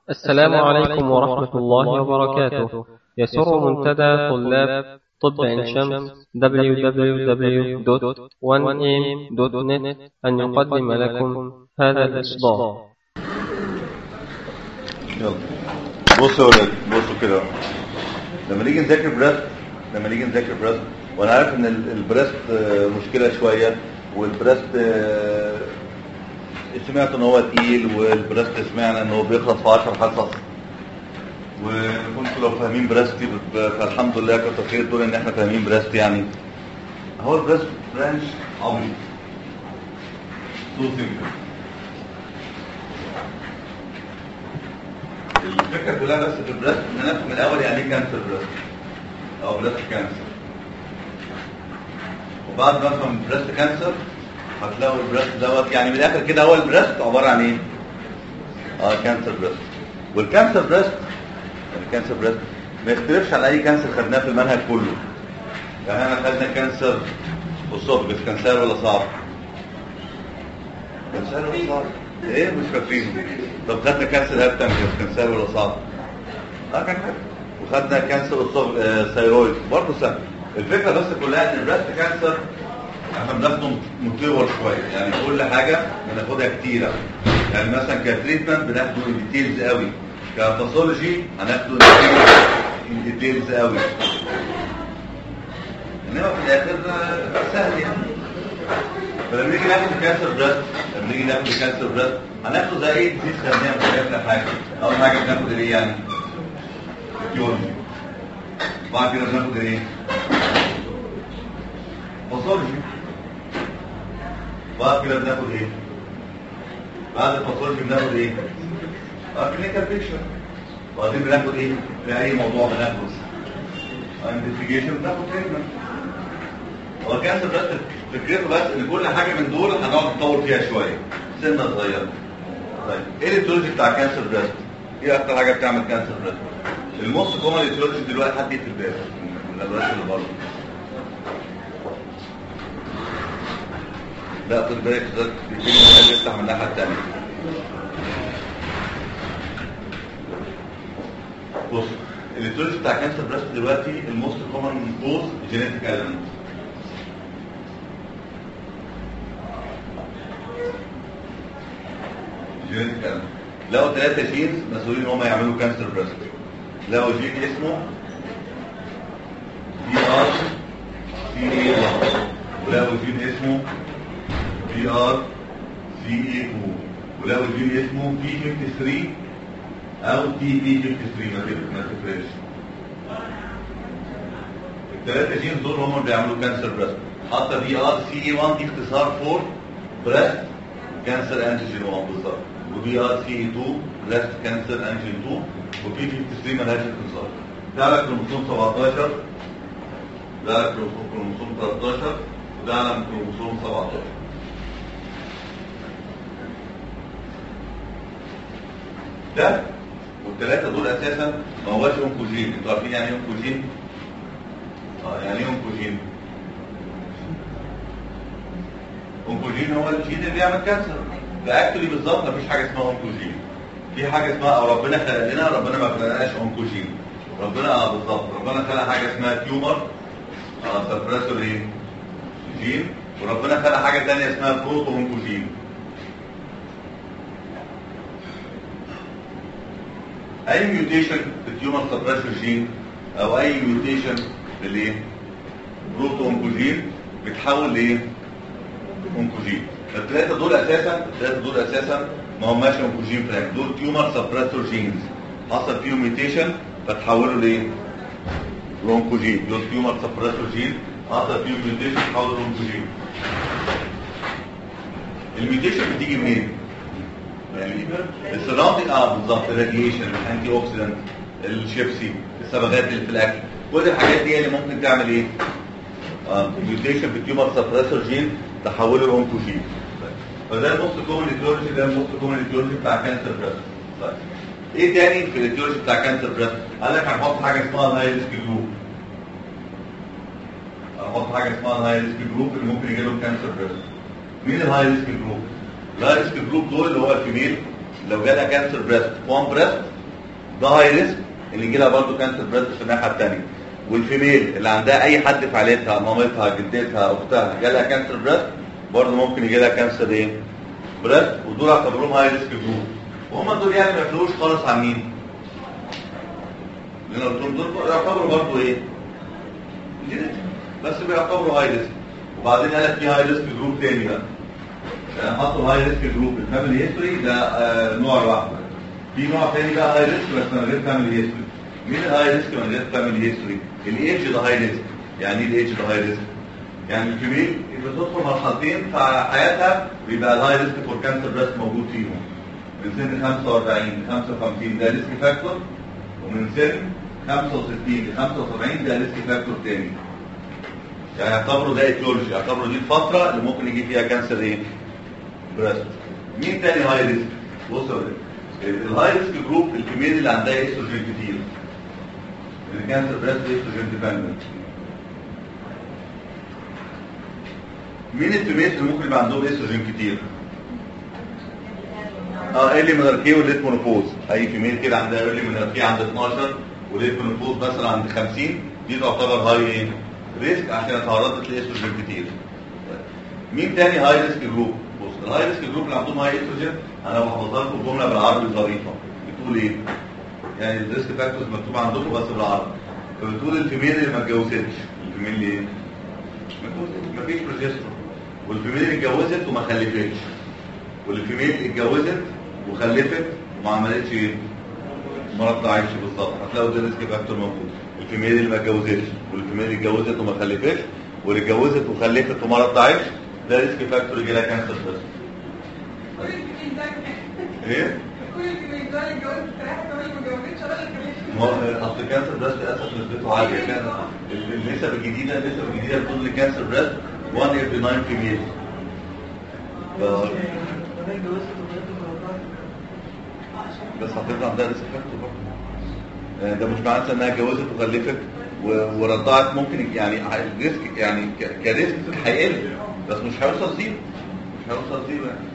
السلام عليكم ورحمة الله وبركاته يسر منتدى طلاب طب عين شمس www.1am.net أن يقدم لكم هذا الإصدار يلا بصوا يا ولاد بصوا كده لما نيجي نذاكر بريست لما نيجي نذاكر بريست وانا عارف ان ال- البريست آه، مشكله شويه والبريست آه، سمعت ان هو تقيل والبريست سمعنا ان هو بيخلص في 10 حصص وكنتوا لو فاهمين بريستي ب- فالحمد لله كتر خير دول ان احنا فاهمين بريست يعني هو البريست برانش عبيط سو سيمبل الفكره كلها بس في البريست ان نفهم الاول يعني ايه كانسر بريست او بريست كانسر وبعد ما افهم بريست كانسر هتلاقوا البريست دوت يعني من الاخر كده هو البريست عباره عن ايه؟ اه كانسر بريست والكانسر بريست الكانسر بريست ما يختلفش عن اي كانسر خدناه في المنهج كله يعني احنا خدنا كانسر الصبح بس كان سهل ولا صعب؟ كان سهل ولا صعب؟ ايه مش فاكرينه طب خدنا كانسر هاب تانكس كان سهل ولا صعب؟ اه كان حلو وخدنا كانسر الصبح آه ثايرويد برضه سهل الفكره بس كلها ان البريست كانسر احنا بناخده متطور شويه يعني كل حاجه بناخدها كتيره يعني مثلا كتريتمنت بناخده ان ديتيلز قوي كباثولوجي هناخده ان ديتيلز قوي انما في الاخر آه، سهل يعني فلما نيجي ناخد كانسر بريست لما نيجي ناخد كانسر بريست هناخده زي ايه ديزيز خدناها مش هيفرق حاجه اول حاجه بناخد ايه يعني etiology بعد كده بناخد ايه باثولوجي بعد كده بناخد ايه بعد الباثولوجي بناخد ايه كلينيكال بيكشر وبعدين بناخد ايه في اي موضوع بناخد انفستيجيشن بناخد تريتمنت هو الكانسر بس فكرته بس ان كل حاجه من دول هنقعد نطور فيها شويه سنه صغيره طيب ايه الايتيولوجي بتاع كانسر بريست؟ ايه اكتر حاجه بتعمل كانسر بريست؟ الموست كومن ايتيولوجي دلوقتي حد يكتب بالك من الادوات اللي بره لا خد بالك ده بيجي محتاج يفتح من الناحيه الثانيه بص الايتيولوجي بتاع كانسر بريست دلوقتي الموست كومن كوز جينيتيك ايلمنت جينيتيك ايلمنت لقوا ثلاثة جينز مسؤولين ان هم يعملوا كانسر بريست لقوا جين اسمه بي ار سي اي 1 ولقوا جين اسمه بي ار سي اي 2 ولقوا جين اسمه بي 53 او تي بي 53 ما تفرق- ما تفرقش الثلاثة جينز دول هم اللي بيعملوا كانسر بريست حتى بي ار سي اي 1 دي اختصار فور بريست كانسر انتيجين 1 بالظبط وبي ار سي اي 2 بريست كانسر انتيجين 2 وبي 53 مالهاش اختصار ده على كروموسوم 17 ده على كروموسوم كروموسوم 13 وده على كروموسوم 17 ده والثلاثه دول اساسا ما هواش اونكوجين انتوا عارفين يعني ايه اونكوجين؟ اه يعني ايه اونكوجين؟ اونكوجين هو الجين اللي بيعمل كانسر فاكتولي بالظبط مفيش حاجه اسمها اونكوجين في حاجه اسمها او ربنا خلق لنا ربنا ما خلقناش اونكوجين ربنا اه بالظبط ربنا خلق حاجه اسمها تيومر اه سبريسور ايه جين وربنا خلق حاجه ثانيه اسمها بروتو اونكوجين اي ميوتيشن في التيومر سبريسور جين او اي ميوتيشن في الايه بروتو اونكوجين بتحول لايه اونكوجين فالثلاثه دول اساسا الثلاثه دول اساسا ما هماش اونكوجين فرانك دول تيومر سبريسور جينز حصل فيهم ميوتيشن فتحولوا لايه الاونكوجين دول تيومر سبريسور جين حصل فيهم ميوتيشن تحولوا لاونكوجين الميوتيشن بتيجي منين يعني السراوندينج اه بالظبط الراديشن الانتي اوكسيدنت الشيبسي الصبغات اللي في الاكل كل الحاجات دي هي اللي ممكن تعمل ايه ميوتيشن في التيومر سبريسور جين تحوله لاونكوجين فده النص كومن ايتيولوجي ده النص كومن ايتيولوجي بتاع كانسر بريست طيب ايه تاني في الايتيولوجي بتاع كانسر بريست قال لك هنحط حاجه اسمها الهاي ريسك جروب هنحط حاجه اسمها الهاي ريسك جروب اللي ممكن يجي له كانسر بريست مين الهاي ريسك جروب الهاي ريسك جروب دول اللي هو الفيميل لو جالها كانسر بريست وان بريست ده هاي ريسك اللي يجي لها برضه كانسر بريست في الناحيه الثانيه والفيميل اللي عندها اي حد في عيلتها مامتها جدتها اختها جالها كانسر بريست برضه ممكن يجي لها كانسر ايه بريست ودول اعتبروهم هاي ريسك جروب وهم دول يعني ما يفرقوش خالص عن مين لان قلت لهم دول يعتبروا برضه ايه جينيتك بس بيعتبروا هاي ريسك وبعدين قال لك في هاي ريسك جروب تاني بقى يعني حطوا هاي ريسك جروب الفاميلي هيستوري ده آه نوع لوحده في نوع تاني بقى هاي ريسك بس من غير فاميلي هيستوري مين الهاي ريسك من غير فاميلي هيستوري الايدج ده هاي ريسك يعني ايه الايدج ده هاي ريسك يعني الكبير بتدخل مرحلتين في حياتها بيبقى الهاي ريسك فور كانسر بريست موجود فيهم من سن 45 ل 55 ده ريسك فاكتور ومن سن 65 ل 75 ده ريسك فاكتور تاني يعني يعتبروا ده ايتيولوجي يعتبروا دي الفتره اللي ممكن يجي فيها كانسر ايه بريست مين تاني هاي ريسك بص يا ولاد الهاي ريسك جروب الكميه اللي عندها استروجين كتير الكانسر بريست استروجين ديبندنت مين الفيميل اللي ممكن يبقى عندهم استروجين كتير اه ايرلي مناركيه وليت مونوبوز اي فيميل كده عندها ايرلي مناركيه عند 12 وليت مونوبوز مثلا عند 50 دي تعتبر هاي ايه ريسك عشان اتعرضت لاستروجين كتير مين تاني هاي ريسك جروب بص الهاي ريسك جروب اللي عندهم هاي استروجين انا بحفظها لكم جمله بالعربي ظريفه بتقول ايه يعني الريسك فاكتورز مكتوب عندكم بس بالعربي فبتقول الفيميل اللي ما اتجوزتش الفيميل اللي ايه ما فيش بروجسترون والفيميل اللي اتجوزت وما خلفتش والفيميل اتجوزت وخلفت وما عملتش ايه ما رضعتش بالظبط هتلاقوا ده ريسك فاكتور موجود الفيميل اللي ما اتجوزتش والفيميل اللي اتجوزت وما خلفتش واللي اتجوزت وخلفت وما رضعتش ده ريسك فاكتور يجي لها كانسر بس ايه ما هو اصل كانسر بريست للاسف نسبته عاليه كان النسب الجديده النسب الجديده بتقول ان كانسر بريست 1 every 9 females بس هتفضل عندها ريسك فاكتور برضه ده مش معناه انها اتجوزت وخلفت ورضعت ممكن يعني الريسك يعني كريسك هيقل بس مش هيوصل زيرو مش هيوصل زيرو يعني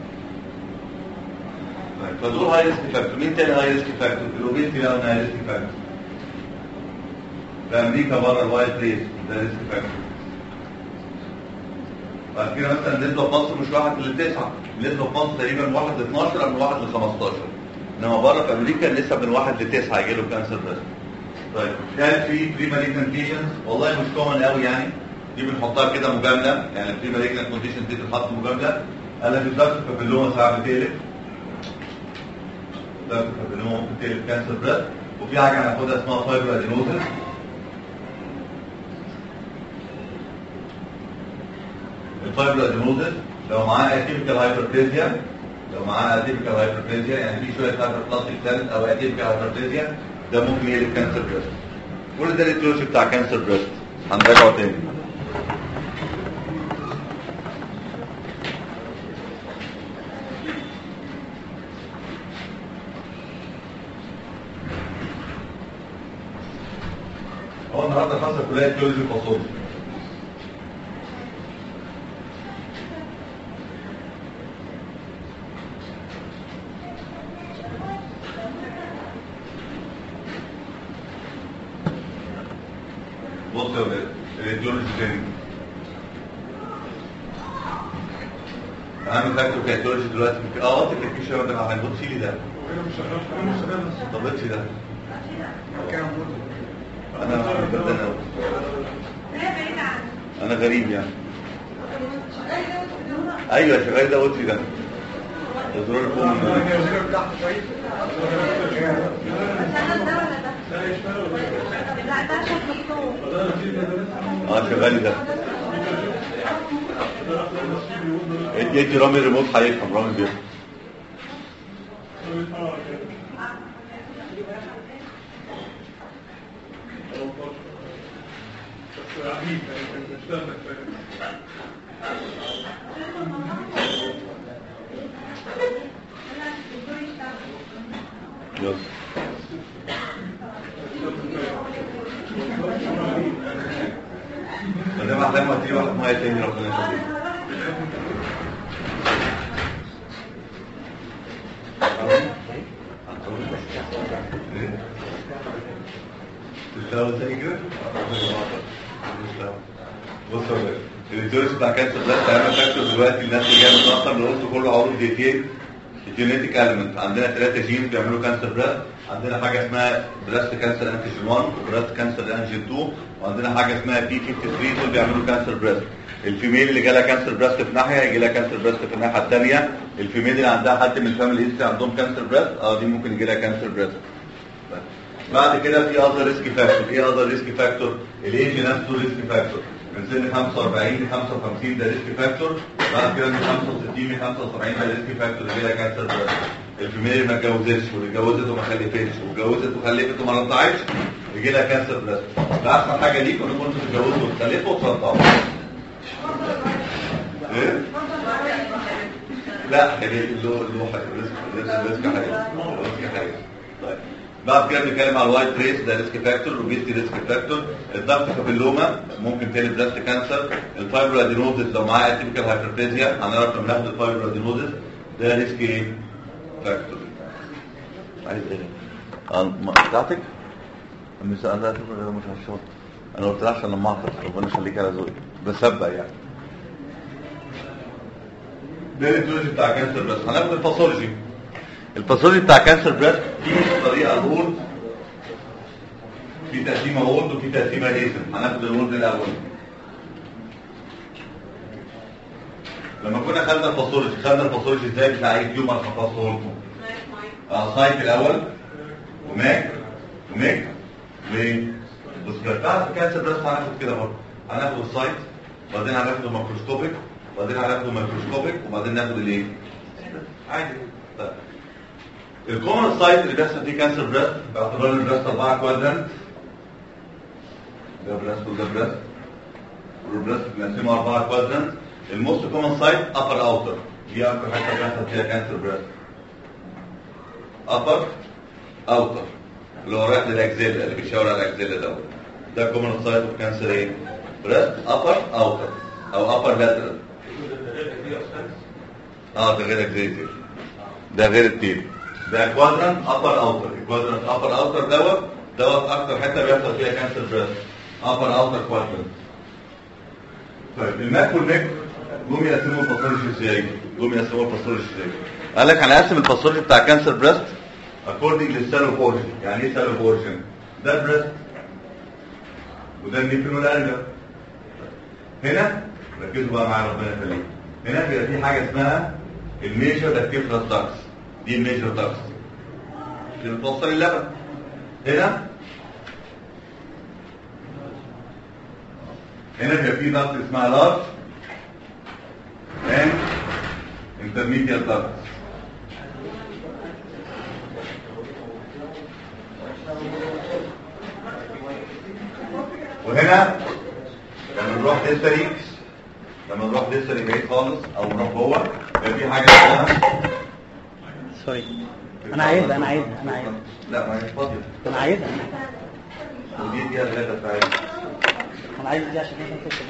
فدول هاي ريسك فاكتور مين تاني هاي ريسك فاكتور الاوبيستي بقى هاي ريسك فاكتور في امريكا بره الوايت ريس ده ريسك فاكتور بعد كده مثلا النسبه في مصر مش واحد لتسعه النسبه في مصر تقريبا واحد ل 12 او من واحد ل 15 انما بره في امريكا النسبه من واحد لتسعه يجي له كانسر بريست طيب هل في بري مالجنت والله مش كومن قوي يعني دي بنحطها كده مجامله يعني البري مالجنت كونديشن دي بتتحط مجامله قال لك الدكتور كابيلوما ساعات بتقلب الدكتور كابيلوما ممكن تقلب كانسر بريست وفي حاجه هناخدها اسمها فايبر ادينوزس الفايبر ادينوزس لو معاه اتيبيكال هايبربليزيا لو معاه اتيبيكال هايبربليزيا يعني في شويه هايبر بلاستيك سيلز او اتيبيكال هايبربليزيا ده ممكن يقلب كانسر بريست كل ده الاتيولوجي بتاع كانسر بريست هنراجعه تاني هو النهارده خاصه كلها اتيولوجي باثولوجي بص يا ولاد الراديولوجي تاني اهم فاكتور كايتولوجي دلوقتي في اه وقت التكنيشن ده مع هنبص لي ده طب بص ده انا بدل انا غريب يعني ايوه شغال ده قلت ده ده زرار الفوم اه شغال ده ادي ادي رامي الريموت هيفهم رامي بيفهم يلا فده بعد لما تيجي واحد ميه تاني ربنا يخليك ايه؟ تشتغل زي كده؟ بص يا ولاد الريسيرش بتاع كانسر بلاست اهم فاكتور دلوقتي الناس اللي جايه متاخر اللي قلت كله عروض ديتين الجينيتيك اليمنت عندنا ثلاثه جينز بيعملوا كانسر بلاست عندنا حاجه اسمها بلاست كانسر انتيجين 1 وبلاست كانسر انتيجين 2 وعندنا حاجه اسمها بي 53 دول بيعملوا كانسر بلاست الفيميل اللي جالها كانسر براست في ناحيه يجي لها كانسر براست في الناحيه الثانيه الفيميل اللي عندها حد من الفاميلي هيستري عندهم كانسر براست اه دي ممكن يجي لها كانسر براست بعد كده في اذر ريسك فاكتور ايه اذر ريسك فاكتور الايدج نفسه ريسك فاكتور من سن 45 ل 55 ده ريسك فاكتور بعد كده من 65 ل 75 ده ريسك فاكتور اللي هي كانسر براست الفيميل اللي ما اتجوزتش واللي اتجوزت وما خلفتش واتجوزت وخلفت وما رضعتش يجي لها كانسر براست ده احسن حاجه ليك ان كنتوا تتجوزوا وتخلفوا وترضعوا ايه؟ لا هي اللي هو اللي هو الريسك الريسك حاجه الريسك حاجه طيب بعد كده بنتكلم على الوايت ريس ده ريسك فاكتور وبيستي ريسك فاكتور الضغط كابيلوما ممكن تاني بريست كانسر الفايبرو ادينوزس لو معاه اتيبيكال هايبربليزيا هنعرف لما ناخد الفايبرو ادينوزس ده ريسك ايه؟ فاكتور عايز ايه؟ اه ما- بتاعتك؟ مش انا مش هشوط انا قلت لها عشان لما اعطس ربنا يخليك على ذوقي بسبق يعني ده الاتيولوجي بتاع كانسر بريست هناخد الباثولوجي الباثولوجي بتاع كانسر بريست في طريقه الهولد في تقسيمه هولد وفي تقسيمه ليزر هناخد الهولد الاول لما كنا خدنا الباثولوجي خدنا الباثولوجي ازاي بتاع اي تيومر خلاص هولده اه سايت الاول وماك وماك بس بعد كانسر بريست هناخد كده برضه هناخد السايت وبعدين هناخده ماكروسكوبيك وبعدين هناخده مايكروسكوبيك وبعدين ناخد الايه عادي طيب الكومن سايت اللي بيحصل فيه كانسر بريست باعتبار ان البريست اربعه كوادرنت ده بريست وده بريست والبريست بنقسمه اربعه كوادرنت الموست كومن سايت ابر اوتر دي اكتر حته بيحصل فيها كانسر بريست ابر اوتر اللي هو رايح للاكزيلا اللي بيشاور على الاكزيلا دوت ده كومن سايت اوف كانسر ايه بريست ابر اوتر او ابر لاترال اه ده غير اكزيلا ده غير التيل ده كوادرانت ابر اوتر الكوادرانت ابر اوتر دوت دوت اكتر حته بيحصل فيها كانسر بريست ابر اوتر كوادرانت طيب الماك والميك جم يقسموا الباثولوجي ازاي؟ جم يقسموا الباثولوجي ازاي؟ قال لك هنقسم الباثولوجي بتاع كانسر بريست اكوردنج للسيل اوف اوريجن يعني ايه سيل اوف اوريجن؟ ده البريست وده النيبل والارجل هنا ركزوا بقى معايا ربنا يخليك هنا بيبقى في حاجه اسمها الميجر اكتيفرس داكس دي الميجر داكس اللي بتوصل اللبن هنا هنا بيبقى في داكت اسمها لارج and intermediate ducts وهنا لما نروح هيستري لما نروح هيستري بعيد خالص او نروح جوه يبقى في حاجه اسمها سوري انا عايزها انا عايزها انا عايزها لا ما هي فاضيه انا عايزها ودي فيها ثلاثه بتاعتها انا عايز دي عشان مثلا تكتب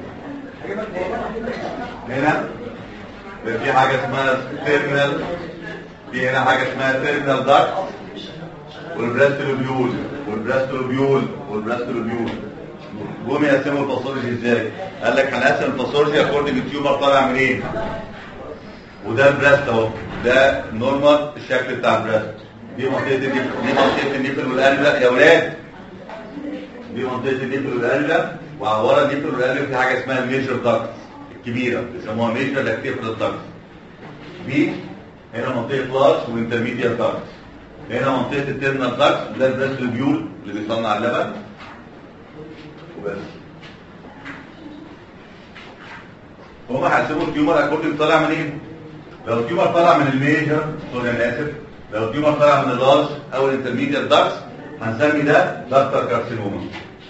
هنا بيبقى في حاجه اسمها تيرمينال في هنا حاجه اسمها تيرمينال داكت والبراستولوبيول والبراستولوبيول والبراستولوبيول جم يقسموا الباثولوجي ازاي؟ قال لك هنقسم الباثولوجي اكوردنج التيومر طالع منين؟ وده البراست اهو ده نورمال الشكل بتاع البراست دي منطقه النيفل دي منطقه النيفل والقلبه يا ولاد دي منطقه النيفل والقلبه وورا النيفل والقلبه في حاجه اسمها الميجر داكت الكبيره بيسموها ميجر لاكتيفال داكت دي هنا منطقه لارج وانترميديت داكت هنا منطقه التيرنال داكت ده البراست لوبيول اللي بيصنع اللبن وبس هما هيحسبوا التيومر اكوردنج طالع منين لو التيومر طالع من الميجر سوري انا اسف لو التيومر طالع من اللارج او الانترميديت داكس هنسمي ده داكتر كارسينوما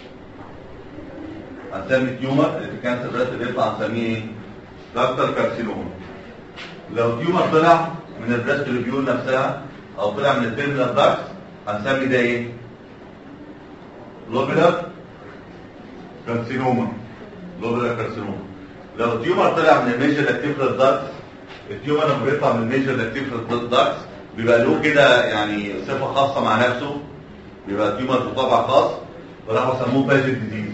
هنسمي التيومر اللي في الكانسر بريست بيطلع هنسميه ايه؟ داكتر كارسينوما لو التيومر طلع من البريست ريبيول نفسها او طلع من التيرمينال داكس هنسمي ده ايه؟ لوبيلر كارسينوما لوبيلر كارسينوما لو التيومر طلع من الميجر اكتيفال داكس التيومر لما بيطلع من الميجر اكتيفال داكس بيبقى له كده يعني صفه خاصه مع نفسه بيبقى تيومر بطبع خاص وراحوا سموه باجيت ديزيز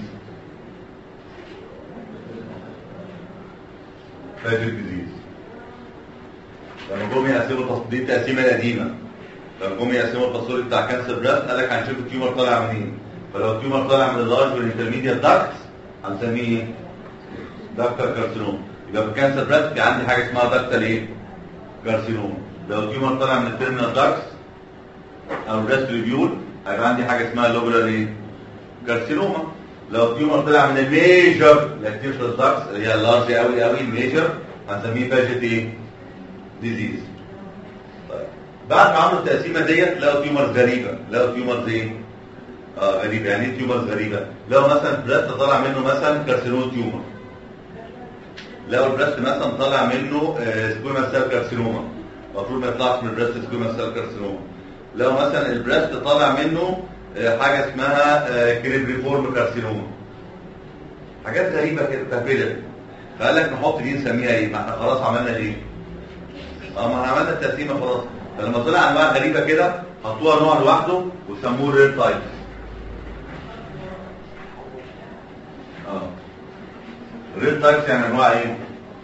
باجيت ديزيز لما جم يقسموا التص- دي التقسيمه القديمه لما جم يقسموا التصوير بتاع كانسر براست قال لك هنشوف التيومر طالع منين فلو التيومر طالع من اللارج والانترميديت داكت هنسميه ايه؟ داكتر كارسينوم يبقى في الكانسر براست في عندي حاجه اسمها داكتر ايه؟ كارسينوم لو التيومر طالع من التيرمينال داكتس او البريست ريفيول هيبقى عندي حاجه اسمها لوبولار ايه؟ كارسينوما لو التيومر طلع من الميجر لاكتيشن داكتس اللي هي اللارج قوي قوي الميجر هنسميه باجيت ايه؟ ديزيز طيب بعد ما عملوا التقسيمه ديت لقوا تيومرز غريبه لقوا تيومرز ايه؟ اه غريبه يعني ايه تيومرز غريبه؟ لقوا مثلا بريست طالع منه مثلا كارسينوم تيومر لقوا البريست مثلا طالع منه سكويما سيل كارسينوما المفروض ما يطلعش من البريست سكويما سيل كارسينوما لقوا مثلا البريست طالع منه آه، حاجه اسمها كريبريفورم كارسينوما حاجات غريبه كده تهبله فقال لك نحط دي نسميها ايه؟ ما احنا خلاص عملنا ايه؟ اه ما احنا عملنا التقسيمه خلاص فلما طلع انواع غريبه كده حطوها نوع لوحده وسموه الريد تايب اه الريد تايبس يعني انواع ايه؟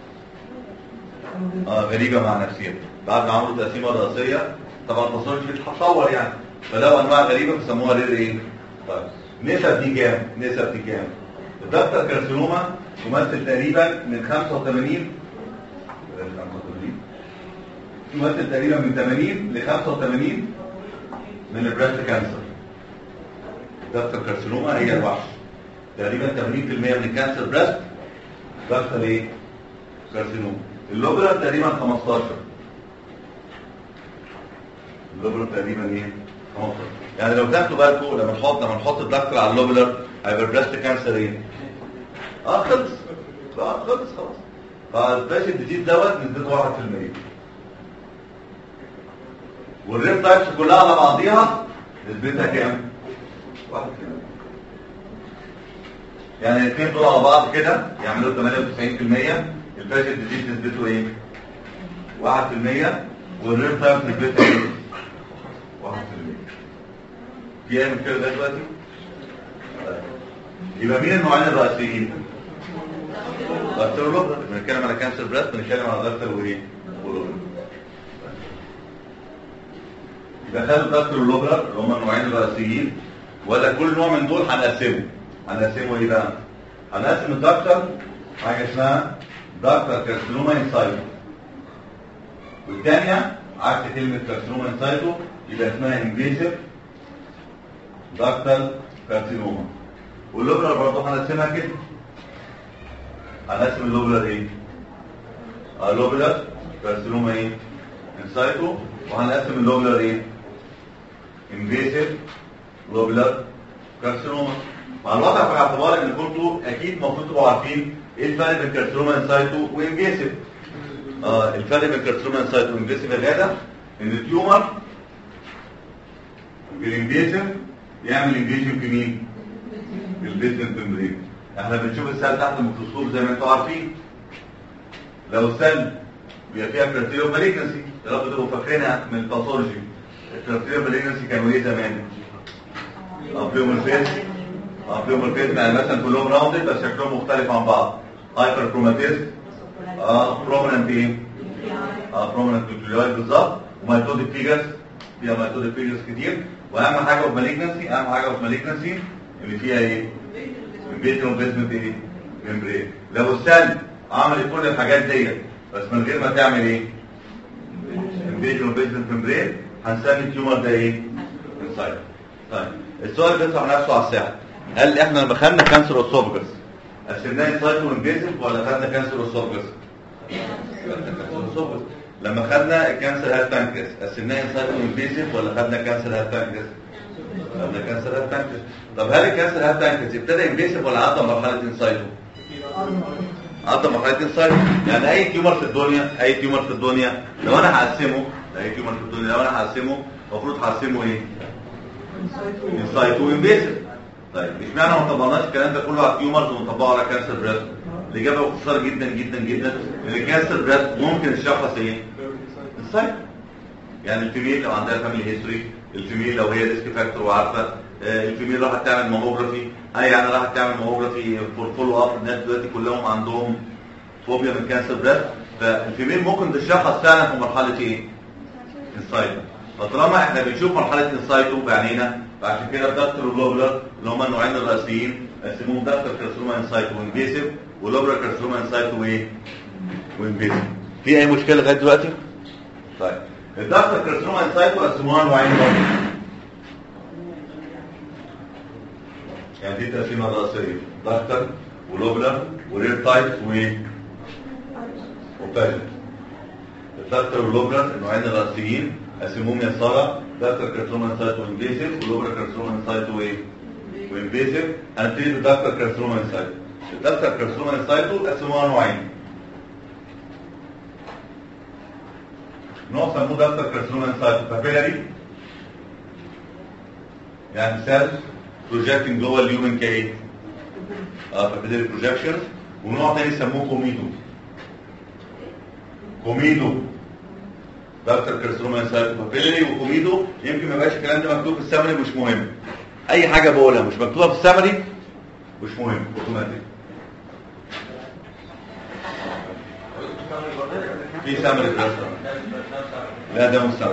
اه غريبه مع نفسها بعد ما عملوا تقسيمه رئيسيه طبعا التصوير مش هتطور يعني فلو انواع غريبه بيسموها ريد ايه؟ طيب نسب دي كام؟ نسب دي كام؟ الدكتور كارسينوما تمثل تقريبا من 85 بلاش 85 تمثل تقريبا من 80 ل 85 من البريست كانسر دكتور كارسينوما هي الوحش تقريبا 80% من الكانسر بريست دكتور ايه؟ كارسينوما اللوبرا تقريبا 15 اللوبرا تقريبا ايه؟ 15 يعني لو تاخدوا بالكم لما نحط لما نحط الدكتور على اللوبلر هيبقى البريست كانسر ايه؟ اه خلص اه خلص خلاص فالباشا الجديد دوت نسبته 1% والريب تايبس كلها على بعضيها نسبتها كام؟ 1% يعني الاثنين دول على بعض كده يعملوا 98% الباشا الجديد نسبته ايه؟ 1% والريب تايبس نسبتها ايه؟ 1% في اي مشكله لغايه دلوقتي؟ طيب. يبقى مين النوعين الرئيسيين؟ دكتور ولوبرا بنتكلم على كانسر بريست بنتكلم على دكتور وايه؟ ولوبرا يبقى خدوا دكتور ولوبرا اللي هم النوعين الرئيسيين ولا كل نوع من دول هنقسمه هنقسمه ايه بقى؟ هنقسم الدكتور حاجه اسمها دكتور كارسينوما انسايتو والثانيه عكس كلمه كارسينوما انسايتو يبقى اسمها انفيسيف دكتور كارسينوما واللوبرا برضه هنقسمها كده هنقسم اللوبلر ايه؟ اه لوبلر كارسينوما ايه؟ انسايتو وهنقسم اللوبلر ايه؟ انفيسيف لوبلر كارسينوما مع الوضع في اعتبار ان كنتوا اكيد المفروض تبقوا عارفين ايه الفرق بين كارسينوما انسايتو وانفيسيف اه الفرق بين كارسينوما انسايتو وانفيسيف يا غاده ان التيومر بالانفيسيف يعمل انفيجن في مين؟ في البيزمنت ممبرين احنا بنشوف السيل تحت الميكروسكوب زي ما انتم عارفين لو السيل بيبقى فيها كريتيريو مالجنسي يا رب تبقوا فاكرينها من الباثولوجي الكريتيريو مالجنسي كانوا ايه زمان؟ ابليومر فيس ابليومر فيس يعني مثلا كلهم راوندد بس شكلهم مختلف عن بعض هايبر كروماتيزم اه برومننت ايه؟ اه برومننت نيوكليويد بالظبط وميتوديك فيجرز فيها ميتوديك فيجرز كتير واهم حاجه في مالجنسي اهم حاجه في مالجنسي اللي فيها ايه؟ البيترون بيزمنت ايه؟ ممبرين لو السل عملت كل الحاجات ديت بس من غير ما تعمل ايه؟ البيترون بيزمنت ممبرين هنسمي التيومر ده ايه؟ انسايد طيب السؤال بيطرح نفسه على الساحه هل احنا لما خدنا كانسر اوسوفجس قسمناه انسايد وانفيزيف ولا خدنا كانسر اوسوفجس؟ خدنا كانسر اوسوفجس لما خدنا الكانسر هاد بانكرياس قسمناه انسايد وانفيزيف ولا خدنا كانسر هاد بانكرياس؟ خدنا كانسر هاد بانكرياس طب هل الكانسر هاد بانكرياس ابتدى انفيزيف ولا عدى مرحله انسايدو؟ عدى مرحله انسايدو يعني اي تيومر في الدنيا اي تيومر في الدنيا لو انا هقسمه اي تيومر في الدنيا لو انا هقسمه المفروض هقسمه ايه؟ انسايتو وانفيزيف طيب اشمعنى ما طبقناش الكلام ده كله على التيومرز ونطبقه على كانسر بريست الاجابه باختصار جدا جدا جدا ان الكانسر بريست ممكن الشخص ايه انسايتو يعني الفيميل لو عندها فاميلي هيستوري الفيميل لو هي ريسك فاكتور وعارفه آه، الفيميل راحت تعمل ماموجرافي اي يعني راحت تعمل ماموجرافي فور فولو اب الناس دلوقتي كلهم عندهم فوبيا من كانسر بريست فالفيميل ممكن تشخص فعلا في مرحله ايه؟ انسايتو فطالما احنا بنشوف مرحله انسايتو بعينينا فعشان كده الدكتور واللوبلر اللي هم النوعين الرئيسيين قسموهم دكتور كارسينوما انسايتو وانفيسيف ولوبلر كارسينوما انسايتو وايه؟ وانفيسيف في اي مشكله لغايه دلوقتي؟ طيب الدكتور كارسينوما انسايتو قسموها نوعين برضه يعني دي التقسيمه الرئيسيه دكتور ولوبلر ورير تايبس وايه؟ وباجن الدكتور واللوبلر النوعين الرئيسيين قسموهم يا ساره دكتور كارسينوما انسايتو وانفيسيف ولوبلر كارسينوما انسايتو وايه؟ وانفيسيف هنبتدي بالدكتور كارسينوما انسايتو الدكتور كارسينوما انسايتو قسموها نوعين نوع سموه دكتور كارسينوما انسايتو بابيلاري يعني سيلز بروجكتنج جوه اليومن كايه؟ اه بابيلاري بروجكشن ونوع تاني سموه كوميدو كوميدو دكتور كارسينوما انسايتو بابيلاري وكوميدو يمكن ما يبقاش الكلام ده مكتوب في السمري مش مهم اي حاجه بقولها مش مكتوبه في السمري مش مهم اوتوماتيك في سمري بريس لا ده مش سمري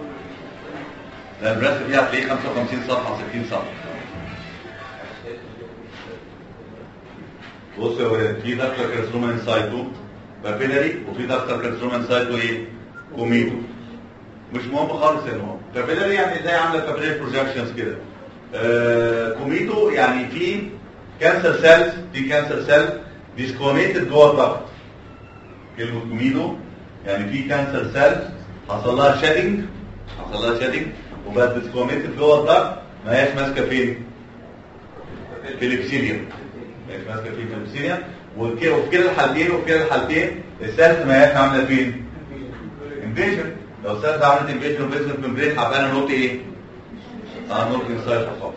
لا البريس دي هتلاقيه 55 صفحه 60 صفحه بص يا ولاد في دكتور كارسينوما انسايتو بابيلاري وفي دكتور كارسينوما انسايتو ايه كوميدو مش مهم خالص يا نوع بابيلاري يعني زي عامله بابيلاري بروجكشنز كده آه كوميدو يعني في كانسر سيلز في كانسر سيل ديسكونيتد جوه الضغط كلمه كوميدو يعني في كانسر سيل حصل لها شيدنج حصل لها شيدنج وبقت ديسكونيتد جوه الضغط ما هياش ماسكه فين؟ في الابسيليوم ما هياش ماسكه فين في الابسيليوم وفي وفي كلا الحالتين وفي كلا الحالتين السيلز ما هياش عامله فين؟ انفيجن لو السيلز عملت انفيجن وفيزن ممبرين حبانا نقطه ايه؟ اه نقطه انسايد خالص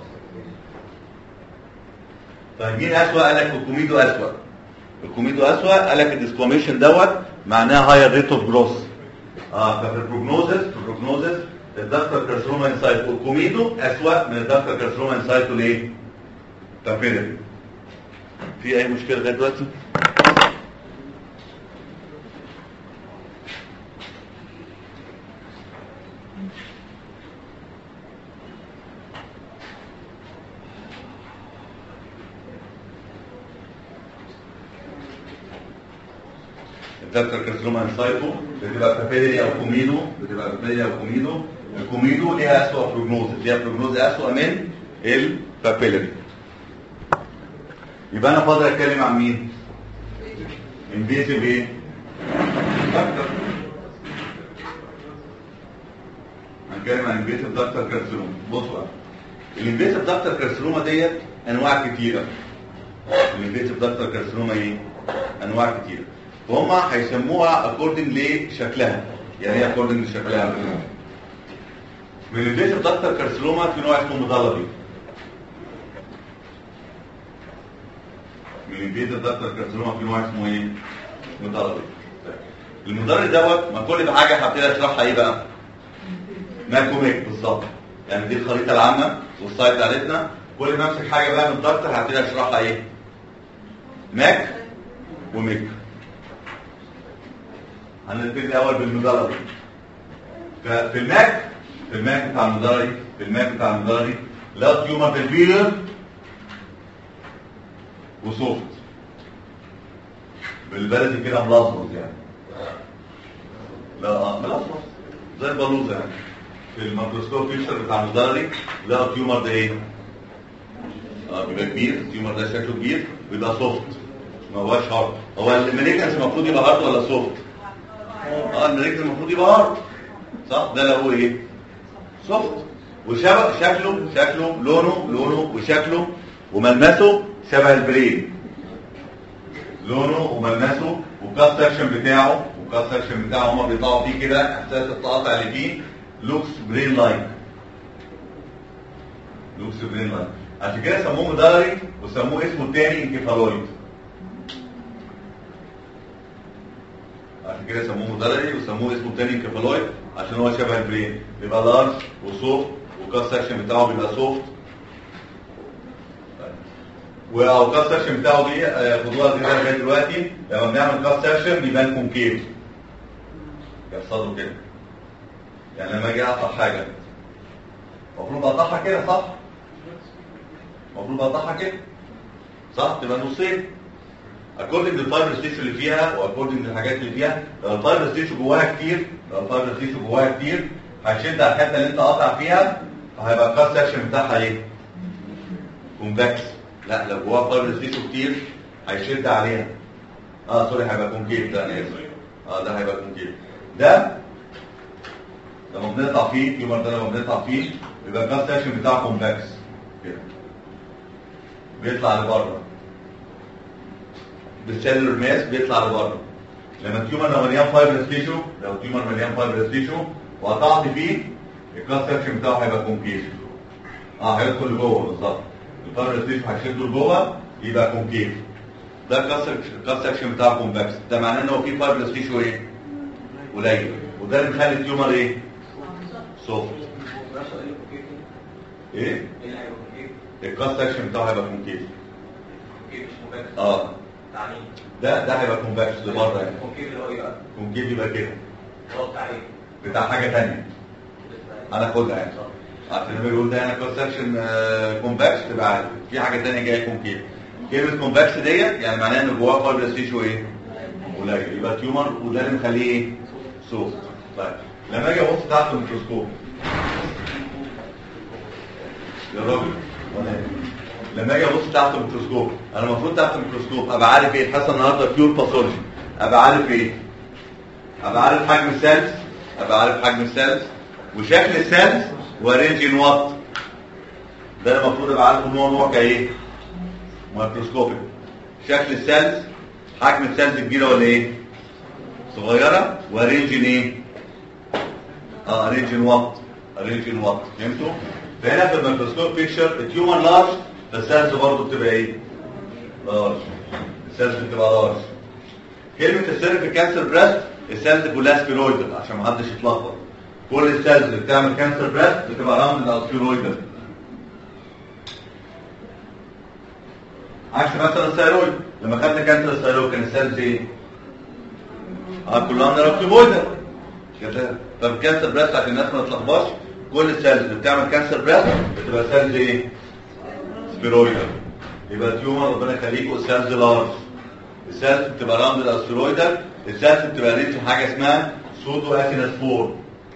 طيب مين اسوأ؟ قال لك الكوميدو اسوأ الكوميدو اسوأ قال لك الديسكوميشن دوت معناها هاير ريت اوف جروث اه ففي البروجنوزس في البروجنوزس الدكتور كارسينوما انسايت والكوميدو اسوأ من الدكتور كارسينوما انسايت ليه؟ تابيلري في اي مشكله لغايه دلوقتي؟ الدكتور كارسينوما انسايتو بتبقى بابيلري او كوميدو بتبقى بابيلري او كوميدو الكوميدو ليها اسوأ بروجنوز ليها بروجنوز اسوأ من البابيلري يبقى انا فاضل اتكلم عن مين؟ انفيسيف ايه؟ دكتور هنتكلم عن انفيسيف دكتور كارسينوما بصوا بقى الانفيسيف دكتور كارسينوما ديت انواع كتيره الانفيسيف دكتور كارسينوما ايه؟ انواع كتيره فهم هيسموها اكوردنج لشكلها يعني ايه اكوردنج لشكلها من الانفيسيف دكتور كارسينوما في نوع اسمه مضلبي من الانفيسيف دكتور كارسينوما في نوع اسمه ايه؟ مضلبي المضلبي دوت ما كل حاجه هبتدي اشرحها ايه بقى؟ ماك وميك بالظبط يعني دي الخريطه العامه والسايت بتاعتنا كل ما امسك حاجه بقى من الدكتور هبتدي اشرحها ايه؟ ماك وميك هنبتدي الاول بالمدرج ففي الماك في الماك بتاع المدرج في الماك بتاع المدرج لا تيومر بالبيلر وسوفت بالبلدي كده ملظلظ يعني لا اه ملظلظ زي البلوزه يعني في الميكروسكوب فيشر بتاع المدرج لا التيومر ده ايه؟ اه بيبقى كبير التيومر ده شكله كبير بيبقى سوفت ما هوش هارد هو الماليكنس المفروض يبقى هارد ولا سوفت؟ اه الماليكنس المفروض يبقى هارد صح ده لو ايه؟ سوفت وشبه شكله شكله لونه لونه وشكله وملمسه شبه البرين لونه وملمسه والكاست سكشن بتاعه والكاست سكشن بتاعه هما بيطلعوا فيه كده احساس التقاطع اللي فيه لوكس برين لاين لوكس برين لاين عشان كده سموه مداري وسموه اسمه التاني انكفالويد عشان عشان كده يسموه مودلري ويسموه اسمه تاني كيفالويد عشان هو شبه البرين بيبقى لارج وسوفت والكاس سكشن بتاعه بيبقى سوفت والكاس سكشن بتاعه دي آه، خدوها كده لغايه دلوقتي لما بنعمل كاس سكشن بيبان كونكيف يحصل له كده يعني لما اجي اقطع حاجه المفروض اقطعها كده صح؟ المفروض اقطعها كده صح؟ تبقى نصين اكوردنج للفايبر ستيشن اللي فيها واكوردنج للحاجات اللي فيها لو الفايبر ستيشن جواها كتير لو الفايبر ستيشن جواها كتير هتشد على الحته اللي انت قاطع فيها فهيبقى الكاس سكشن بتاعها ايه؟ كونفكس لا لو جواها فايبر ستيشن كتير هيشد عليها اه سوري هيبقى كونكيف ده انا اسف اه ده هيبقى كونكيف ده لما بنقطع فيه التيومر ده لما بنقطع فيه بيبقى الكاس سكشن بتاعه كونفكس كده بيطلع لبره بالسيلولر ماس بيطلع لبره لما التيومر لو مليان فايبر تيشو لو التيومر مليان فايبر تيشو وقطعت فيه الكاس سكشن بتاعه هيبقى كونكيف اه هيدخل لجوه بالظبط الفايبر تيشو هيشده لجوه يبقى كونكيف ده الكاس الكاس سكشن بتاعه كونفكس ده معناه ان هو فيه فايبر تيشو ايه قليل وده اللي مخلي التيومر ايه سوفت ايه الكاس سكشن بتاعه هيبقى كونكيف اه ده ده هيبقى كونفكس لبره يعني كونكيف يبقى كده بتاع حاجه ثانيه هناخدها يعني عشان لما يقول ده انا كاس سكشن كونفكس تبقى عارف في حاجه ثانيه جايه كونكيف كلمه كونفكس ديت يعني معناها ان جواه فايبرس تيشو ايه قليل يبقى تيومر وده اللي مخليه ايه سوفت طيب لما اجي ابص تحت الميكروسكوب يا راجل وانا إيه؟ لما اجي ابص تحت الميكروسكوب انا المفروض تحت الميكروسكوب ابقى عارف ايه الحصه النهارده بيور باثولوجي ابقى عارف ايه ابقى عارف حجم السيلز ابقى عارف حجم السيلز وشكل السيلز ورينج ان وات ده أنا المفروض ابقى عارف ان هو نوع كايه مايكروسكوبيك شكل السيلز حجم السيلز كبيره ولا ايه صغيره ورينج ان ايه اه رينج ان وات رينج ان وات فهمتوا فهنا في الميكروسكوب بيكتشر التيومر لارج فالسيلز برضه بتبقى ايه لارج السيلز بتبقى لارج كلمه السيرف كانسر بريست السيلز كلها سبيرويدال عشان ما حدش يتلخبط كل السيلز اللي بتعمل كانسر بريست بتبقى راوند او سبيرويدال عكس مثلا الثيرويد لما خدنا كانسر الثيرويد كان السيلز ايه؟ اه كلها نيروكتيبويدال كده طب كانسر بريست عشان الناس ما تتلخبطش كل السيلز اللي بتعمل كانسر بريست بتبقى سيلز ايه؟ سبيرويدال يبقى تيومر ربنا يخليكم السيلز لارج السيلز بتبقى راوند او سبيرويدال السيلز بتبقى ريتش حاجه اسمها سودو اثينس فور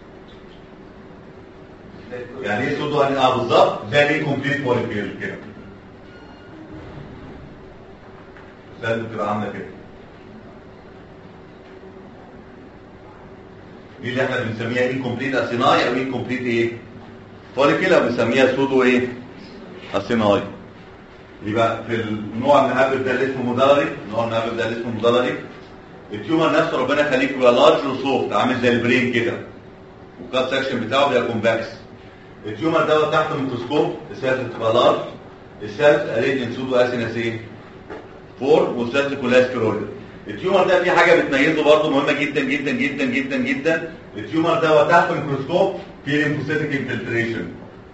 يعني ايه سودو أثينس؟ اه بالظبط زي ايه كومبليت موليكيول كده السيلز بتبقى عامله كده دي اللي احنا بنسميها ايه كومبليت اسيناي او ايه كومبليت ايه فوليكل او بنسميها سودو ايه اسيناي يبقى في النوع المهبب ده اللي اسمه مودلري النوع المهبب ده اللي اسمه مودلري التيومر نفسه ربنا يخليك بيبقى لارج وسوفت عامل زي البرين كده والكات سكشن بتاعه بيبقى كونفكس التيومر ده تحت الميكروسكوب السيلز بتبقى لارج السيلز اريدين سودو اسيناس ايه فور والسيلز كلها سبيرويدال التيومر ده في حاجه بتميزه برضه مهمه جدا جدا جدا جدا جدا التيومر ده تحت الميكروسكوب في ليمفوسيتك انفلتريشن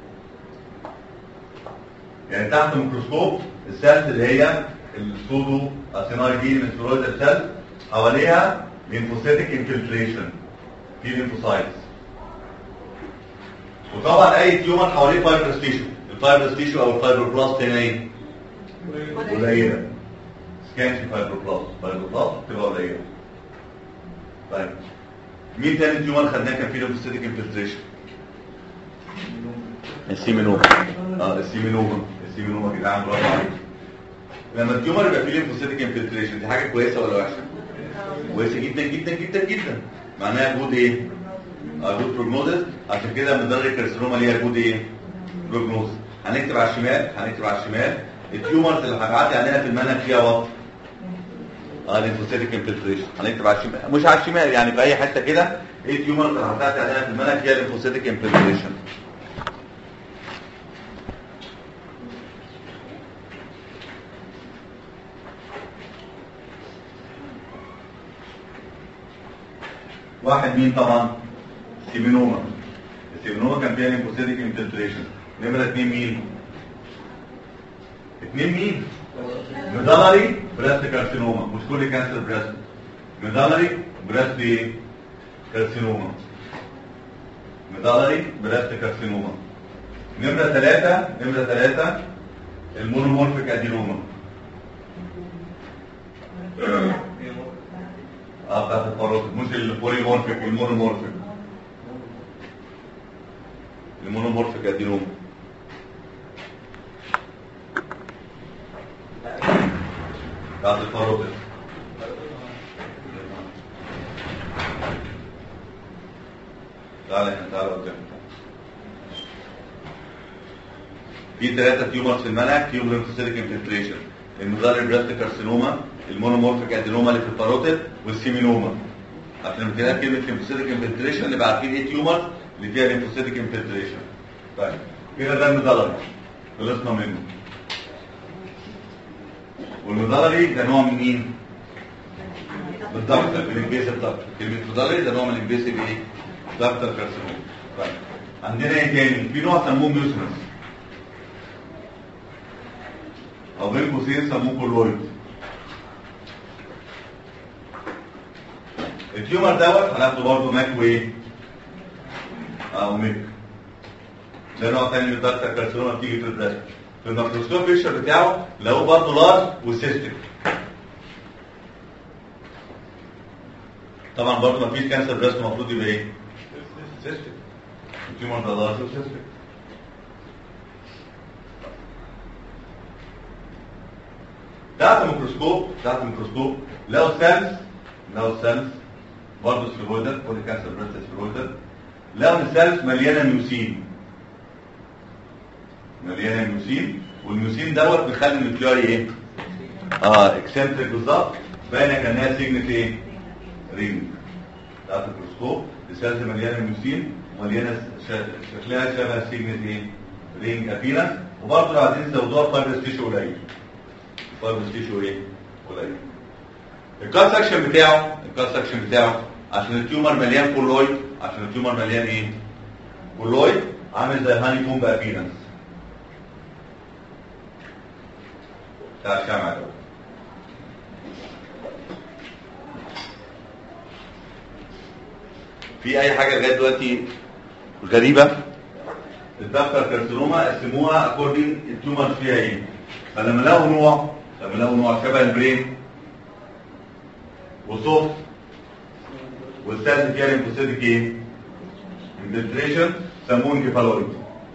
يعني تحت الميكروسكوب السيلز اللي هي السودو اسيناي دي السترويدال سيلز حواليها ليمفوسيتك انفلتريشن في ليمفوسايتس وطبعا اي تيومر حواليه فايبرس تيشو الفايبرس تيشو او الفايبروبلاست هنا ايه؟ قليله سكانتي فايبروبلاست فايبروبلاست بتبقى قليله طيب مين تاني تيومر خدناه كان فيه ليمفوسيتك انفلتريشن السيمينوما اه السيمينوما السيمينوما يا جدعان برافو عليك لما التيومر يبقى فيه ليمفوسيتك انفلتريشن دي حاجه كويسه ولا وحشه؟ كويسه جدا جدا جدا جدا معناها جود ايه؟ اه جود بروجنوزس عشان كده من درجه الكارسينوما ليها جود ايه؟ بروجنوزس هنكتب على الشمال هنكتب على الشمال التيومرز اللي هبعتي عليها في المنهج فيها وقت اه ليمفوسيتك انفلتريشن هنكتب على الشمال مش على الشمال يعني في اي حته كده ايه التيومرز اللي هبعتي عليها في المنهج فيها ليمفوسيتك انفلتريشن واحد مين طبعا سيمينوما السيمينوما كان فيها ليمفوسيتك انفلتريشن نمره اثنين مين اثنين مين ميدالري بريست كارسينوما مش كل كانسر بريست ميدالري بريست ايه كارسينوما ميدالري بريست كارسينوما نمره ثلاثة نمره ثلاثة المونومورفيك ادينوما اه بتاعت الفاروس مش البوليمورفيك والمونومورفيك المونومورفيك ادينوما بتاعت الفاروس تعالى هنا تعالى قدام في ثلاثة تيومرز في المنهج فيهم ليمفوسيتك انفلتريشن المدار بريست كارسينوما المونومورفيك ادينوما اللي في الباروتيد والسيمينوما عشان لما كده كلمة ليمفوسيتك انفلتريشن نبقى عارفين ايه تيومرز اللي فيها ليمفوسيتك انفلتريشن طيب كده ده المدلري خلصنا منه والمدلري ده نوع من مين؟ بالضبط من الانفيسيف ضغط كلمة مدلري ده نوع من الانفيسيف ايه؟ ضغط الكارسينوما طيب عندنا ايه تاني؟ في نوع سموه ميوسنس او بين قوسين سموه كولويد التيومر دوت هناخده برضه ماك وايه؟ اه وميك ده نوع تاني من الضغط الكارسينوما بتيجي في البريست في الميكروسكوب بيكشر بتاعه لقوه برضه لارج وسيستيك طبعا برضه مفيش كانسر بريست المفروض يبقى ايه؟ سيستيك التيومر ده لارج وسيستيك تحت الميكروسكوب تحت الميكروسكوب لو سيلز لو سيلز برضه سفيرويدال بولي كانسر بريست سفيرويدال لو السيلز مليانه ميوسين مليانه ميوسين والميوسين دوت بيخلي النيوكلياي ايه؟ اه اكسنتريك بالظبط باينه كانها سيجنت ايه؟ رينج تحت الميكروسكوب السيلز مليانه ميوسين ومليانه ش- شكلها شبه سيجنت ايه؟ رينج ابيرنس وبرضه لو عايزين تزودوها فايبرس تيشو قليل فايبرس تيشو ايه؟ قليل الكات سكشن بتاعه الكات سكشن بتاعه عشان التيومر مليان كولويد عشان التيومر مليان ايه؟ كولويد عامل زي هاني كومب ابيرنس بتاع الشمع ده في اي حاجه لغايه دلوقتي غريبه الدكتور كارسينوما قسموها اكوردنج التيومر فيها ايه فلما لقوا نوع لما لقوا نوع شبه البرين وصوت والسيلز فيها ليمفوسيتك ايه انفلتريشن سموه انكفالويد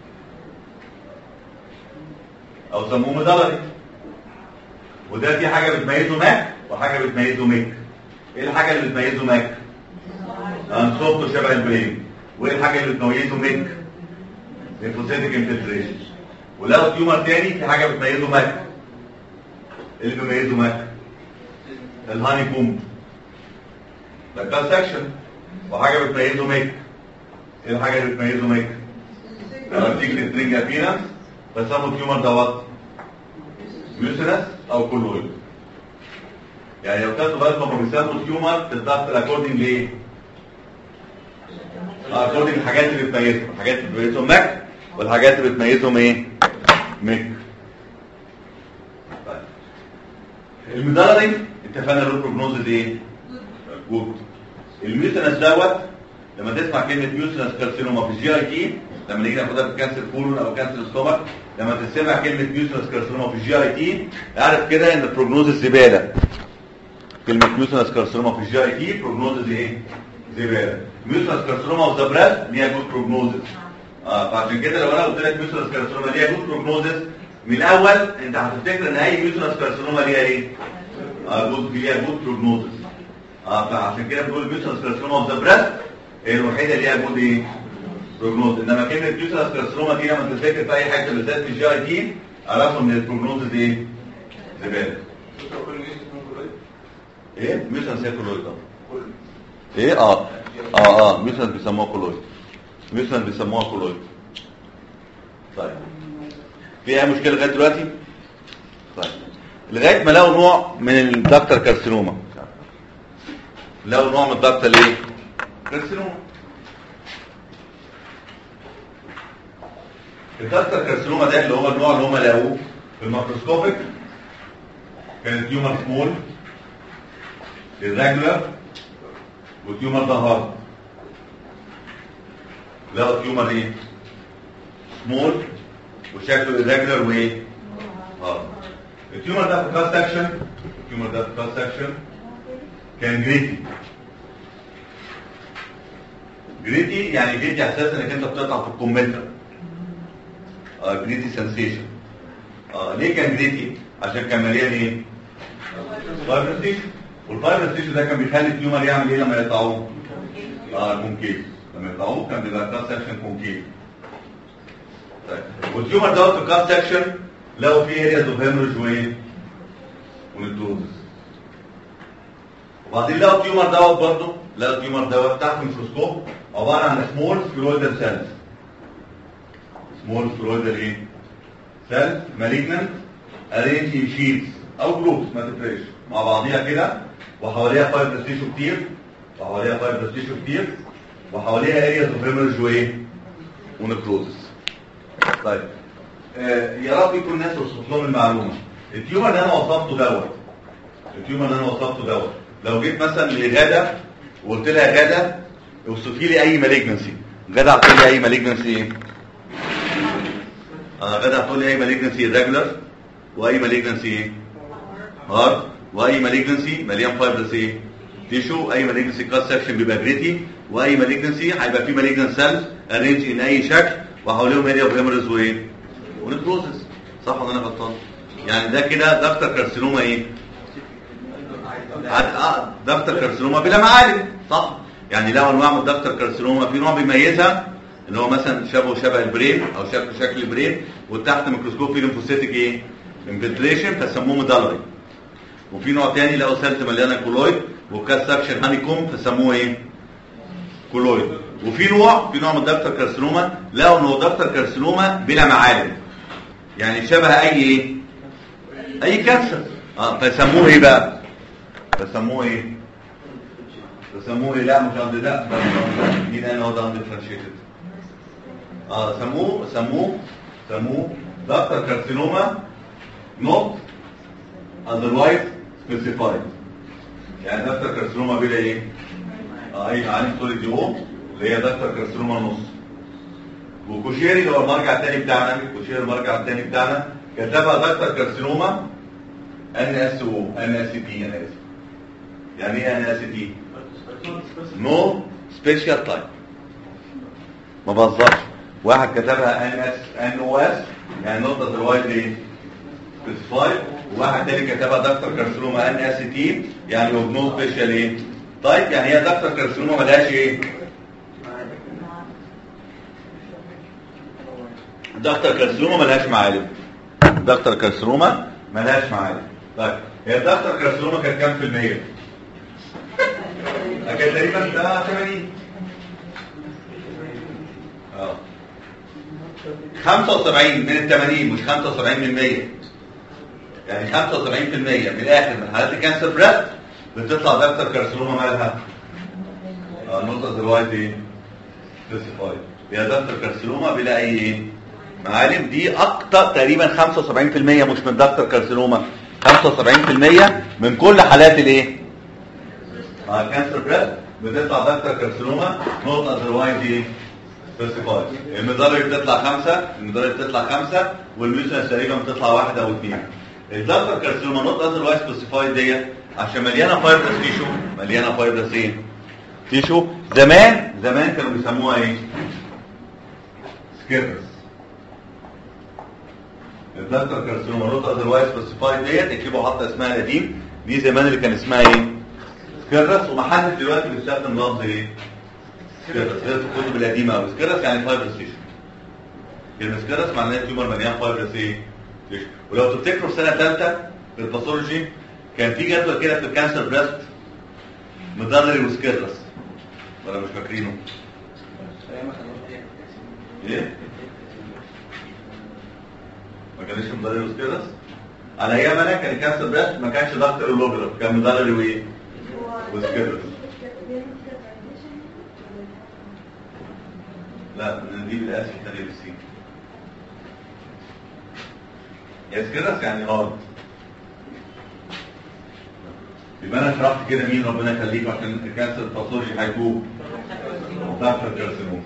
او سموه مدلري وده في حاجه بتميزه ماك وحاجه بتميزه ميك ايه الحاجه اللي بتميزه ماك انصبته شبه البرين وايه الحاجه اللي بتميزه ميك ليمفوسيتك انفلتريشن ولو تيومر تاني في حاجه بتميزه ماك ايه اللي بيميزه ماك الهاني كومب ده سكشن وحاجه بتميزه ميك ايه الحاجه اللي بتميزه ميك لما بتيجي ترينج ابيرنس بسموا التيومر دوت ميوسينس او كولويد يعني لو كانوا بالكم هم بيسموا التيومر في الضغط الاكوردنج لايه؟ اكوردنج الحاجات اللي بتميزهم الحاجات اللي بتميزهم ماك والحاجات اللي بتميزهم ايه؟ ميك طيب المدلري اتفقنا له بروجنوز ايه؟ جود الميوسينس دوت لما تسمع كلمه ميوسينس كارسينوما في الجي اي تي لما نيجي ناخدها في كانسر كولون او كانسر ستومك لما تسمع كلمه ميوسينس كارسينوما في الجي اي تي اعرف كده ان البروجنوز زباله كلمه ميوسينس كارسينوما في الجي اي تي بروجنوز ايه؟ زباله ميوسينس كارسينوما اوف ذا بريست ليها جود بروجنوز اه فعشان كده لو انا قلت لك ميوسينس كارسينوما ليها جود بروجنوز من الاول انت هتفتكر ان اي ميوسينس كارسينوما ليها ايه؟ اه جود ليها جود بروجنوز اه فعشان كده بنقول ميوسينس كارسينوما اوف ذا بريست هي الوحيده اللي ليها جود ايه؟ بروجنوز انما كلمه ميوسينس كارسينوما دي لما تفتكر في اي حاجه بالذات في الجي اي تي اعرفوا ان البروجنوز دي ايه؟ زباله ايه؟ ميوسينس هي كولويد اه ايه؟ اه اه اه ميوسينس بيسموها كولويد ميوسينس بيسموها كولويد طيب في اي مشكله لغايه دلوقتي؟ طيب لغايه ما لقوا نوع من الدكتور كارسينوما لقوا نوع من الدكتور الايه؟ كارسينوما الدكتور كارسينوما ده اللي هو النوع اللي هم لقوه في الميكروسكوبيك كان تيومر سمول irregular والتيومر ده هارد لقوا تيومر ايه؟ سمول وشكله irregular وايه؟ هارد التيومر ده في كاست سكشن التيومر ده في كاست سكشن كان جريتي جريتي يعني جريتي احساس انك انت بتقطع في الكمثرى اه جريتي سنسيشن اه ليه كان جريتي عشان كان مليان ايه فايبرس تيشو والفايبرس تيشو ده كان بيخلي التيومر يعمل ايه لما يقطعوه اه كونكيف لما يقطعوه كان بيبقى كاست سكشن كونكيف طيب والتيومر دوت في الكاست سكشن لقوا فيه ارياز اوف هيموريج وايه ونيتروزس وبعدين لقوا التيومر دوت برضه لقوا التيومر دوت تحت الميكروسكوب عباره عن سمول سفيرويدال سيلز سمول سفيرويدال ايه سيلز مالجنانت ارينج ان شيتس او جروبس ما تفرقش مع بعضيها كده وحواليها فايبرس تيشو كتير وحواليها فايبرس تيشو كتير وحواليها ارياز اوف هيموريج وايه ونكروزس طيب آه يا رب يكون الناس وصلت لهم المعلومه التيومر اللي انا وصفته دوت التيومر اللي انا وصفته دوت لو جيت مثلا لغاده وقلت لها غاده اوصفي لي اي مالجنسي غاده هتقول لي اي مالجنسي ايه اه غاده هتقول لي اي مالجنسي ريجولار واي مالجنسي ايه هارد واي مالجنسي مليان فايبرس ايه تيشو اي مالجنسي كاس سكشن بيبقى جريتي واي مالجنسي هيبقى فيه مالجنس سيلز ارينج ان اي شكل وحواليهم اريا اوف هيموريز وايه ونكروزس صح ولا انا غلطان يعني ده كده دكتور كارسينوما ايه عد- اه دكتور كارسينوما بلا معالم صح يعني لو انواع من الدكتور كارسينوما في نوع بيميزها اللي هو مثلا شبهه شبه البرين او شكل شكل البرين وتحت ميكروسكوب فيه ليمفوسيتك ايه انفلتريشن فسموه ميدالري وفي نوع تاني لقوا سيلز مليانه كولويد وكاس سكشن هاني كوم فسموه ايه كولويد وفي نوع في نوع من الدكتور كارسينوما لقوا ان هو دكتور كارسينوما بلا معالم يعني شبه اي ايه اي كانسر اه فسموه ايه بقى فسموه ايه فسموه ايه لا مش قصدي ده مين قال هو ده اندفرنشيتد اه سموه سموه سموه دكتور كارسينوما نوت otherwise specified يعني دكتور كارسينوما بلا ايه اه اي عين سوليد او اللي هي دكتور كارسينوما نص وكوشيري اللي هو المرجع الثاني بتاعنا كوشيري المرجع الثاني بتاعنا كتبها دكتور كارسينوما ان اس او ان اس تي انا اسف يعني ايه ان اس تي نو سبيشال تايب ما بهزرش واحد كتبها ان اس ان او اس يعني نقطه الوايد ايه سبيسيفايد وواحد تاني كتبها دكتور كارسينوما ان اس تي يعني اوف نو سبيشال ايه طيب يعني هي دكتور كارسينوما ملهاش ايه دكتور كارسينوما ملهاش معالم دكتور كارسينوما ملهاش معالم طيب هي دكتور كارسينوما كانت كام في المية؟ كانت تقريبا ده 80 اه 75 من ال 80 مش 75 من 100 يعني 75% من الاخر من حالات الكانسر بريست بتطلع دكتور كارسينوما مالها اه النقطه دلوقتي ايه سبيسيفايد هي دكتور كارسينوما بلا اي ايه معالم دي اكتر تقريبا 75% مش من دكتور كارسينوما 75% من كل حالات الايه مع الكانسر بريست بتطلع دكتور كارسينوما نقطه اذروايز ايه سبيسيفايد المدرج بتطلع خمسة المدرج بتطلع خمسة والميوسنس تقريبا بتطلع واحدة او اثنين الدكتور كارسينوما نوت اذروايز سبيسيفايد ديت عشان مليانه فايبرس تيشو مليانه فايبرس ايه تيشو زمان زمان كانوا بيسموها ايه سكيرس الدكتور كارسينوما نوت اذروايز سبيسيفايد ديت اكتبوا حتى اسمها القديم دي زمان اللي كان اسمها ايه سكيرس ومحدش دلوقتي بيستخدم لفظ ايه سكيرس غير في الكتب القديمه قوي سكيرس يعني فايبرس تيشو كلمه سكيرس معناها تيومر مليان فايبرس ايه تيشو ولو تفتكروا في سنه ثالثه في الباثولوجي كان في جدول كده في الكانسر بريست مدرري وسكيرس ولا مش فاكرينه ايه ما كانش مدرري وسكيرس على ايام انا كان الكانسر بريست ما كانش دكتور لوجرا كان مدرري وايه وسكيرس لا نجيب الاسي الثانيه بالسين يسكرس يعني هارد يبقى انا شرحت كده مين ربنا يخليك عشان كانسر الباثولوجي هيجوب وتحت الكارسينوم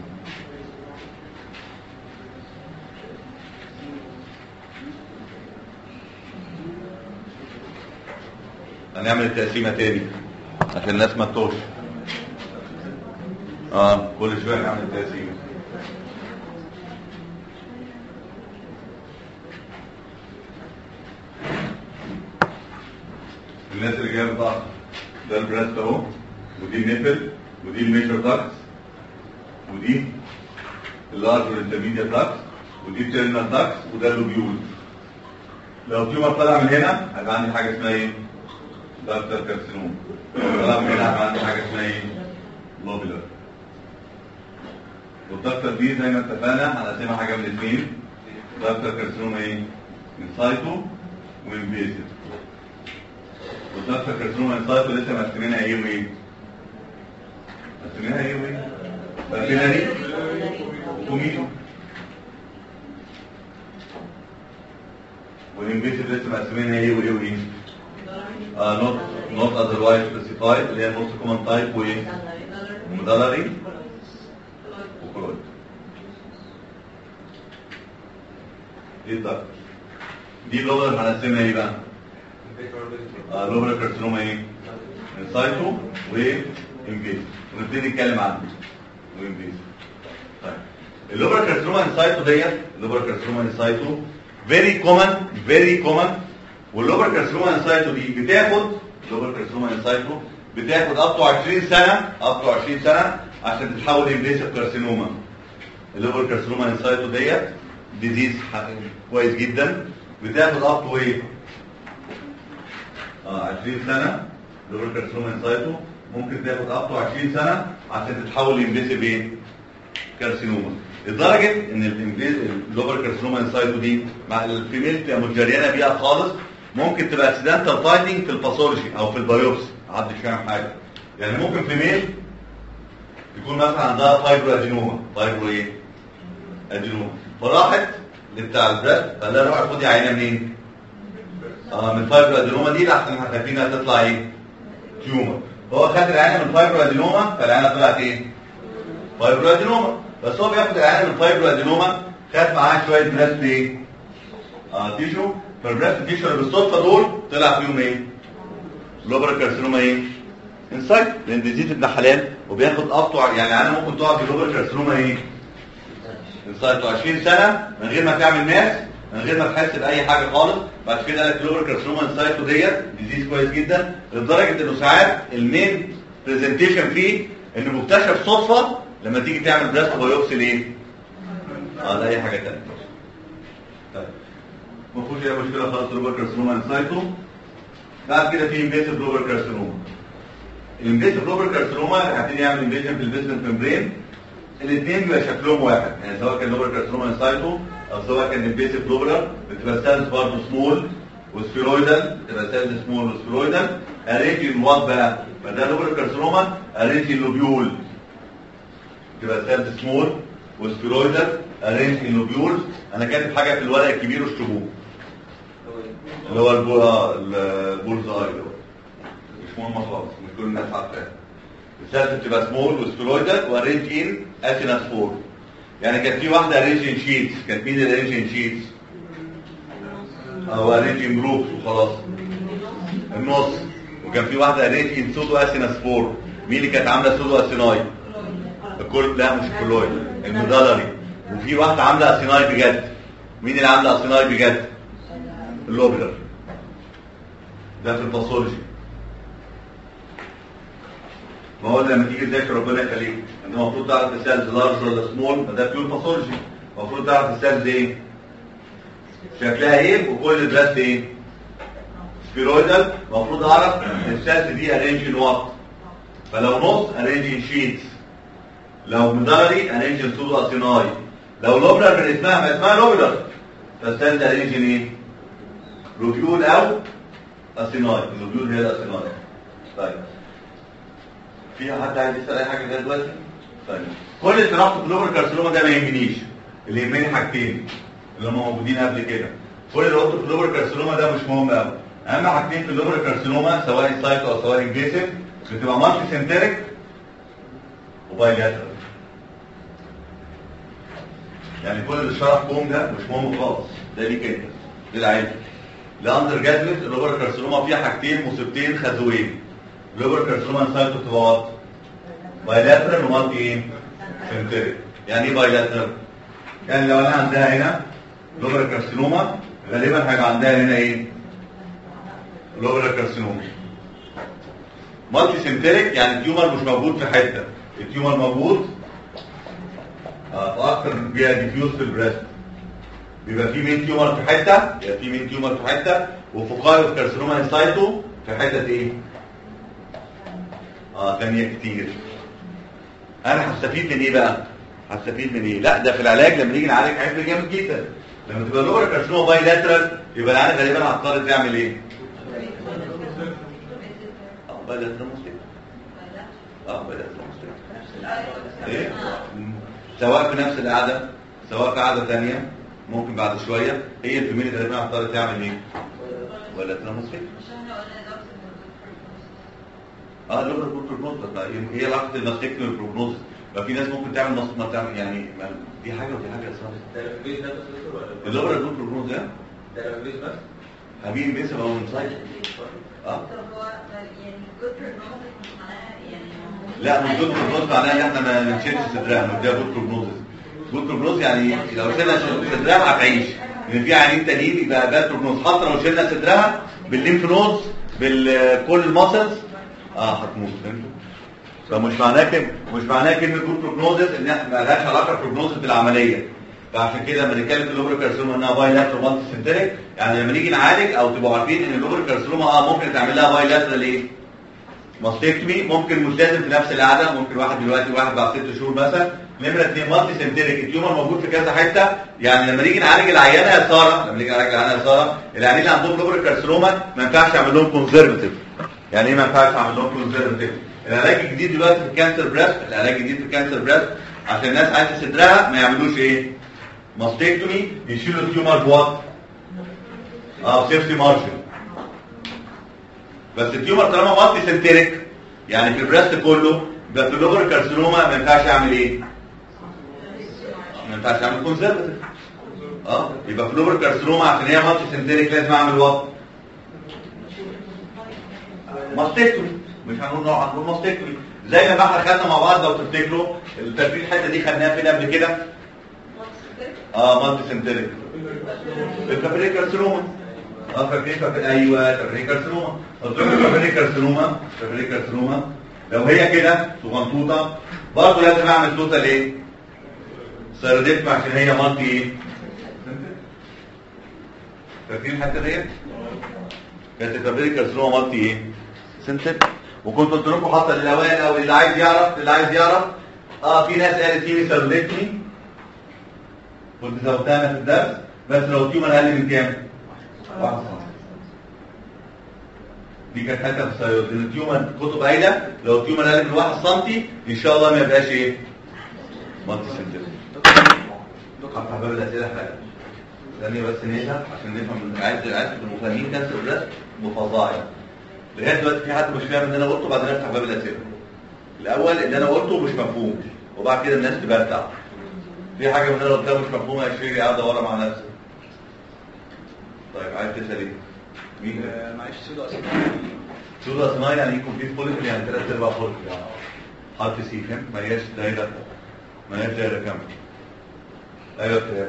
هنعمل التقسيمه تاني عشان الناس ما تتوهش اه كل شويه نعمل التقسيمه الناس اللي جايه متاخر ده البريست اهو ودي النيبل ودي الميجر داكس ودي اللارج والانترميديت داكس ودي التيرنال داكس وده اللوبيول لو تيومر طلع من هنا هيبقى عندي حاجه اسمها ايه؟ داكتر كارسينوم لو طلع من هنا هيبقى عندي حاجه اسمها ايه؟ لوبيلر والدكتور دي زي ما اتفقنا هنقسمها حاجه من الاثنين دكتور كارسينوم ايه؟ انسايتو وانفيزيف والدكتور كارسينوم انسايتو لسه مقسمينها ايه وايه؟ مقسمينها ايه وايه؟ مقسمينها ايه؟ وميتو والانفيزيف لسه مقسمينها ايه وايه وايه؟ اه نوت نوت اذروايز سبيسيفايد اللي هي الموست كومن تايب وايه؟ ومدلري وكرويد دي الدكتور دي لوبر هنقسمها ايه بقى؟ آه لوبر كارسينوما ايه؟ انسايتو وانفيزيف ونبتدي نتكلم عنه وانفيزيف طيب اللوبر كارسينوما انسايتو ديت اللوبر كارسينوما انسايتو فيري كومن فيري كومن واللوبر كارسينوما انسايتو دي بتاخد اللوبر كارسينوما انسايتو بتاخد اب تو 20 سنه اب تو 20 سنه عشان تتحول انفيسيف كارسينوما اللوبر كارسينوما انسايتو ديت ديزيز كويس جدا بتاخد اب تو ايه؟ اه 20 سنه لوبر كارسينوما انسايتو ممكن تاخد اب تو 20 سنه عشان تتحول لانفيسيف ايه؟ كارسينوما لدرجه ان اللوبر كارسينوما انسايتو دي مع الفيميل تبقى متجريانه بيها خالص ممكن تبقى اكسيدنتال فايندنج في الباثولوجي او في البيوبسي محدش فاهم حاجه يعني ممكن فيميل يكون مثلا عندها فايبرو ادينوما فايبرو ايه؟ ادينوما فراحت لبتاع البرد فقال لها روحي خدي عينه منين؟ اه من فايبرو ادينوما دي لحسن احنا خايفين انها تطلع ايه؟ تيومر هو خد العينه من فايبرو ادينوما فالعينه طلعت ايه؟ فايبرو ادينوما بس هو بياخد العينه من فايبرو ادينوما خد معاه شويه بريست ايه؟ اه تيشو فالبريست تيشو اللي بالصدفه دول طلع فيهم ايه؟ لوبر كارسينوما ايه؟ انسايت لان ديزيز ابن حلال وبياخد اب يعني انا ممكن تقع في لوبر كارسينوما ايه؟ انسايت 20 سنه من غير ما تعمل ماس من غير ما تحس باي حاجه خالص بعد كده قال لك لوبر كارسينوما انسايتو ديت ديزيز كويس جدا لدرجه انه ساعات المين برزنتيشن فيه انه مكتشف صدفه لما تيجي تعمل بريست بايوبسي ليه؟ اه ده اي حاجه ثانيه طيب ما فيهوش اي مشكله خالص لوبر كارسينوما انسايتو بعد كده في انفيسيف لوبر كارسينوما الانفيسيف لوبر كارسينوما هيبتدي يعمل انفيجن في البيزمنت ممبرين الاثنين بيبقى شكلهم واحد يعني سواء كان لوبر كارسينوما انسايتو او سواء كان انفيسيف لوبر بتبقى سيلز برضه سمول وسفيرويدال بتبقى سيلز سمول وسفيرويدال ارينج وات بقى فده لوبر كارسينوما ارينج لوبيول بتبقى سيلز سمول وسفيرويدال ارينج لوبيول انا كاتب حاجه في الورق الكبير واشتبوه اللي هو البول البولز اي مش مهم خالص مش كل الناس عارفاه السيلز بتبقى سمول وسفيرويدال وارينج ان اسيناس فور يعني كان في واحده ارينج ان شيتس كان مين الارينج ان شيتس او ارينج ان جروبس وخلاص النص وكان في واحده ارينج ان سودو اسيناس فور مين اللي كانت عامله سودو اسيناي الكل لا مش كلويد المدلري وفي واحده عامله اسيناي بجد مين اللي عامله اسيناي بجد اللوبلر ده في الباثولوجي ما هو لما تيجي تذاكر ربنا يخليك انت المفروض تعرف السيلز لارج ولا سمول ده بيور باثولوجي المفروض تعرف السيلز ايه شكلها ايه وكل البلاست ايه سبيرويدال المفروض اعرف السيلز دي ارينج ان وات فلو نص ارينج ان شيتس لو مداري ارينج ان سودو اسيناي لو لوبلر من اسمها ما اسمها لوبلر فالسيلز ارينج ان ايه روبيول او اسيناي اللوبيول هي الاسيناي طيب في حد عايز يسال اي حاجه لغايه دلوقتي طيب كل اللي شرحته في اللوبر كارسينوما ده ما يهمنيش اللي يهمني حاجتين اللي هم موجودين قبل كده كل اللي قلته في اللوبر كارسينوما ده مش مهم قوي اهم حاجتين في اللوبر كارسينوما سواء سايتو او سواء انجيسيف بتبقى مالتي سنتريك وبايلاترال يعني كل اللي شرح فوق ده مش مهم خالص ده ليك انت للعيله الاندر جادويت اللوبر كارسينوما فيها حاجتين مصيبتين خزوين اللوبر كارسينوما سايتو تبقى واط بايلاترال ومالتي ايه سنتريك يعني ايه بايلاترال يعني لو انا عندها هنا لوبر كارسينوما غالبا هيبقى عندها هنا ايه لوبر كارسينوما مالتي سنتريك يعني التيومر مش موجود في حته التيومر موجود آه، في اكتر بيبقى ديفيوز في البريست بيبقى في مين تيومر في حته بيبقى في مين تيومر في حته وفوقايو كارسينوما سايتو في حته ايه اه ثانيه كتير انا هستفيد من ايه بقى هستفيد من ايه لا ده في العلاج لما نيجي نعالج هيفرق جامد جدا لما تبقى لوبر كارسينوما باي لاترال يبقى العيان غالبا هتضطر تعمل ايه اه باي لاترال مستقبل اه باي لاترال مستقبل ايه مم. سواء في نفس القعده سواء في قعده ثانيه ممكن بعد شويه هي الفيميل غالبا هتضطر تعمل ايه باي لاترال مستقبل اه اللوبر بروجنوز بس هي علاقه الماستكتومي والبروجنوز ما في ناس ممكن تعمل نص ما تعمل يعني ما دي حاجه ودي حاجه اصلا اللوبر بروجنوز ده حبيبي بيسبب او من سايد اه لا من جود بروجنوز معناها ان احنا ما نشيلش صدرها نديها جود بروجنوز جود بروجنوز يعني لو شلنا صدرها هتعيش لان في عيانين تانيين يبقى باد بروجنوز حتى لو شلنا صدرها بالليمف نودز بالكل الماسلز اه هتموت فهمت فمش معناه كده مش معناه كلمه جود بروجنوزس ان احنا ما لهاش علاقه بروجنوزس بالعمليه فعشان كده لما نتكلم في اللوبر كارسينوما انها باي لاترال مالتي سنتريك يعني لما نيجي نعالج او تبقوا عارفين ان اللوبر كارسينوما اه ممكن تعمل لها باي لاترال ايه ماستكتومي ممكن مش لازم في نفس القعده ممكن واحد دلوقتي واحد بعد ست شهور مثلا نمره اثنين مالتي سنتريك التيومر موجود في كذا حته يعني لما نيجي نعالج العيانه يا ساره لما نيجي نعالج العيانه يا ساره العيانين اللي عندهم لوبر كارسينوما ما ينفعش اعمل لهم كونزرفتيف يعني ايه ما ينفعش اعمل لهم كونزرفتيف العلاج الجديد دلوقتي في الكانسر بريست العلاج الجديد في الكانسر بريست عشان الناس عايزه صدرها ما يعملوش ايه ماستكتومي يشيلوا التيومر بوات اه سيفتي مارجن بس التيومر طالما مالتي سنتريك يعني في البريست كله يبقى في اللوبر كارسينوما ما ينفعش اعمل ايه ما ينفعش اعمل كونزرفتيف اه يبقى في اللوبر كارسينوما عشان هي مالتي سنتريك لازم اعمل وات ماستكتومي مش هنقول نوع هنقول ماستكتومي زي ما احنا خدنا مع بعض لو تفتكروا الترتيب الحته دي خدناها فين قبل كده اه مالتي سنتريك الكابري كارسينوما اه فاكرين فاكرين ايوه كابري كارسينوما قلت لكم كابري كارسينوما كابري كارسينوما لو هي كده صغنطوطه برضه لازم اعمل توتال ايه سيروديتم عشان هي مالتي ايه فاكرين الحته ديت كانت الكابري كارسينوما مالتي ايه سنتر وكنت قلت لكم حتى للاوائل او اللي عايز يعرف اللي عايز يعرف اه في ناس قالت لي سيروديتمي كنت زودتها أنا في الدرس بس لو تيومر اقل من كام؟ واحد سم. دي كانت حته في السيروز ان التيومر كتب قايله لو التيومر اقل من 1 سم ان شاء الله ما يبقاش ايه؟ مالتي سنتر هفتح باب الاسئله حاجه ثانيه بس نهدى عشان نفهم عايز عايز تبقوا فاهمين كانسر ده مفظعه يعني لغايه دلوقتي في حد مش فاهم اللي انا قلته بعدين افتح باب الاسئله الاول اللي انا قلته مش مفهوم وبعد كده الناس تبدع في حاجه من اللي انا قلتها مش مفهومه يا شيخ قاعده ورا مع نفسك طيب عايز تسال ايه مين معلش سودو اسماء سودو اسماء يعني يكون في فوليكل يعني ثلاث ارباع فوليكل يعني حرف سي فهمت ما هياش دايره ما هياش دايره كامله ايوه كده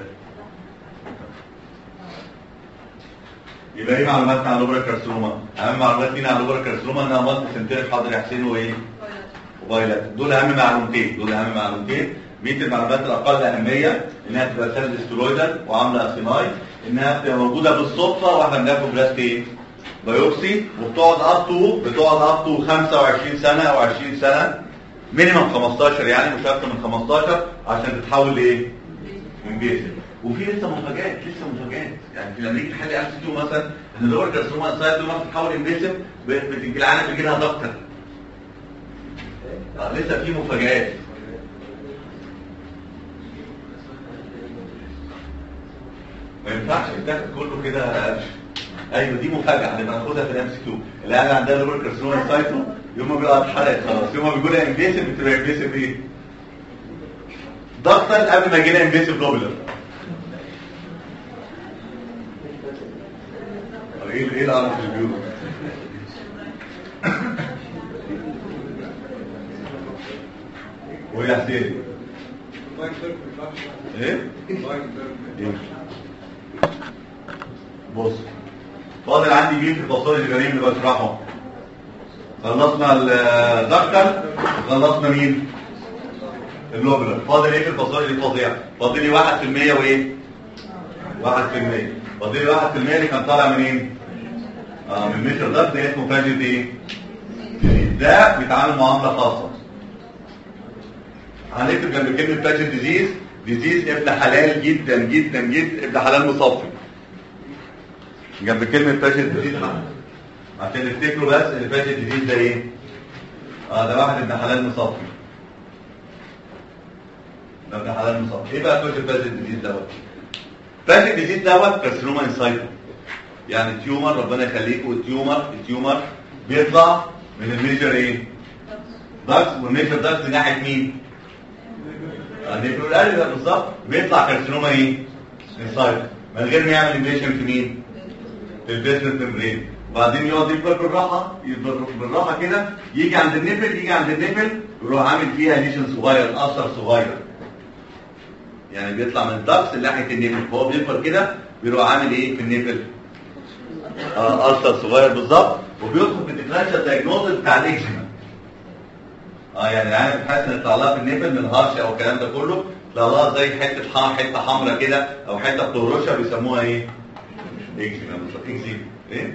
يبقى ايه معلوماتنا عن لوبرا كارسينوما اهم معلومات لينا عن لوبرا كارسينوما انها مالتي سنتريك حاضر يا حسين وايه وبايلات دول اهم معلومتين دول اهم معلومتين ميت المعلومات الاقل اهميه انها تبقى سيل ستيرويدال وعامله اسيماي انها بتبقى موجوده بالصدفه واحنا بناخد بلاست ايه بايوبسي وبتقعد اب تو بتقعد اب تو 25 سنه او 20 سنه مينيمم 15 يعني مش اكتر من 15 عشان تتحول لايه؟ من بيزل وفي لسه مفاجآت لسه مفاجآت يعني في لما يجي حد ام سي مثلا ان اللور كارسينوما انسايد لما بتتحول انفيسيف بتجي العينه بيجي لها ضغط آه، لسه في مفاجآت ما ينفعش يتاخد كله كده قرش ايوه دي مفاجاه هنبقى ناخدها في الام سي كيو اللي قاعد عندها ليبر كارسينوما سايتو يوم ما بيبقى اتحرقت خلاص يوم ما بيقول انفيسيف بتبقى انفيسيف ايه؟ ضغطا قبل ما يجي لها انفيسيف لوبلر ايه ايه العرف اللي بيقوله ويا حسين ايه؟ ايه؟ بص فاضل عندي مين في الباثولوجي الجريم اللي بشرحه خلصنا الدكتر وخلصنا مين اللوبلر فاضل ايه في الباثولوجي الفظيع فاضل لي 1% وايه 1% فاضل لي 1% اللي كان طالع منين اه من ميتر ضغط ده اسمه فاجيت ايه ده بيتعامل معامله خاصه هنكتب جنب كلمه فاجيت ديزيز ديزيز ابن حلال جدا جدا جدا ابن حلال مصفي جنب كلمة فاشل ديزيز عشان تفتكروا بس ان فاشل ديزيز ده ايه؟ اه ده واحد ابن حلال مصفي ده ابن حلال مصفي ايه بقى فاشل فاشل ديزيز دوت؟ فاشل ديزيز دوت كارسينوما انسايتو يعني تيومر ربنا يخليكم التيومر التيومر بيطلع من الميجر ايه؟ داكس والميجر داكس ناحية مين؟ النيفرولاري ده بالظبط بيطلع كارسينوما ايه؟ انسايتو من غير ما يعمل انفيشن في مين؟ في البيزنس ممبرين وبعدين يقعد يكبر بالراحه يكبر بالراحه كده يجي عند النفل يجي عند النفل يروح عامل فيها ليشن صغير اثر صغير يعني بيطلع من الدكس لناحيه النفل فهو بيكبر كده بيروح عامل ايه في النفل آه اثر صغير بالظبط وبيدخل في الديفرنشال دايجنوستس بتاع الاكزيما اه يعني العيال بتحس ان يطلع لها في النفل من الهرش او الكلام ده كله يطلع لها زي حته حمرا حته حمراء كده او حته بتهرشها بيسموها ايه؟ اكزيما بالظبط اكزيما ايه؟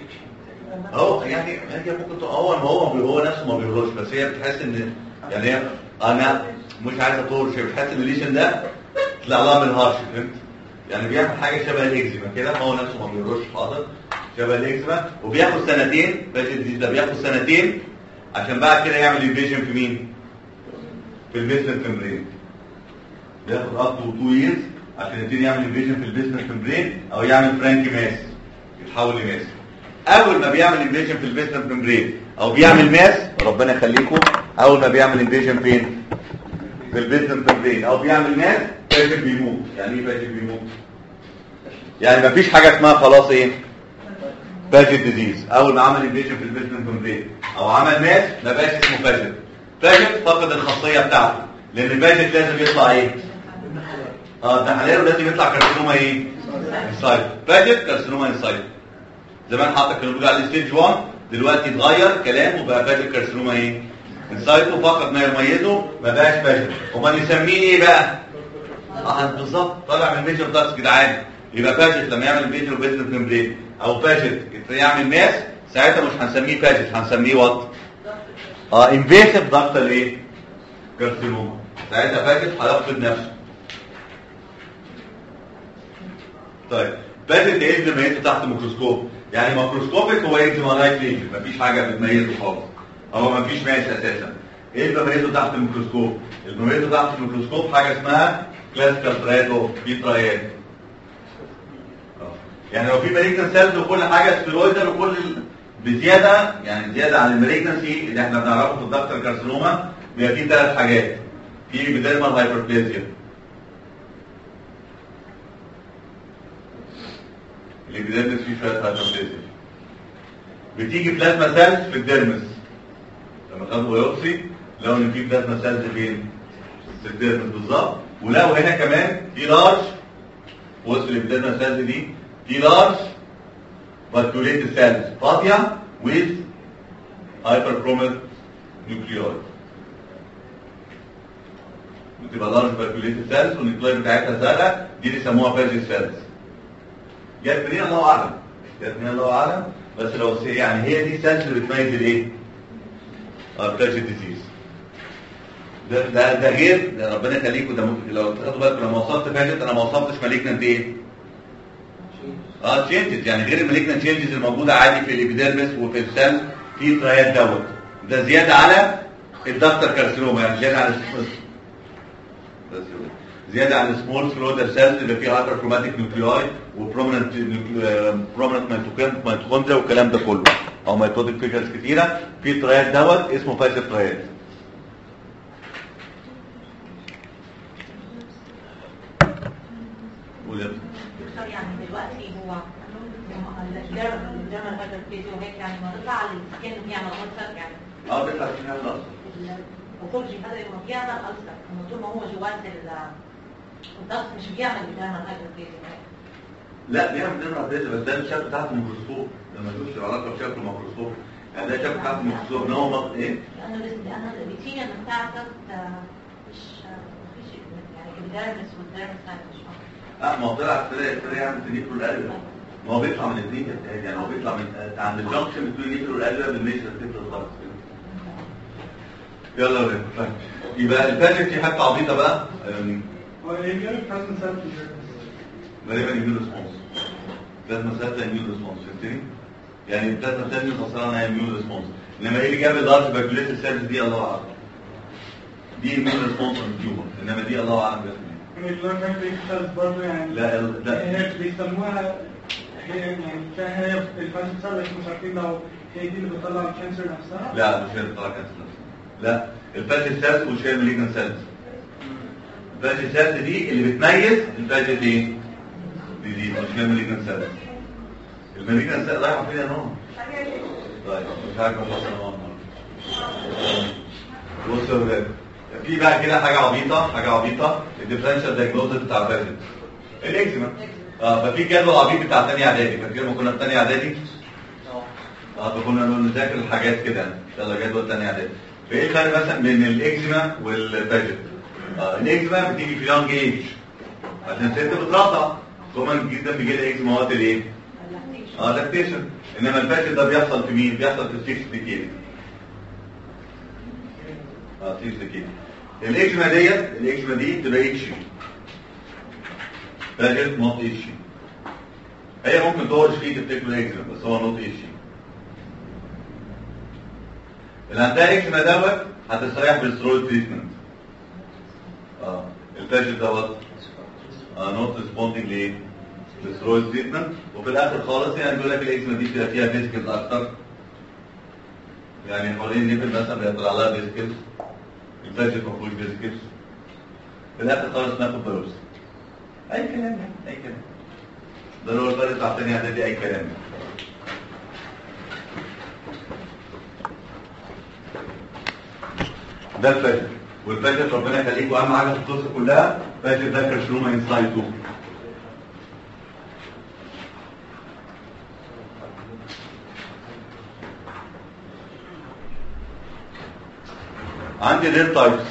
اهو يعني هي ممكن تبقى هو ما هو هو نفسه ما بيهرش بس هي بتحس ان يعني هي انا مش عايزه تهرش هي بتحس ان الليشن ده طلع لها من الهرش فهمت؟ يعني بيعمل حاجه شبه الاكزيما كده هو نفسه ما بيهرش حاضر شبه الاكزيما وبياخد سنتين فاشل ده بياخد سنتين عشان بعد كده يعمل انفيجن في مين؟ في البيسمنت ممبرين بياخد اب تو 2 ييرز عشان يبتدي يعمل انفيجن في البيسمنت ممبرين او يعمل فرانك ماس يتحول لماس اول ما بيعمل انفيجن في البيسمنت ممبرين او بيعمل ماس ربنا يخليكم اول ما بيعمل انفيجن فين في البيسمنت ممبرين او بيعمل ماس فاشل بيموت يعني ايه فاشل بيموت يعني مفيش حاجه اسمها خلاص ايه فاشل ديزيز اول ما عمل انفيجن في البيسمنت ممبرين او عمل ماس ما بقاش اسمه فاشل فاشل فقد الخاصيه بتاعته لان الفاشل لازم يطلع ايه اه ده حاليا لازم يطلع كارسينوما ايه انسايد فاجت كارسينوما انسايد زمان حتى كانوا بيقولوا عليه ستيج 1 دلوقتي اتغير كلام وبقى فاجت كارسينوما ايه انسايد فقط ما يميزه ما بقاش فاجت امال نسميه ايه بقى اه بالظبط طالع من ميجر داكس جدعان يبقى فاجت لما يعمل ميجر بيزنس ممبرين او فاجت يعمل ماس ساعتها مش هنسميه فاجت هنسميه وات اه انفيسيف ضغط الايه كارسينوما ساعتها فاجت هيفقد نفسه طيب فاتت ايه اللي بيميزه تحت الميكروسكوب يعني ماكروسكوبيك هو اكزيما لايك ليجن مفيش حاجه بتميزه خالص هو مفيش ماس اساسا ايه اللي بيميزه تحت الميكروسكوب اللي بيميزه تحت الميكروسكوب حاجه اسمها كلاسيكال ترايدو في ترايات يعني لو في مالجنان سيلز وكل حاجه ستيرويدال وكل ال... بزياده يعني زياده عن المالجنسي اللي احنا بنعرفه في الدكتور كارسينوما بيبقى فيه ثلاث حاجات في ايبيديرمال هايبربليزيا الابيديرمس فيه شويه هايبربليزيا بتيجي بلازما سيلز في الديرمس لما خدوا بايوبسي لقوا ان في بلازما سيلز فين؟ في الديرمس بالظبط ولقوا هنا كمان في لارج وسط الابيديرمس سيلز دي في لارج فاسكوليتد سيلز فاضيه with hyperchromic nuclei بتبقى لارج فاسكوليتد سيلز والنيوكلاي بتاعتها زرقاء دي اللي يسموها فاجي سيلز جت منين الله اعلم جت منين الله اعلم بس لو س- يعني هي دي السيلز اللي بتميز الايه؟ ارتاج ديزيز ده ده ده غير ده ربنا يخليكم ده ممكن لو تاخدوا بالكم لما وصلت فاجت انا ما وصلتش مالجنت ايه؟ اه تشينجز يعني غير المالجنت تشينجز الموجوده عادي في الابيديرمس وفي السيل في ترايات دوت ده زياده على الدكتور كارسينوما يعني زياده على السيستم. بس هو. زياده عن السمول سلوتر سيلز اللي فيها هايبر كروماتيك نيوكلياي وبرومننت برومننت ميتوكوندريا والكلام ده كله او ميتوتيك فيجرز كتيره في ترايد دوت اسمه فاشل ترايد قول يا ابني. دكتور يعني دلوقتي هو الجرم هذا الفيديو هيك يعني ما نطلع على السكين بيعمل ألسر يعني اه بيطلع في النهايه خلاص الباثولوجي هذا لما بيعمل ألسر لما طول ما هو جوات ال- الضغط مش بيعمل الجرم هذا الفيديو لا بيعمل دايما عداد بس ده الشكل بتاعته الميكروسكوب لما تشوف العلاقه بشكل الميكروسكوب يعني ده الشكل بتاعته الميكروسكوب ان هو مط- ايه لأنه لس- لأن البيتينيا بتاعتك آه، مش آه، مفيش يعني الديرمس والديرمس هذا مش موجود. اه ما هو طلع طلع طلع يعمل تنيكرو القلب ما هو بيطلع من الاثنين يا بتهيألي، يعني هو بيطلع من آه، عند الجنكشن بين النيكرو والقلب بالميشر تفضل خالص يلا يا ولاد طيب. يبقى الفاجر في حاجه عبيطه بقى أم، Well, if you're present cell غالبا immune response لازم اساسا immune response فهمتني؟ يعني لازم تاني خسران انها immune response انما ايه اللي جاب الدارك فاكيوليتد سيلز دي الله اعلم دي immune response on tumor انما دي الله اعلم بس من البلاد cells برضه يعني لا ال- لا هي بيسموها هي يعني هي الفاشل سيل بس مش عارفين لو هي دي اللي بتطلع الكانسر نفسها لا مش هي اللي طلع كانسر لا الفاجر سيلز مش هي المالجن سيلز الفاجر سيلز دي اللي بتميز الفاجر ايه؟ دي دي مش هي المالجن سيلز المالجن سيلز رايحه فين يا نور؟ طيب مش عارف اخلص انا بص يا ولاد في بقى كده حاجه عبيطه حاجه عبيطه الديفرنشال دايجنوستس بتاع الفاجر الاكزيما اه ففي جدول عبيط بتاع ثانيه اعدادي فاكر لما كنا في ثانيه اعدادي اه فكنا نذاكر الحاجات كده يلا جدول ثانيه اعدادي فايه الفرق مثلا بين الاكزيما والفاجر اه الاكزيما بتيجي في يونج ايج عشان الست بترضع كومن جدا بيجي لها اكزيما وقت الايه؟ اه لاكتيشن انما الفاشل ده بيحصل في مين بيحصل في السيكس ديكيد اه سيكس ديكيد الاكزيما ديت الاكزيما دي بتبقى اتشي فاشل نوت اتشي هي ممكن تورش فيه تفتكر اكزيما بس هو نوت اتشي اللي عندها اكزيما دوت هتستريح بالسترويد تريتمنت اه الفاشل دوت اه نوت ريسبوندنج لايه؟ للسترويد تريتمنت وفي الاخر خالص يعني بيقول لك الاكزيما دي بتبقى فيها فيزيكلز اكتر يعني حوالين النبل مثلا بيطلع لها فيزيكلز الفاشل ما فيهوش فيزيكلز في الاخر خالص ناخد بايوبسي اي كلام يعني اي كلام ده اللي هو الفرق بتاع الثانيه اعدادي اي كلام يعني. ده الفجر والفجر ربنا يخليك واهم حاجه في القصه كلها فجر ده كرشوما انسايد 2 عندي رير تايبس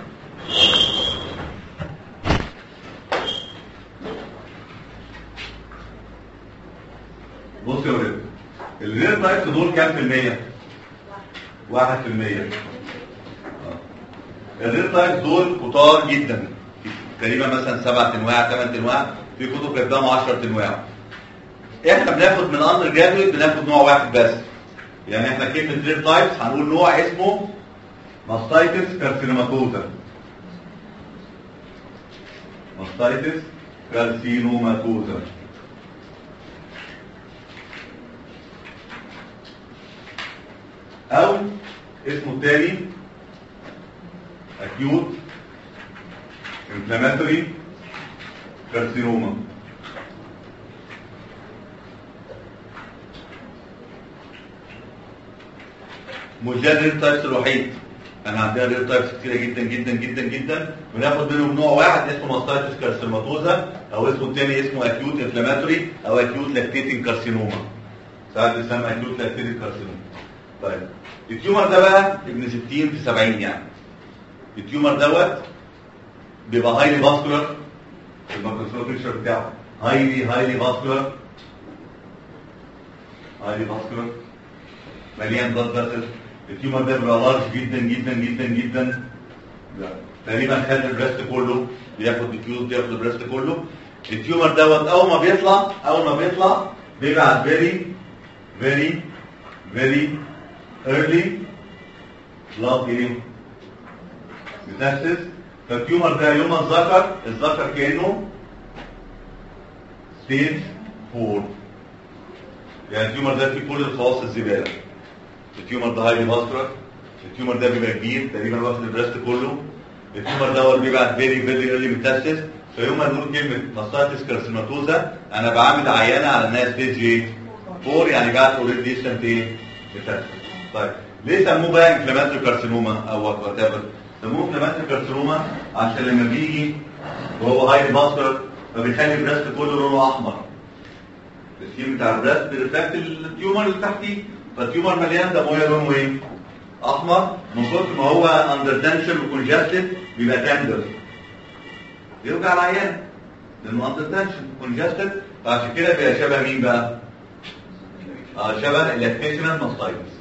بص يا ولاد الرير تايبس دول كام في المية؟ واحد في المية الرير تايبس دول كتار جدا تقريبا مثلا سبع انواع ثمان انواع في كتب كاتباهم 10 انواع احنا بناخد من اندر جرادويت بناخد نوع واحد بس يعني احنا كلمه رير تايبس هنقول نوع اسمه ماستايتس كارسينوماتوزا ماستايتس كارسينوماتوزا او اسمه الثاني acute inflammatory carcinoma مش ده الرير تايبس الوحيد انا عندنا رير تايبس كتيره جدا جدا جدا جدا بناخد منهم نوع واحد اسمه ماستايتس كارسينوماتوزا او اسمه الثاني اسمه acute inflammatory او acute lactating carcinoma ساعات بيسمى acute lactating carcinoma طيب التيومر ده بقى ابن 60 في 70 يعني التيومر دوت بيبقى هايلي فاسكولار المايكروسكوب بيكتشر بتاعه هايلي هايلي فاسكولار هايلي فاسكولار مليان بلاد فاسل التيومر ده بيبقى لارج جدا جدا جدا جدا تقريبا خد البريست كله بياخد الكيوز بياخد البريست كله التيومر دوت اول ما بيطلع اول ما بيطلع بيبقى فيري فيري فيري early blood ايه ميتاستس فالتيومر ده يوم ما اتذكر اتذكر كانه ستيج 4 يعني التيومر ده فيه كل الخواص الزباله التيومر ده هايلي فاسكولار التيومر ده بيبقى كبير تقريبا واخد البريست كله التيومر ده هو اللي بيبقى فيري فيري ايرلي ميتاستس فيوم ما نقول كلمه ماستايتس كارسينوتوزا انا بعامل عيانه على انها ستيج ايه 4 يعني بعد اوريدي ديستنت ايه ميتاستس طيب ليه سموه بقى انفلاماتوري كارسينوما او وات ايفر سموه انفلاماتوري كارسينوما عشان لما بيجي وهو هايلي فاسكولار فبيخلي البريست كله لونه احمر السكين بتاع البريست بيرفلكت التيومر اللي تحتيه فالتيومر مليان ده ميه لونه ايه؟ احمر من كتر ما هو اندر تنشن وكونجستد بيبقى تندر يوجع العيان لانه اندر تنشن كونجستد فعشان كده بيبقى شبه مين بقى؟ اه شبه الاكتيشنال ماستايتس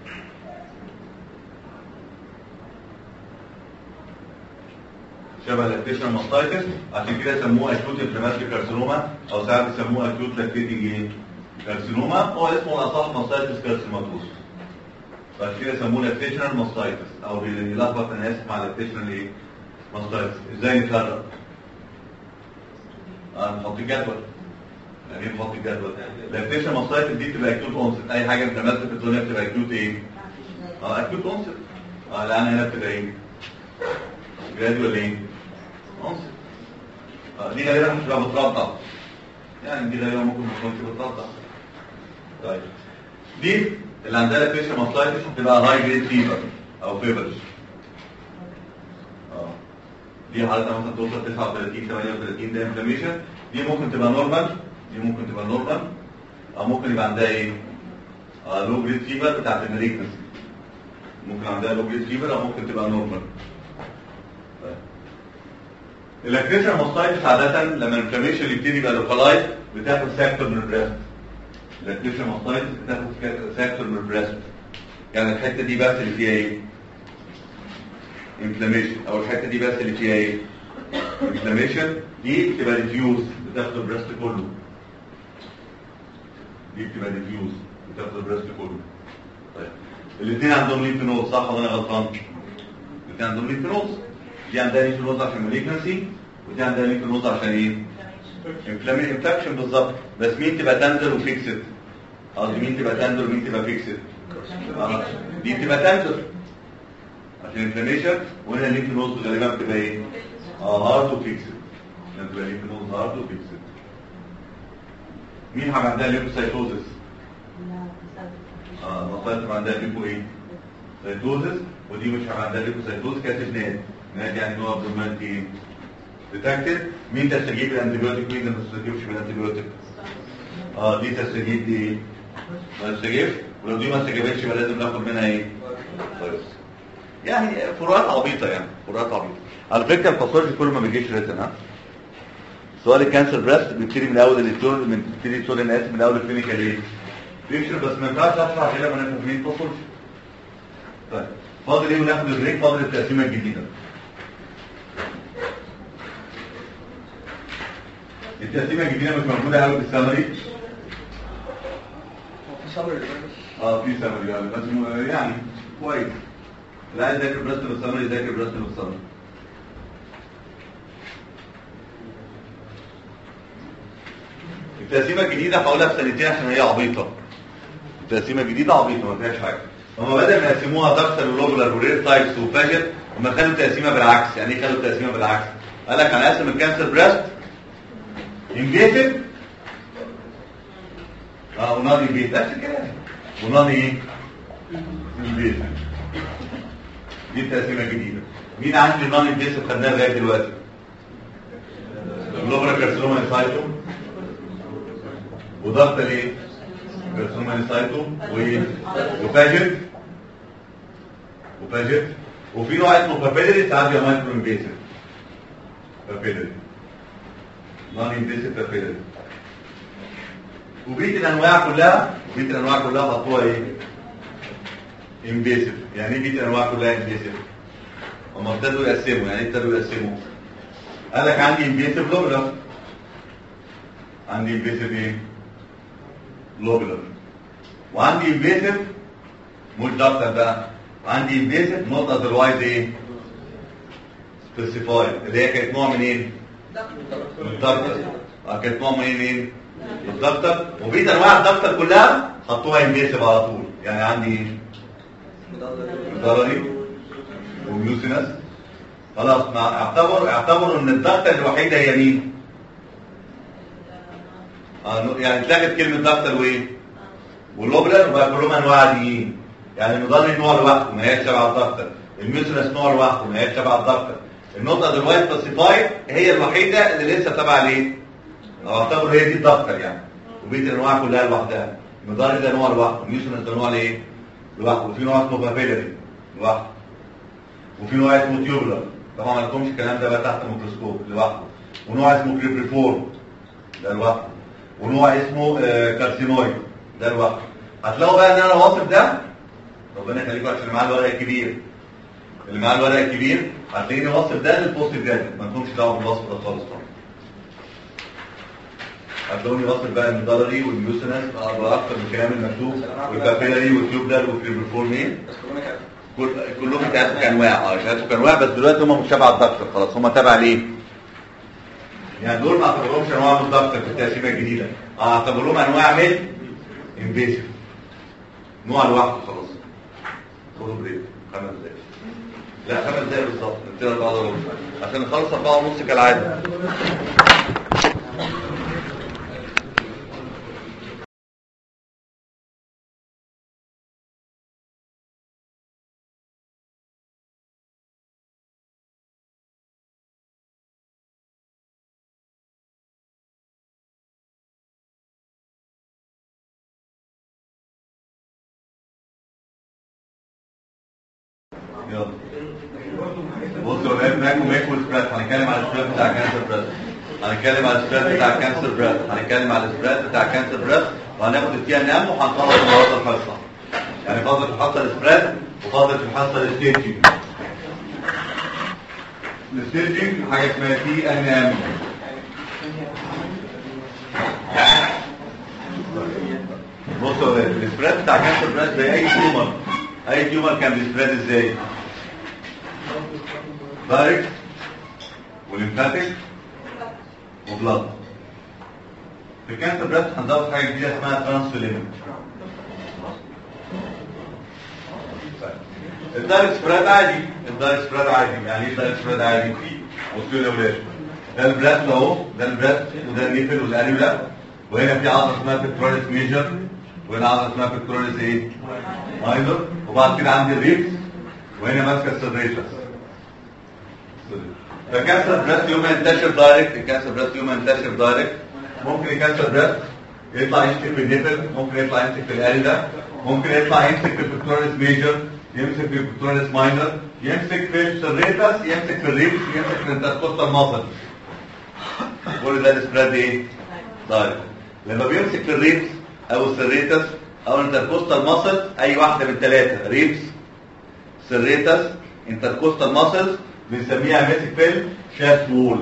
شبه الاكتيشنال ماستايتس عشان كده سموه اكيوت انفلاماتوري كارسينوما او ساعات بيسموه اكيوت لاكتيتنج ايه؟ كارسينوما هو اسمه الاصح ماستايتس كارسيماتوس بعد كده سموه لاكتيشنال ماستايتس او بيلخبط الناس مع لاكتيشنال ايه؟ ماستايتس ازاي نفرق؟ اه نحط جدول يعني ايه نحط جدول؟ لاكتيشنال ماستايتس دي بتبقى اكيوت اونست اي حاجه انفلاماتوري في الدنيا بتبقى اكيوت ايه؟ اه اكيوت اونست اه الان هنا بتبقى ايه؟ جرادوال ايه؟ عنصر آه، دي غالبا مش بتبقى بترضع يعني دي غالبا ممكن ما تكونش بترضع طيب دي اللي عندها لاكتيشن ماستايتس هتبقى هاي جريد فيفر او فيفرز اه دي حالتها مثلا توصل 39 38 ده انفلاميشن دي ممكن تبقى نورمال دي ممكن تبقى نورمال او ممكن يبقى عندها ايه؟ آه لو جريد فيفر بتاعت المالجنس ممكن عندها لو جريد فيفر او ممكن تبقى نورمال الاكتيشن ماستايتس عادة لما الانفلاميشن يبتدي يبقى لوكالايز بتاخد ساكتور من البريست الاكتيشن ماستايتس بتاخد ساكتور من البريست يعني الحتة دي بس اللي فيها ايه؟ انفلاميشن او الحتة دي بس اللي فيها ايه؟ انفلاميشن دي بتبقى ريفيوز بتاخد البريست كله دي بتبقى ريفيوز بتاخد البريست كله طيب الاثنين عندهم ليمف نود صح ولا انا غلطان؟ الاثنين عندهم ليمف نود دي عندها ليمف نود عشان مالجنسي ودي عندها ليمف نود عشان ايه؟ انفلامي انفكشن بالظبط بس مين تبقى تندر وفيكسد؟ قصدي مين تبقى تندر ومين تبقى فيكسد؟ آه. دي تبقى تندر عشان انفلاميشن وهنا الليمف نود غالبا بتبقى ايه؟ اه هارد وفيكسد يعني بتبقى ليمف نود هارد وفيكسد مين هيبقى عندها ليمفوسايتوزس؟ اه مصايب عندها ليمفو ايه؟ سايتوزس ودي مش هيبقى عندها ليمفوسايتوزس كانت ناد ناد يعني نوع ابنورماليتي ديتكتد مين تستجيب للانتيبيوتيك مين ما تستجيبش بالانتيبيوتيك اه دي تستجيب دي ما تستجيبش ولو دي ما استجابتش يبقى لازم ناخد منها ايه طيب يعني فروقات عبيطه يعني فروقات عبيطه على فكره الباثولوجي كله ما بيجيش ريتن ها سؤال الكانسر بريست بيبتدي من اول التون من بيبتدي تقول الناس من اول الكلينيكال ايه بيكشر بس ما ينفعش اشرح غير لما نفهم مين باثولوجي طيب فاضل ايه وناخد البريك فاضل التقسيمه الجديده التقسيمه الجديده مش موجوده قوي في السمري في صبر اه في سمري يعني بس م- يعني كويس لا عايز يذاكر بريست بالسمري يذاكر بريست بالسمري التقسيمه الجديده هقولها في سنتين عشان هي عبيطه التقسيمه الجديده عبيطه ما فيهاش حاجه هم بدل ما يقسموها دكتور ولوبلر ورير تايبس وفاجت هم خلوا التقسيمه بالعكس يعني ايه خلوا التقسيمه بالعكس قال لك انا اقسم الكانسر بريست انجيتد اه ونادي بيت نفس الكلام ونادي ايه البيت دي التقسيمه الجديده مين عندي النون انفيسيف خدناه لغايه دلوقتي اللوبرا كارسينوما انسايتو وضغط الايه كارسينوما انسايتو وايه وفاجر وفاجر وفي نوع اسمه بابيلري ساعات بيبقى مايكرو انفيسيف بابيلري نون انفيسيف بابيلري وبقيه الانواع كلها بقيه الانواع كلها حطوها ايه انفيسيف يعني ايه بقيه الانواع كلها انفيسيف هم ابتدوا يقسموا يعني ايه ابتدوا يقسموا قال لك عندي انفيسيف لوبلر عندي انفيسيف ايه لوبلر وعندي انفيسيف مش دكتور بقى عندي انفيسيف نوت اذروايز ايه سبيسيفايد اللي هي كانت نوع منين؟ من الدكتور اه كانت نوع منين مين؟ الدكتور وبقيت انواع الدكتور كلها حطوها انفيسيف على طول يعني عندي ايه؟ ضرري وميوسينس خلاص ما اعتبر اعتبروا ان الدكتور الوحيده هي مين؟ اه نو- يعني اتلغت كلمه دكتور وايه؟ واللوبلر وبقى كلهم انواع عاديين يعني المضلل نوع لوحده ما هيش تبع الدكتور الميوسينس نوع لوحده ما هيش تبع الدكتور النقطه دلوقتي سبيسيفايد هي الوحيده اللي لسه تبع ليه؟ او اعتبر هي دي الدكتور يعني وبقيه الانواع كلها لوحدها المضلل ده نوع لوحده الميوسينس ده نوع لايه؟ لوحده وفي نوع اسمه بابيلري لوحده وفي نوع اسمه تيوبلر طبعا ما لكمش الكلام ده بقى تحت الميكروسكوب لوحده ونوع اسمه كريبريفورم ده لوحده ونوع اسمه آه، كارسينويد ده لوحده هتلاقوا بقى ان انا واصف ده ربنا يخليكم عشان اللي معاه الورق الكبير اللي معاه الورق الكبير هتلاقيني واصف ده للبوست جراد ما لكمش دعوه بالوصف ده خالص طبعا هتلاقوني واصف بقى المدرري والميوسينس باكتر من الكلام المكتوب والبابيلاري والتيوبلر والكريبريفورم ايه كل كلهم اتقاسوا كانواع اه اتقاسوا كانواع بس دلوقتي هم مش تبع الدكتور خلاص هم تبع ليه؟ يعني دول ما اعتبرهمش انواع من الدكتور في التقسيمه الجديده اه اعتبروهم انواع من انفيسيف نوع لوحده خلاص خدوا بريك خمس دقايق لا خمس دقايق بالظبط نبتدي اربعه ونص عشان نخلص اربعه ونص كالعاده يلا بصوا يا ولاد ماكو ماكو سبريد هنتكلم على السبريد بتاع كانسر بريست هنتكلم على السبريد بتاع كانسر بريست هنتكلم على السبريد بتاع كانسر بريست وهناخد التي ان ام وهنخلص النهارده الحصه يعني فاضل في الحصه السبريد وفاضل في الحصه الستيجنج الستيجنج حاجه اسمها تي ان ام بصوا يا ولاد السبريد بتاع كانسر بريست زي اي تيومر اي تيومر كان بيسبريد ازاي؟ دايركت وليمفاتيك وبلاد في كانسر بريست هنضيف حاجه جديده اسمها ترانسفيليمنت الدايركت سبريد عادي الدايركت سبريد عادي يعني ايه الدايركت سبريد عادي بصوا يا ولاد ده البريست اهو ده البريست وده النيفل والانيولا وهنا في عضله اسمها بيكتوريس ميجر وهنا عضله اسمها بيكتوريس ايه؟ ماينر وبعد كده عندي الريبس وهنا ماسكه السريتس فكانسر بريست يوم ما ينتشر دايركت الكانسر بريست يوم ما ينتشر دايركت ممكن الكانسر بريست يطلع يمسك في النيفل ممكن يطلع يمسك في الاريدا ممكن يطلع يمسك في البيكتوريس ميجر يمسك في البيكتوريس ماينر يمسك في السريتس يمسك في الريبس يمسك في الانتركوستال ماسل كل ده السبريد ايه؟ دايركت لما بيمسك في الريبس او السريتس او الانتركوستال ماسل اي واحده من الثلاثه ريبس سريتس انتركوستال ماسلز بنسميها ماسك فيلم شاست وول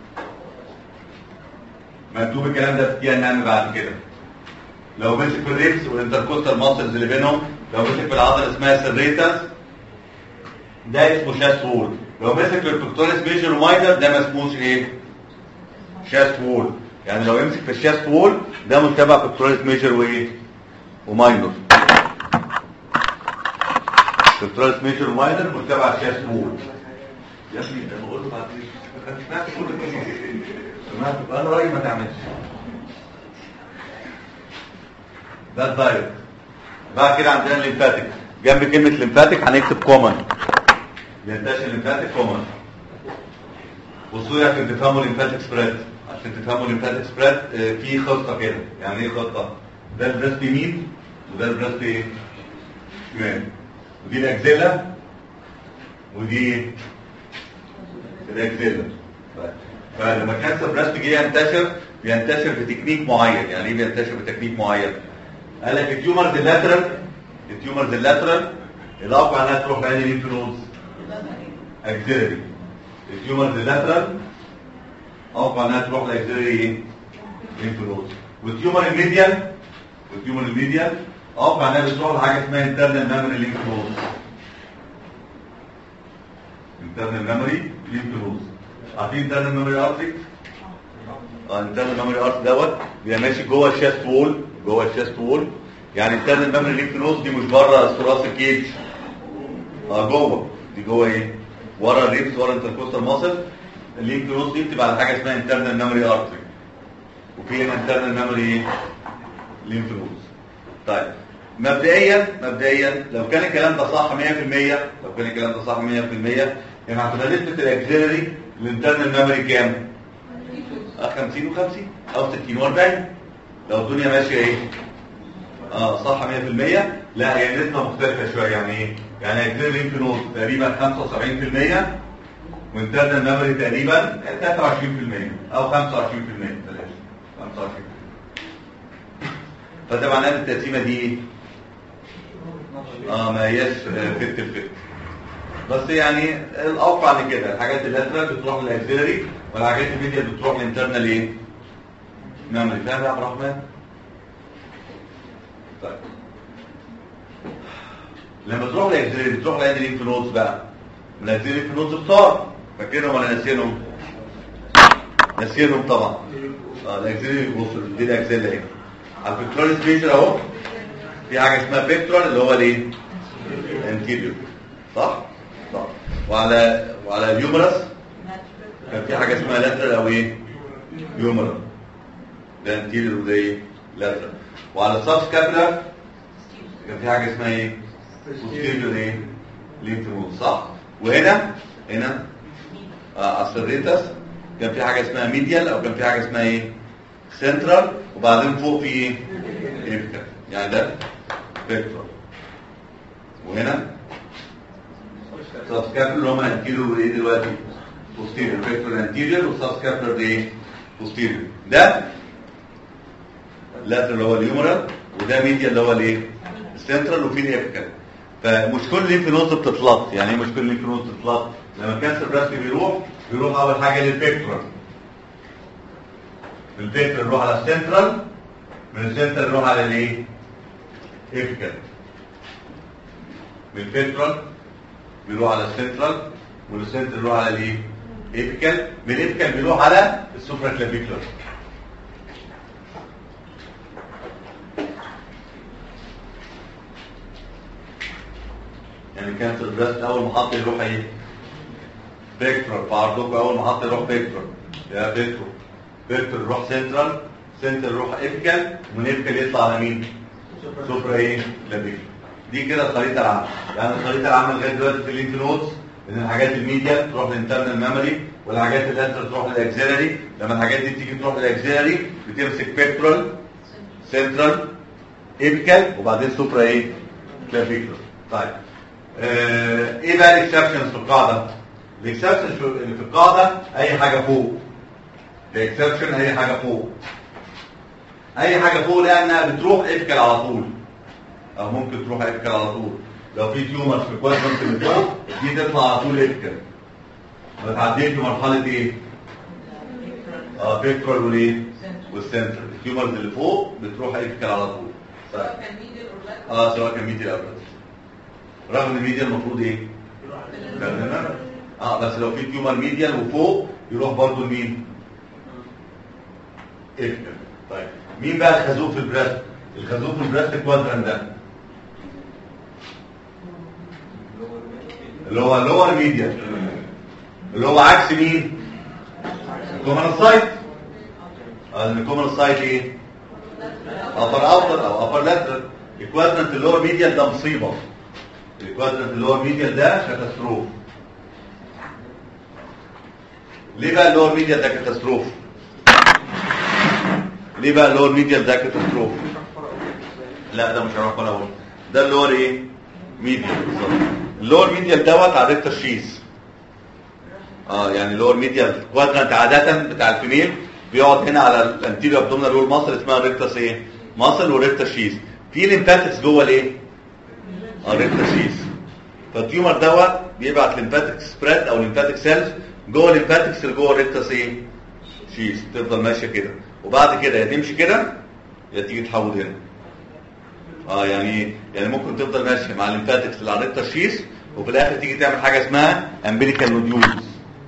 مكتوب الكلام ده في تي ان ام بعد كده لو مسك في الريبس والانتركوستال ماسلز اللي بينهم لو مسك في العضله اسمها سريتس ده اسمه شاست وول لو مسك في البكتوريس ميجر وماينر ده ما اسموش ايه شاست وول يعني لو يمسك في الشاست وول ده متبع بكتوريس ميجر وايه وماينر بكتوريس ميجر وماينر متبع الشاست وول يا ابني ده بقول له بعد سمعت كل سمعت انا رايي ما تعملش ده الدايركت بعد كده عندنا الليمفاتيك جنب كلمه ليمفاتيك هنكتب كومن ينتشر الليمفاتيك كومن بصوا لي عشان تفهموا الليمفاتيك سبريد عشان تفهموا الليمفاتيك سبريد آه، في خطه كده يعني ايه خطه ده البريست يمين وده البريست ايه شمال ودي الاكزيلا ودي الاكزيلا فلما كانسر بريست جه ينتشر بينتشر بتكنيك معين يعني ايه بينتشر بتكنيك معين قال لك التيومرز اللاترال التيومرز اللاترال الاقوى انها تروح لاني ليمف نودز اكزيلري التيومرز اللاترال اقوى انها تروح لاكزيلري ايه ليمف نودز والتيومر الميديال والتيومر الميديال اقوى انها بتروح لحاجه اسمها انترنال ميموري ليمف نودز internal memory lymph nodes عارفين internal memory artery اه internal memory artery دوت بيبقى ماشي جوه الشيست وول جوه الشيست وول يعني internal memory lymph nodes دي مش بره الثوراسيك كيج اه جوه دي جوه ايه ورا الريبس ورا الانتركوستال ماسل الليمف نودز دي بتبقى على حاجه اسمها internal memory artery وفي هنا internal memory lymph nodes طيب مبدئيا مبدئيا لو كان الكلام ده صح 100% لو كان الكلام ده صح 100% يعني هتبقى نسبه الاكسلري الانترنال ميموري كام؟ اه 50 و50 او 60 و40 لو الدنيا ماشيه ايه؟ اه صح 100% لا هي نسبه مختلفه شويه يعني ايه؟ يعني اكسلري لينف نود تقريبا 75% وانترنال ميموري تقريبا 23% او 25% بلاش 25% فده معناه ان التقسيمه دي ايه؟ اه ما هياش فت الفت بس يعني الاوقع من كده الحاجات اللاترال بتروح للاكسلري والحاجات الميديا بتروح للانترنال ايه؟ ميموري فاهم يا عبد الرحمن؟ طيب لما تروح للاكسلري بتروح لأين لينف نودز بقى؟ من الاكسلري لينف نودز بتوع فاكرهم ولا ناسينهم؟ ناسينهم طبعا اه الاكسلري بص دي الاكسلري اهي على الفكتورال سبيشال اهو في حاجه اسمها بيكتورال اللي هو الايه انتيريور صح صح وعلى وعلى اليومرس كان في حاجه اسمها لاترال او ايه يومرال ده انتيريور وده ايه لاترال وعلى السب سكابولار كان في حاجه اسمها ايه بوستيريور ايه ليمف نود صح وهنا هنا آه على السريتس كان في حاجه اسمها ميديال او كان في حاجه اسمها ايه سنترال وبعدين فوق في ايه ايبيكال يعني ده فيكتور وهنا سبسكابلر اللي هم انتيريور وايه دلوقتي بوستيريور فيكتور انتيريور وسبسكابلر دي ايه بوستيريور ده لاترال اللي هو اليومرال وده ميديا اللي هو الايه السنترال وفي الايبيكال فمش كل لينف نودز بتتلط يعني ايه مش كل لينف نودز بتتلط لما الكانسر براسي بيروح بيروح اول حاجه للفيكتور الفيكتور يروح على السنترال من السنترال يروح على الايه ايبيكال من الفيترال بيروح على السنترال ومن السنترال يروح على الايه ايبيكال من الايبيكال بيروح على السوبرا كلافيكولار يعني كانت البريست اول محطه يروح ايه فيكتور فعرضكم اول محطه يروح فيكتور يا فيكتور فيكتور يروح سنترال سنترال يروح ايبيكال ومن ايبيكال يطلع على مين سوبرا ايه لابيكال دي كده الخريطه العامه يعني الخريطه العامه لغايه دلوقتي في اللينك نودز ان الحاجات الميديا تروح للانترنال ميموري والحاجات اللاترال تروح للاكسيلري لما الحاجات دي تيجي تروح للاكسيلري بتمسك بيكتورال سنترال ايبيكال وبعدين سوبرا ايه كلافيكولار طيب آه ايه بقى الاكسبشنز في القاعده الاكسبشنز اللي في القاعده اي حاجه فوق الاكسبشن اي حاجه فوق اي حاجه فوق لانها بتروح ايبيكال على طول او ممكن تروح ايبيكال على طول لو في تيومر في الكوادرنت اللي فوق دي تطلع على طول ايبيكال ما تعديش بمرحله ايه اه بيكتورال والايه والسنتر التيومرز اللي فوق بتروح ايبيكال على طول سواء كان ميديال او لا اه سواء كان ميديا او لاترال رغم ان الميديا المفروض ايه تمام اه بس لو في تيومر ميديال وفوق يروح برضه لمين ايبيكال طيب مين بقى الخازوق في البريست الخازوق في البريست كوادران ده اللي هو اللور ميديا اللي هو عكس مين الكومن سايت الكومن سايت ايه ابر اوتر او ابر لاترال الكوادرانت اللور ميديال ده مصيبه الكوادرانت اللور ميديال ده كاتاستروف ليه بقى اللور ميديال ده كاتاستروف ليه بقى اللور ميديال ده كاتاستروف لا ده مش هعرف ولا اقول ده اللور ايه ميديال بالظبط اللور ميديال دوت على ريكتر شيز اه يعني اللور ميديال كوادرانت عاده بتاع الفيميل بيقعد هنا على الانتيريور ابدومينال رول ماسل اسمها ريكتس ايه ماسل وريكتر شيز في ليمفاتكس جوه الايه اه ريكتر شيز فالتيومر دوت بيبعت ليمفاتيك سبريد او ليمفاتيك سيلز جوه الليمفاتكس اللي جوه الريكتس ايه شيز تفضل ماشيه كده وبعد كده يا تمشي كده يا تيجي تحول هنا اه يعني يعني ممكن تفضل ماشيه مع الليمفاتكس اللي على الريكتر شيز وفي الاخر تيجي تعمل حاجه اسمها امبليكال نوديولز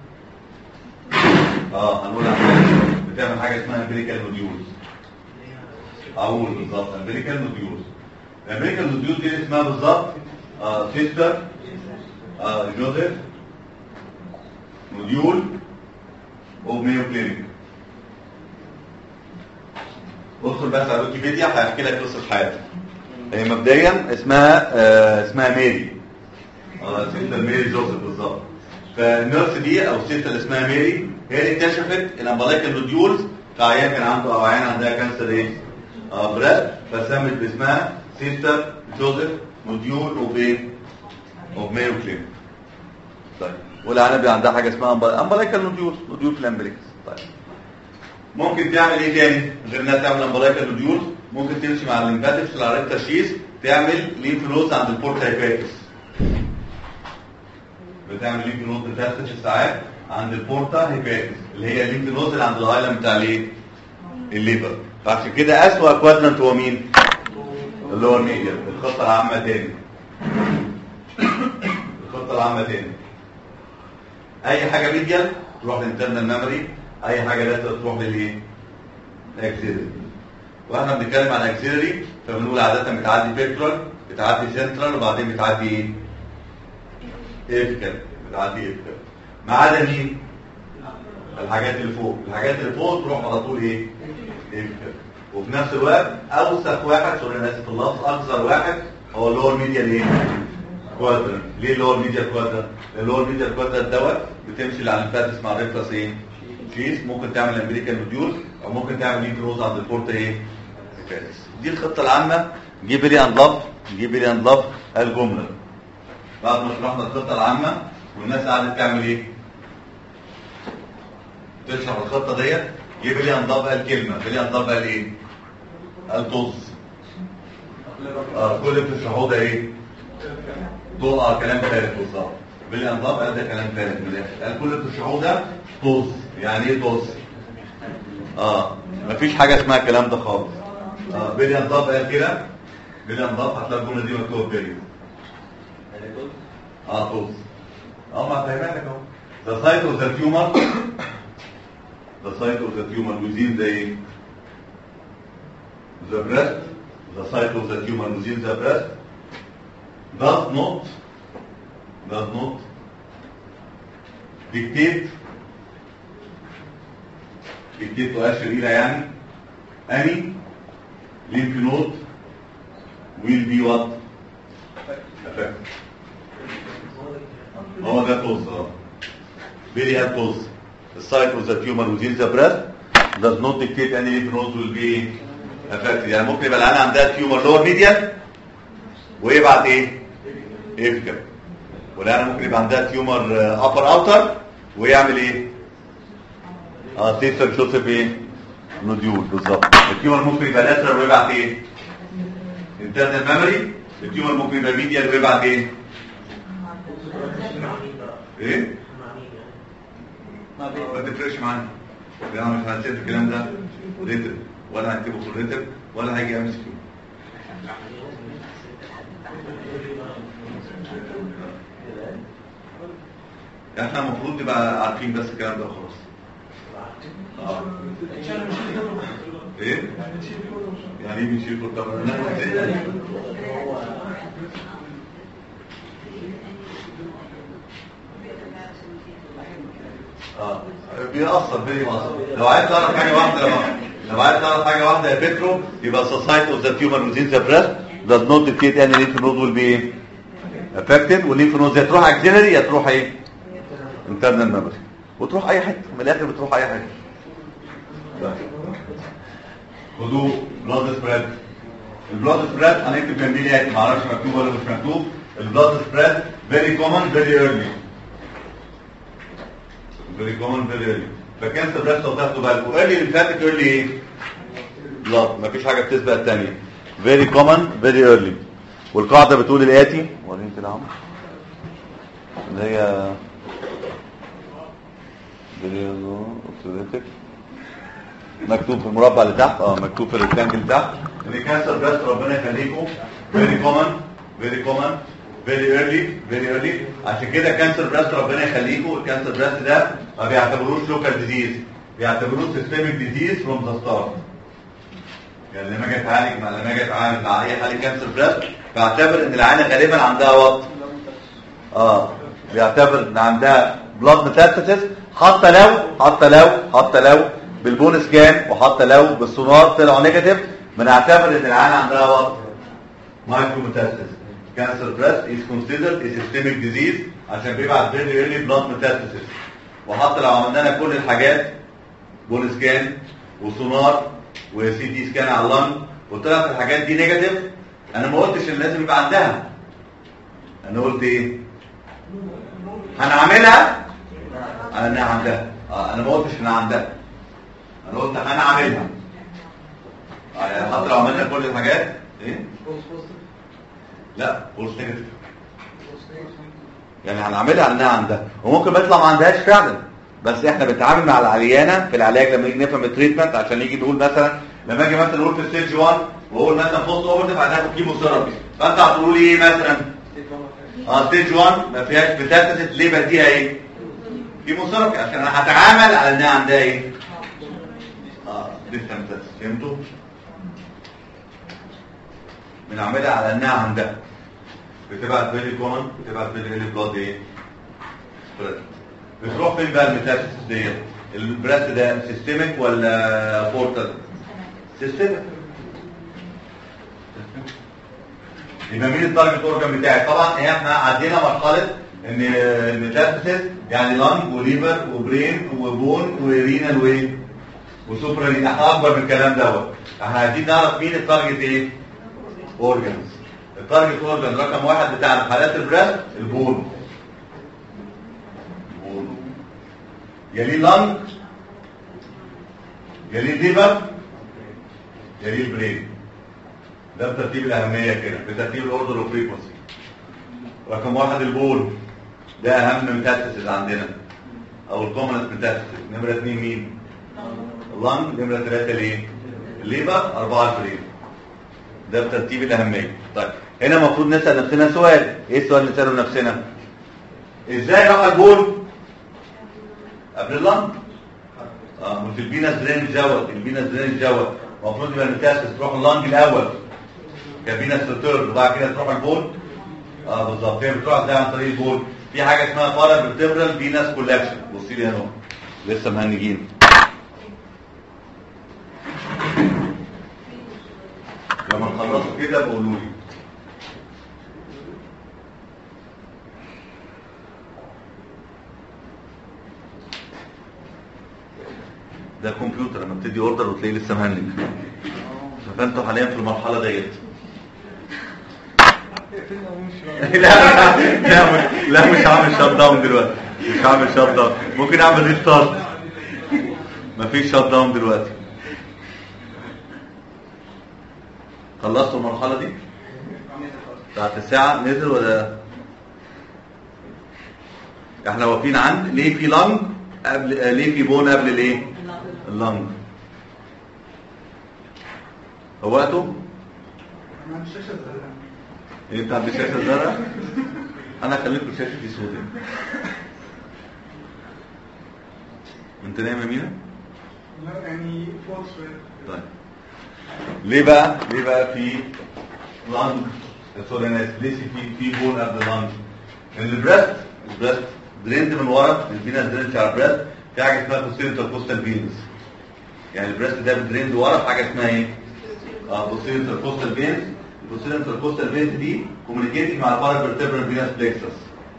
اه هنقول عنها بتعمل حاجه اسمها امبليكال نوديولز اقول بالظبط امبليكال نوديولز الامبليكال نوديولز دي اسمها بالظبط آه سيستر آه جوزيف نوديول وميو كلينيك ادخل بس على ويكيبيديا هيحكي لك قصه حياتها هي مبدئيا اسمها آه اسمها ميري اه سيستر ميري جوزيف بالظبط فالنيرس دي او الست اللي اسمها ميري هي اللي اكتشفت الامبلايكال نوديولز في عيان كان عنده او عيان عندها كانسر ايه؟ اه براد فسمت باسمها سيستر جوزيف نوديول وبين اوف مايو كلينيك طيب والعنبي عندها حاجه اسمها امبلايكال نوديول نوديول في الامبليكس طيب ممكن تعمل ايه تاني غير انها تعمل امبلايكال نوديول ممكن تمشي مع الليمفاتكس والعرق تشيس تعمل ليمف نودز عند البورتا هيباتيس بتعمل ليمف نود بتاعتك ساعات عند البورتا هيباتيس اللي هي الليمف نود اللي عند الايلاند بتاع الايه الليفر فعشان كده اسوأ كوادرنت هو مين اللي هو الميديا الخطه العامه تاني الخطه العامه تاني اي حاجه ميديال تروح للانترنال ميموري اي حاجه لاترال تروح للايه الاكسيلري واحنا بنتكلم عن اكسيلري فبنقول عاده بتعدي بيكترال بتعدي سنترال وبعدين بتعدي ايه ايفكال بتعدي ايفكال ما عدا مين الحاجات اللي فوق الحاجات اللي فوق تروح على طول ايه ايفكال وفي نفس الوقت اوسخ واحد سوري انا اسف اللفظ اقذر واحد هو اللي هو الميديال ايه كوادرنت ليه اللي هو الميديال كوادرنت اللي هو الميديال كوادرنت دوت بتمشي اللي على الفاتس مع الريفرس ايه شيس ممكن تعمل امريكان نوديول او ممكن تعمل لينك روز عند البورت ايه الفاتس دي الخطه العامه جيب لي اند لاف جيب لي اند لاف الجمله بعد ما شرحنا الخطه العامه والناس قعدت تعمل ايه تشرح الخطه ديت جيب لي اند لاف الكلمه بلي اند لاف ايه الطز اه كل اللي بتشرحوه ده ايه طول اه كلام ثالث بالظبط بلي اند لاف قال ده كلام ثالث من الاخر قال كل اللي بتشرحوه ده طز يعني ايه طز اه مفيش حاجه اسمها الكلام ده خالص اه بلي اند لاف قال كده بلي اند لاف هتلاقي الجمله دي مكتوبه بلي اه طز اه ما فاهمها لك اهو the site of the tumor the site of the tumor within the the breast the site of the tumor within the breast does not does not dictate dictate تؤشر إلى يعني any lymph node will be what affected هو ده طز اه very hard طز the site of the tumor within the breast does not dictate any lymph nodes will be affected يعني ممكن يبقى العيان عندها تيومر لور ميديان ويبعت ايه؟ يفكر والعيان ممكن يبقى عندها تيومر ابر اوتر ويعمل ايه؟ اه تيسر جوزيف ايه؟ نوديول بالظبط التيومر ممكن يبقى لاترال ويبعت ايه؟ انترنال ميموري التيومر ممكن يبقى ميديال ويبعت ايه؟ ايه؟ ما تفرقش معانا انا مش هنسيب الكلام ده ريتب ولا هكتبه في الريتب ولا هيجي امس كيو احنا المفروض نبقى عارفين بس الكلام ده وخلاص اه ايه يعني ايه بنشيل كل طبعا اه بيأثر بيه مصر لو عايز تعرف حاجه واحده لو, لو عايز تعرف حاجه واحده يا بيترو يبقى society of the tumor within the breast does not dictate any lymph node will be affected والليمف نود يا تروح axillary يا تروح ايه internal memory وتروح اي حته من الاخر بتروح اي حته خدوا بلاد سبريد البلاد سبريد هنكتب جنبيه الاتي معرفش مكتوب ولا مش مكتوب البلاد سبريد فيري كومن فيري ايرلي فيري كومن فيري ايرلي فكانسر بريست لو تاخدوا بالكم ايرلي اللي فاتت ايرلي ايه؟ بلاد مفيش حاجه بتسبق الثانيه فيري كومن فيري ايرلي والقاعده بتقول الاتي وريني كده عمرو اللي هي اوبتوريتك مكتوب في المربع اللي تحت اه مكتوب في الريكتانجل تحت ان كانسر بريست ربنا يخليكم فيري كومن فيري كومن فيري ايرلي فيري ايرلي عشان كده كانسر براست ربنا يخليكم الكانسر براست ده ما بيعتبروش لوكال ديزيز بيعتبروه سيستميك ديزيز فروم ذا ستارت يعني لما اجي اتعالج مع لما اجي اتعامل مع اي حاله كانسر براست بعتبر ان العينه غالبا عندها وط اه بيعتبر ان عندها بلاد ميتاستاسيس حتى لو حتى لو حتى لو بالبون سكان وحتى لو بالسونار طلعوا نيجاتيف بنعتبر ان العينه عندها وط مايكرو ميتاستاسيس كانسر بريست is considered a systemic disease عشان بيبعت very early blood metastasis وحتى لو عملنا لها كل الحاجات بون سكان وسونار وسي تي سكان على اللنج وطلعت الحاجات دي نيجاتيف انا ما قلتش ان لازم يبقى عندها انا قلت ايه هنعملها على انها عندها اه انا ما قلتش انها عندها انا قلت هنعملها اه يعني حتى لو عملنا كل الحاجات ايه لا فولس نيجاتيف يعني هنعملها على انها عندها وممكن ما يطلع ما عندهاش فعلا بس احنا بنتعامل مع العيانه في العلاج لما نيجي نفهم التريتمنت عشان نيجي نقول مثلا لما اجي مثلا نقول في ستيج 1 واقول مثلا بوست اوفرتيف هناخد كيمو ثيرابي فانت هتقولوا لي ايه مثلا اه ستيج 1 ما فيهاش ميتاستاسيس ليه بديها ايه كيمو ثيرابي عشان انا هتعامل على انها عندها ايه اه لسه ميتاستاسيس فهمتوا بنعملها على انها عندها بتبعت فيري كومن بتبعت فيري ايلي بلاد ايه spread. بتروح فين بقى الميتاستاسيس ديت البراس ده سيستميك ولا بورتال سيستميك يبقى مين التارجت اورجان بتاعي طبعا احنا عدينا مرحله ان الميتاستاسيس يعني لانج وليفر وبرين وبون ورينال وايه وسوبرا احنا اكبر من الكلام دوت احنا عايزين نعرف مين التارجت ايه اورجانز التارجت اورجان رقم واحد بتاع حالات البراس البون البون يليه اللنج يليه الليفر يليه البرين ده بترتيب الاهميه كده بترتيب الاوردر اوف فريكونسي رقم واحد البول ده اهم ميتاستاسيس عندنا او الكومنس ميتاستاسيس نمره اثنين مين اللنج نمره ثلاثه ليه الليفر اربعه البرين ده بترتيب الاهميه طيب هنا المفروض نسال نفسنا سؤال ايه السؤال اللي نساله لنفسنا ازاي راح البول قبل اللنج اه مش البينس درينج دوت البينس درينج دوت المفروض يبقى الميتاستاسيس تروح اللنج الاول كابينس ريتيرن وبعد كده تروح البول اه بالظبط هي بتروح ازاي عن طريق البول في حاجه اسمها بارا فيرتبرال فينس كولاكشن بصي لي هنا لسه مهنجين لما تخلصوا كده بقولوا لي ده كمبيوتر لما بتدي اوردر وتلاقيه لسه مهنج فانتوا حاليا في المرحله ديت لا لا مش لا مش هعمل شات داون دلوقتي مش هعمل شات داون ممكن اعمل ريستارت مفيش شات داون دلوقتي خلصتوا المرحله دي بتاعت الساعه نزل ولا احنا واقفين عند ليه في لانج قبل آه، ليه في بون قبل الايه اللانج هو وقته ما عنديش شاشه زرقاء. ايه بتاع الشاشه الزرقاء انا خليكم شاشه في صوتي انت نايم يا مينا لا يعني فوق شويه طيب ليه بقى ليه بقى في لانج سوري انا اسف ليه في في بون قبل اللانج البريست البريست دريند من ورا الفينس دريند على البريست في حاجه اسمها بوستيريور كوستال فينس يعني البريست ده دريند ورا في حاجه اسمها ايه اه بوستيريور كوستال فينس البوستيريور كوستال فينس دي كوميونيكيتنج مع البارا فيرتبرال فينس بلكسس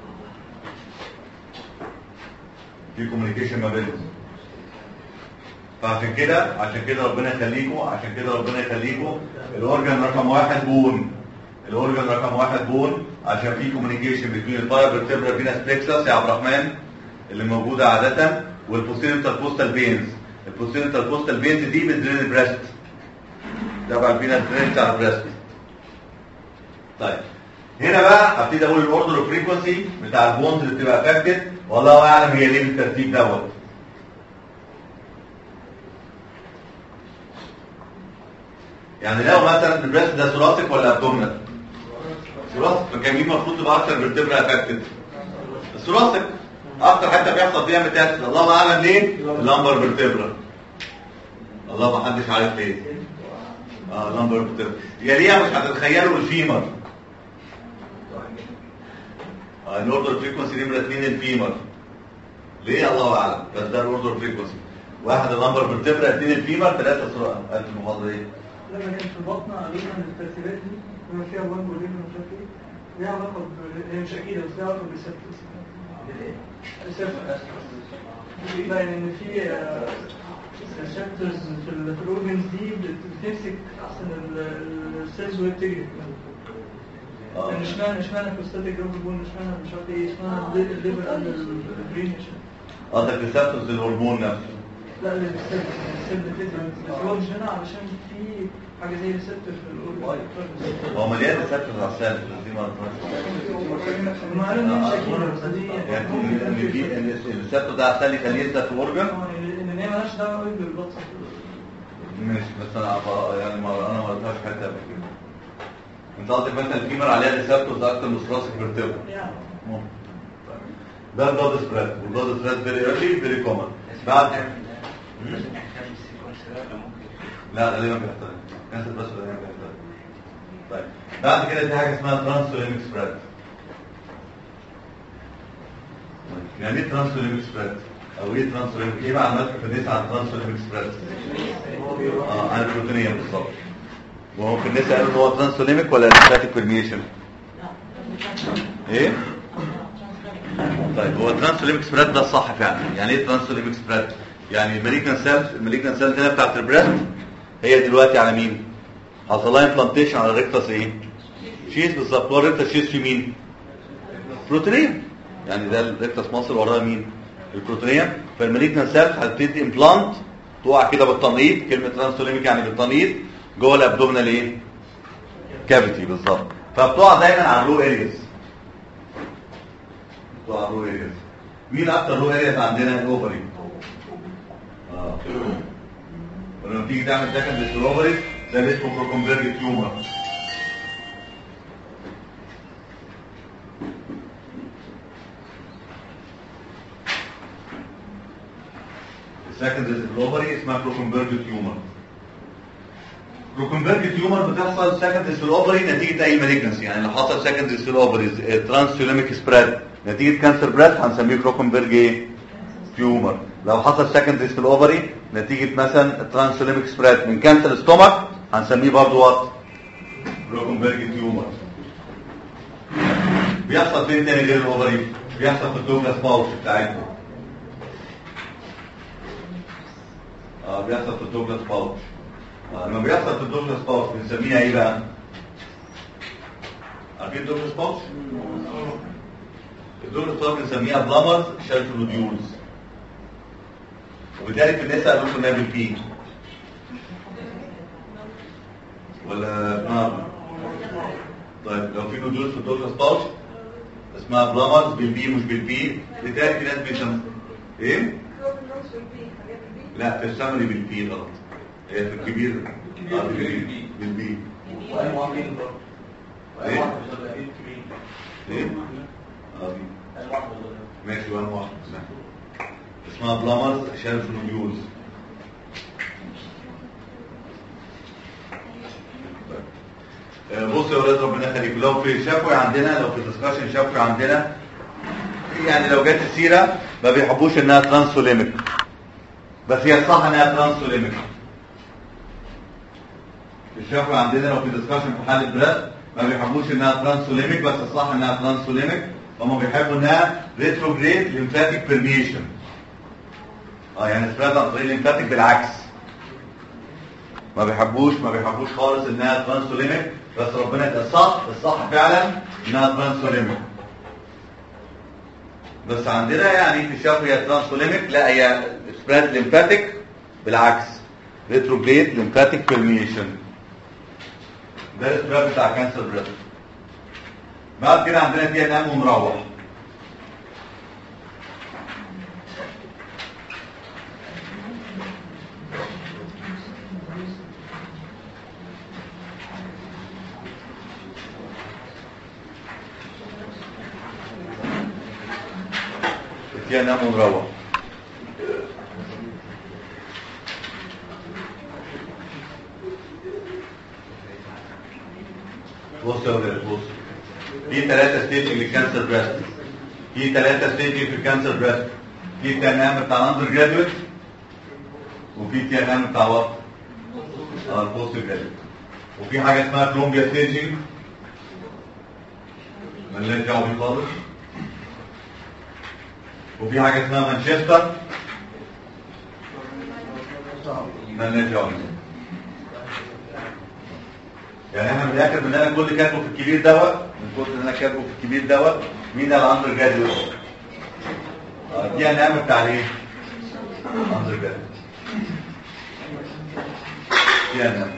في كوميونيكيشن ما بينهم فعشان كده عشان كده ربنا يخليكم عشان كده ربنا يخليكم الاورجن رقم واحد بون الاورجن رقم واحد بون عشان في كوميونيكيشن بين البارافيرتبرال فينس بلكسس يا عبد الرحمن اللي موجوده عاده والبوستيريور كوستال فينز البوستيريور كوستال فينز دي بتدرين البريست تبع الفينس درين بتاع البريست طيب هنا بقى هبتدي اقول الاوردر اوف فريكونسي بتاع البونز اللي بتبقى افكتد والله اعلم هي ليه بالترتيب دوت يعني لو مثلا البريست ده ثوراسيك ولا ابدومينال ثوراسيك فكان مين المفروض تبقى اكتر فيرتبرا افكتد الثوراسيك اكتر حته بيحصل فيها ميتاستس الله اعلم ليه اللامبر فيرتبرا الله ما حدش عارف ليه اه اللامبر فيرتبرا يليها مش هتتخيلوا الفيمر اه الاوردر فريكونسي نمره 2 الفيمر ليه الله اعلم بس ده الاوردر فريكونسي واحد اللامبر فيرتبرا اثنين الفيمر ثلاثه ثوراسيك قلت المحاضره ايه لما كان في البطنة قالوا ان الترتيبات دي بما فيها وان ولين ومش عارف ايه ليها علاقة ب... هي مش أكيدة بس ليها علاقة بالسبتس السبتس لا يعني ان في ريسبتورز في ال- في الاورجنز دي بت- بتمسك احسن السيلز وهي بتجري اه يعني اشمعنى اشمعنى كوستاتيك جروب بون اشمعنى مش عارف ايه اشمعنى الل- الليفر قبل البرين قصدك ريسبتورز الهرمون نفسه لا للسيل السيل بتزرع بس هو مش هنا علشان في حاجه زي ريسبتور في الاورجن هو مليان ريسبتورز على السيل دي ما هم قالوا ان هي مش اكيدة بس دي يعني ان في ان الريسبتور ده عشان يخليه يثبت في الاورجن ان هي مالهاش دعوه قوي بالبطن ماشي بس انا عارف- يعني ما انا ما قلتهاش حتى قبل كده انت قصدك مثلا الفيمر عليها ريسبتورز اكتر من ثراسك فيرتبرا يعني ده البلاد سبريد والبلاد سبريد فيري ايرلي فيري كومن بعد لا غالبا بيحتاج كانسر بس غالبا بيحتاج طيب بعد كده في حاجه اسمها ترانسوليميك سبريد يعني ايه ترانسوليميك سبريد او ايه ترانسوليميك ايه معلوماتك في الناس عن ترانسوليميك سبريد اه عن البروتينيه بالظبط وهو في الناس قالوا ان هو ترانسوليميك ولا ليمفاتيك بيرميشن ايه طيب هو ترانسوليميك سبريد ده الصح فعلا يعني ايه ترانسوليميك سبريد يعني المالجنان سيلز المالجنان سيلز هنا بتاعت البريست هي دلوقتي على مين حصل لها امبلانتيشن على الريكتس ايه شيز بالظبط هو الريكتس شيز في مين بروتينيوم يعني ده الريكتس مصر وراها مين البروتينيوم فالمالجنان سيلز هتبتدي امبلانت تقع كده بالتنقيط كلمه ترانسوليميك يعني بالتنقيط جوه الابدومينال ايه كافيتي بالظبط فبتقع دايما على الرو ارياز بتوع الرو ارياز مين اكتر رو ارياز عندنا الاوفري اه ولما تيجي تعمل سكند الاوفري ده اللي اسمه كروكومبرج تيومر السكند الاوفري اسمها كروكومبرج تيومر كروكنبرج تيومر بتحصل سكندري اوفري نتيجه اي مالجنسي يعني لو حصل سكندري اوفري ترانسيوليميك سبريد نتيجه كانسر بريست هنسميه كروكنبرج ايه تيومر لو حصل سكندري اوفري نتيجه مثلا ترانسيوليميك سبريد من كانسر ستومك هنسميه برضه وات كروكنبرج تيومر بيحصل فين تاني غير الاوفري بيحصل في الدوجلاس باوش بتاعتنا اه بيحصل في الدوجلاس باوش آه، لما بيحصل في الدوجلاس باوش بنسميها ايه بقى عارفين الدوجلاس باوش الدوجلاس باوش بنسميها بلامرز شيلف نوديولز وبالتالي في النساء قالوا لكم انها بالبي ولا اسمها طيب لو في نوديولز في الدوجلاس باوش اسمها بلامرز بالبي مش بالبي بالتالي في ناس بيسموها ايه؟ لا في السمري بالبي غلط هي في الكبير آه، بالبي بالبي ايه؟ ايه؟ اه بي. ماشي وانا واحد نعم. اسمها بلامرز شيلف نوديولز آه، بص يا ولاد ربنا يخليكم لو في شفوي عندنا لو في ديسكشن شفوي عندنا يعني لو جت السيره ما بيحبوش انها ترانسوليميك بس هي صح انها ترانسوليميك الشفوي عندنا لو في ديسكشن في حاله بريست ما بيحبوش انها ترانسوليميك بس الصح انها ترانسوليميك هم بيحبوا انها ريتروجريد ليمفاتيك بيرميشن اه يعني سبريد عن طريق الليمفاتيك بالعكس ما بيحبوش ما بيحبوش خالص انها ترانسوليميك بس ربنا يبقى الصح الصح فعلا انها ترانسوليميك بس عندنا يعني في الشفوي هي ترانسوليميك لا هي سبريد ليمفاتيك بالعكس ريتروجريد ليمفاتيك بيرميشن ده السبريد بتاع كانسر بريست بعد كده عندنا فيها نام ومروح فيها نام ونروح بص يا ولاد بص في ثلاثة ستيجنج للكانسر بريست في ثلاثة ستيجنج في الكانسر بريست في تي ان ام بتاع الاندر جرادويت وفي تي ان ام بتاع وات؟ اه البوست جرادويت وفي حاجة اسمها كولومبيا ستيجنج مالناش دعوة بيه خالص وفي حاجة اسمها مانشستر مالناش دعوة بيه يعني احنا من الاخر من انا كل كاتبه في الكبير دوت من كل اللي انا كاتبه في الكبير دوت مين ده الاندر جراديويت آه، دي هنعمل بتاع ايه؟ اندر جراديويت دي هنعمل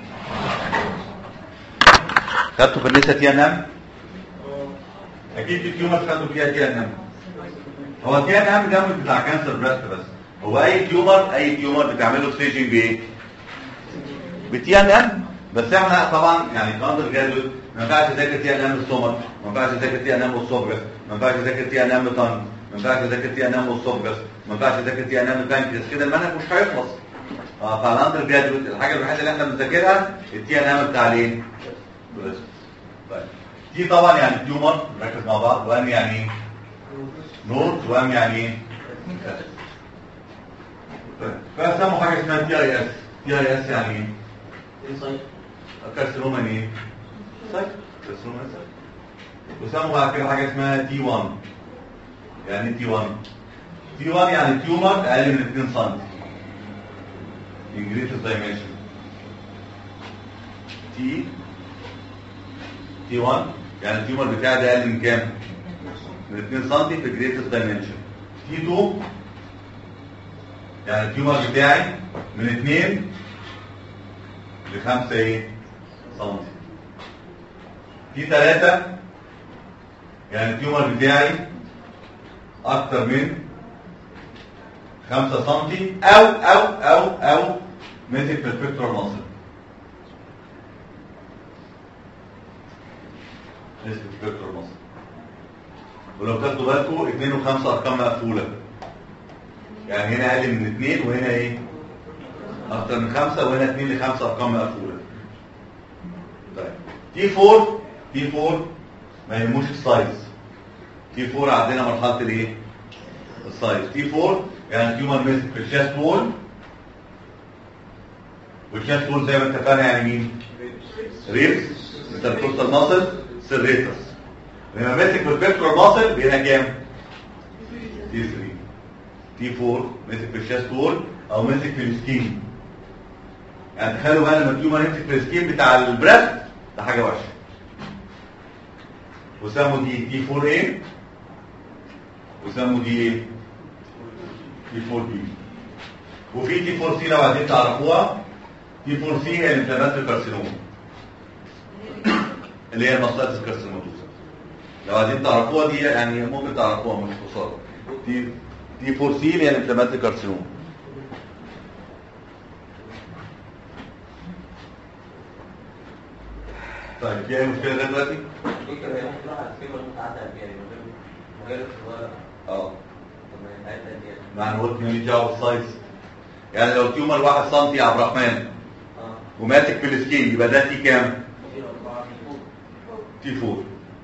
خدتوا في النسا تي ان ام؟ اكيد في تيومر خدوا فيها تي ان ام هو تي ان ام ده مش بتاع كانسر بريست بس هو اي تيومر اي تيومر بتعمله ستيجنج بايه؟ بتي ان ام بس احنا طبعا يعني كاندر جرادويت ما ينفعش تذاكر تي ان ام السومر ما ينفعش تذاكر تي ان ام الصبغ ما ينفعش تذاكر تي ان ام الطن ما ينفعش تذاكر تي ان ام الصبغ ما ينفعش تذاكر تي ان ام البانكرياس كده المنهج مش هيخلص اه فالاندر جرادويت الحاجه الوحيده اللي احنا بنذاكرها التي ان ام بتاع الايه؟ طيب دي طبعا يعني تيومر نركز مع بعض وام يعني ايه؟ نود وام يعني ايه؟ طيب فسموا حاجه اسمها تي اي اس تي اي اس يعني ايه؟ كارسينوما يعني ايه؟ سايت كارسينوما سايت وسموا بعد كده حاجه اسمها تي 1 يعني ايه تي 1 تي 1 يعني تيومر اقل من 2 سم انجريتس دايمنشن تي تي 1 يعني التيومر بتاعي ده اقل من كام؟ من 2 سم في جريتس دايمنشن تي 2 يعني التيومر بتاعي من 2 ل 5 ايه؟ سم في 3 يعني التيومر بتاعي اكتر من 5 سم او او او او ماسك في الفكتور مصر ماسك في الفكتور مصر ولو تاخدوا بالكم 2 و5 ارقام مقفوله يعني هنا اقل من 2 وهنا ايه اكتر من 5 وهنا 2 ل 5 ارقام مقفوله طيب تي 4 تي 4 ما يهموش السايز تي 4 عندنا مرحله الايه السايز تي 4 يعني تيومر ماسك في الشاست وول والشاست وول زي ما اتفقنا يعني مين ريبس انتركوستال ماسل سيريتس لما ماسك في الفيكتور ماسل بيبقى كام تي 3 تي 4 ماسك في الشاست وول او ماسك في السكين يعني تخيلوا بقى لما التيومر يمسك في السكين بتاع البريست ده حاجه وحشه وسموا دي تي 4 ايه وسموا دي ايه تي 4 بي وفي تي 4 سي لو عايزين تعرفوها تي 4 سي هي الانفلامات كارسينوما اللي هي المصلات الكارسينوماتوسا لو عايزين تعرفوها دي يعني ممكن تعرفوها مش خساره تي تي 4 سي اللي هي الانفلامات كارسينوما طيب في اي مشكله لغايه دلوقتي؟ دكتور هي ممكن واحد فيهم متعدى قد ايه من غير مجرد صغيره اه طب ما هي قد ايه مع ان قلت ماليش دعوه بالسايز يعني لو تيومر 1 سم يا عبد الرحمن اه وماسك في السكين يبقى ده تي كام؟ تي 4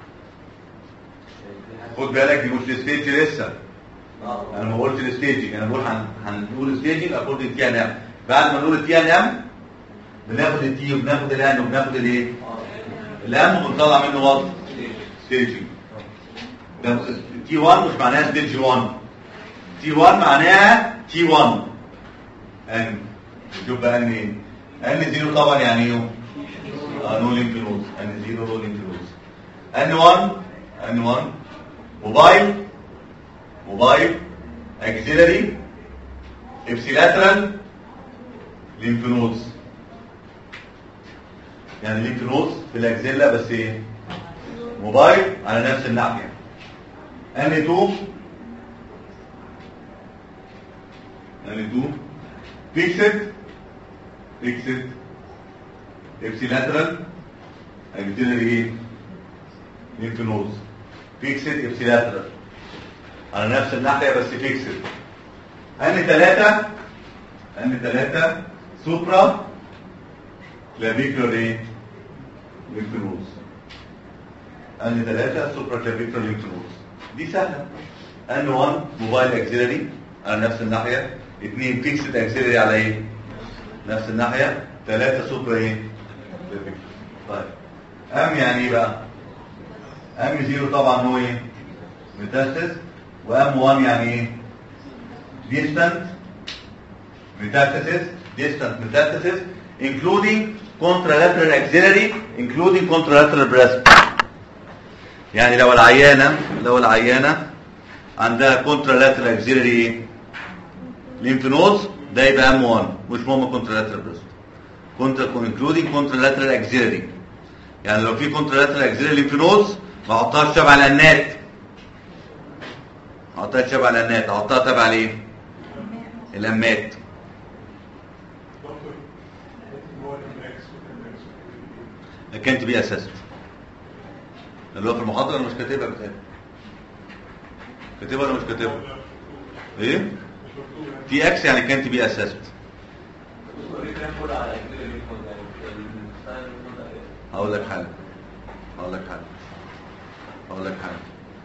خد بالك دي مش الستيج لسه اه انا ما قلت الستيجنج انا بقول هن- هنقول ستيجنج اكوردنج تي ان ام بعد ما نقول التي ان ام بناخد التي وبناخد الان وبناخد الايه؟ الان وبنطلع منه وات ستيجنج تي 1 مش معناها ستيج 1 تي 1 معناها تي 1 ان شوف بقى ان ايه ان زيرو طبعا يعني ايه اه نو لينك نود ان زيرو نو لينك نود ان 1 ان 1 موبايل موبايل اكسيلري ابسيلاترال ليمف نودز يعني ليمف نودز في الاكسيلا بس ايه موبايل على نفس الناحيه ان 2 ان 2 فيكسد فيكسد ابسيلاترال اكسيلري ايه ليمف نودز فيكسد ابسيلاترال على نفس الناحيه بس فيكسد ان ثلاثة ان ثلاثة سوبرا كلافيكولار ايه ليمفنوز ان ثلاثة سوبرا كلافيكولار ليمفنوز دي سهله ان 1 موبايل اكسيلري على نفس الناحيه اثنين فيكسد اكسيلري على ايه نفس الناحيه ثلاثة سوبرا ايه كلافيكولار طيب ام يعني ايه بقى ام زيرو طبعا هو ايه ميتاستس وام 1 يعني ايه distant metastasis distant metastasis including contralateral axillary including contralateral breast يعني لو العيانه لو العيانه عندها contralateral axillary lymph nodes ده يبقى ام 1 مش مهم contralateral breast contra including contralateral axillary يعني لو في contralateral axillary lymph nodes ما احطهاش تبع الانات احطها تبع الانات احطها تبع الايه الامات كانت بي اساس اللي هو في المحاضره انا مش كاتبها بتاعي كاتبها ولا مش كاتبها ايه تي اكس يعني كانت بي اساس هقول لك حاجه هقول لك حاجه هقول لك حاجه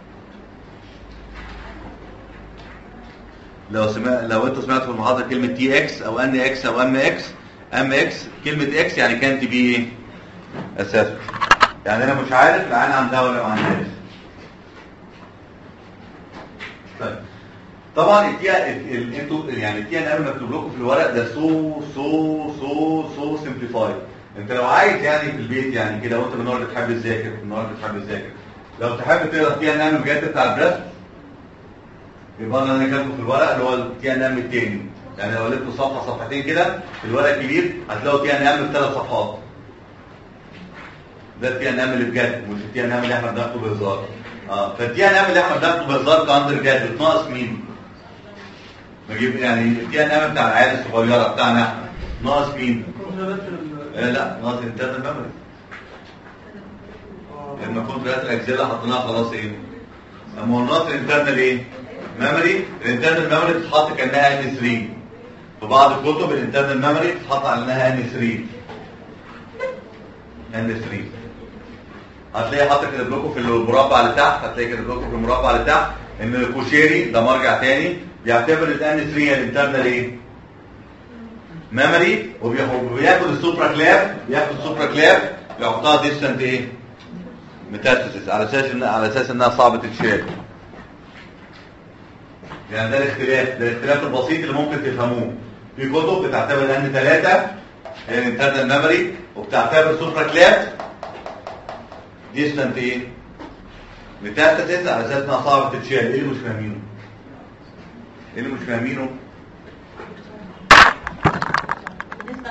لو سمع لو انتوا سمعتوا في المحاضره كلمه تي اكس او ان اكس او ام اكس ام اكس كلمه اكس يعني كانت بي ايه اساس يعني انا مش عارف العين عندها ولا ما عندهاش طيب طبعا التي ال- انتوا يعني التي ان ام مكتوب لكم في الورق ده سو سو سو سو سمبليفايد انت لو عايز يعني في البيت يعني كده وانت من النوع اللي بتحب تذاكر من النوع اللي بتحب تذاكر لو تحب تقرا التي ان ام بجد بتاع البريست يبقى انا كاتبه في الورق اللي هو التي ان ام التاني يعني لو قلت صفحه صفحتين كده في الورق الكبير هتلاقوا تي ان ام بثلاث صفحات ده التي ان ام اللي بجد مش التي ان ام اللي احنا بناخده بهزار اه فالتي ان ام اللي احنا بناخده بهزار كاندر جاد بتناقص مين؟ بجيب يعني التي ان ام بتاع العيال الصغيره بتاعنا احنا ناقص مين؟ آه لا ناقص انترنال ميموري لما كنت رات الاجزاء حطيناها خلاص ايه؟ اما هو ناقص الانترنال ايه؟ ميموري الانترنال ميموري بتتحط كانها ان 3 في بعض الكتب الانترنال ميموري بتتحط على انها ان 3 ان 3 هتلاقي حاطط كده لكم في المربع اللي تحت هتلاقي كده لكم في المربع اللي تحت ان الكوشيري ده مرجع تاني بيعتبر الان 3 هي الانترنال ايه؟ ميموري وبياخد السوبرا كلاب بياخد السوبرا كلاب بيحطها ديستنت ايه؟ ميتاستاسيس على اساس ان على اساس انها صعبه تتشال يعني ده الاختلاف ده الاختلاف البسيط اللي ممكن تفهموه في كتب بتعتبر ان ثلاثة هي الانترنال ميموري وبتعتبر سوبرا كلاب ديستنت ايه ميتاستاسيس على اساس انها صعبه تتشال ايه اللي مش فاهمينه ايه اللي مش فاهمينه بالنسبه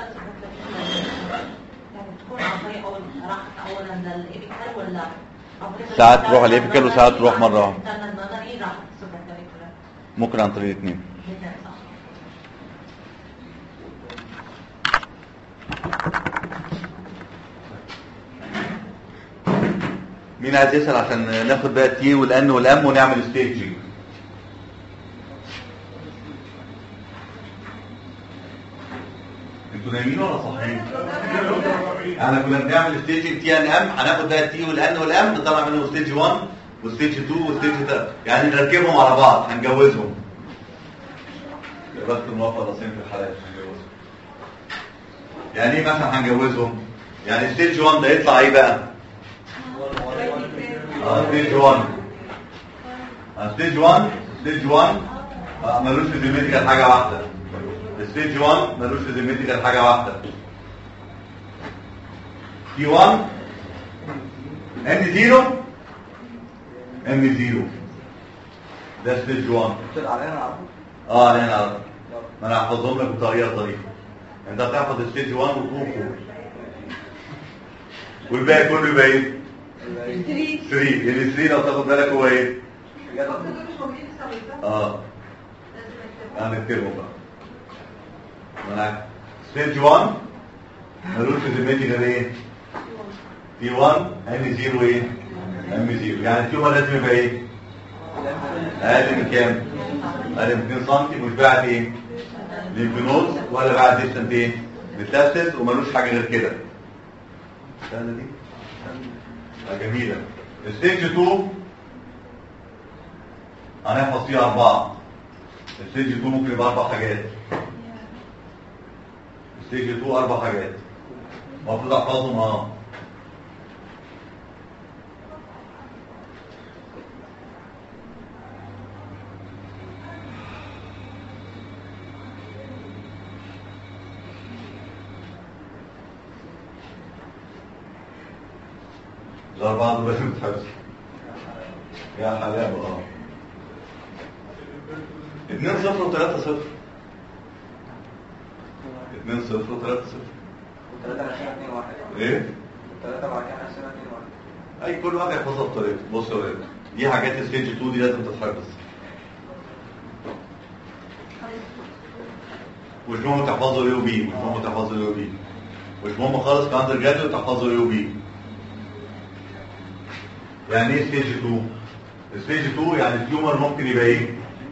يعني تكون عن طريق اول راحت اولا للابيكال ولا عن طريق ساعات تروح الإيبيكال وساعات تروح مرة واحدة. استنى النظري راحت السوبر كاريكولا ممكن عن طريق الاثنين جدا صح مين عايز يسأل عشان ناخد بقى التي والان والام ونعمل ستيجنج انتوا نايمين ولا صاحيين؟ احنا كنا بنعمل ستيجنج تي ان ام هناخد بقى التي والان والام نطلع منه ستيج 1 وستيج 2 وستيج 3 يعني نركبهم على بعض هنجوزهم ربط موافقه راسين في الحلقه هنجوزهم يعني ايه مثلا هنجوزهم؟ يعني ستيج 1 ده يطلع ايه بقى؟ اه ستيج 1 اه ستيج 1 ستيج 1 اه ملوش في ذمتك حاجه واحده ستيج 1 ملوش في ذمتك حاجه واحده تي 1 ان 0 ام 0 ده ستيج 1 اه علينا نعرف ما انا هحفظهم لك بطريقه ظريفه انت هتحفظ ستيج 1 و 2 و 4 والباقي كله يبقى ايه؟ 3 يعني 3 لو تاخد بالك هو ايه؟ اه هنكتبهم بقى منعك ستيج 1 ملوش في ذمتي غير ايه؟ تي 1 ان 0 ايه؟ ام 0 يعني تي 1 لازم يبقى ايه؟ اقل من كام اقل من 2 سم مش بعد ايه ليمفنود ولا بعد ديستنت ايه متاسس وملوش حاجه غير كده سهله دي آه، جميله ستيج 2 هنحفظ فيها اربعه ستيج 2 ممكن يبقى اربع حاجات ستيج 2 اربع حاجات المفروض احفظهم اه الأربعة دول لازم تحفظ يا حلاوة اه 2 0 و 3 0 2 0 و 3 0 ثلاثة عشان اثنين واحد ايه؟ ثلاثة بعد كده عشان اثنين واحد اي كل واحد يحفظها بطريقته بص يا ولاد دي حاجات ستيج 2 دي لازم تتحفظ مش مهم تحفظوا الاي وبي مش مهم تحفظوا الاي وبي مش مهم خالص كاندر جراديوت تحفظوا الاي وبي يعني ايه ستيج 2 ستيج 2 يعني التيومر ممكن يبقى ايه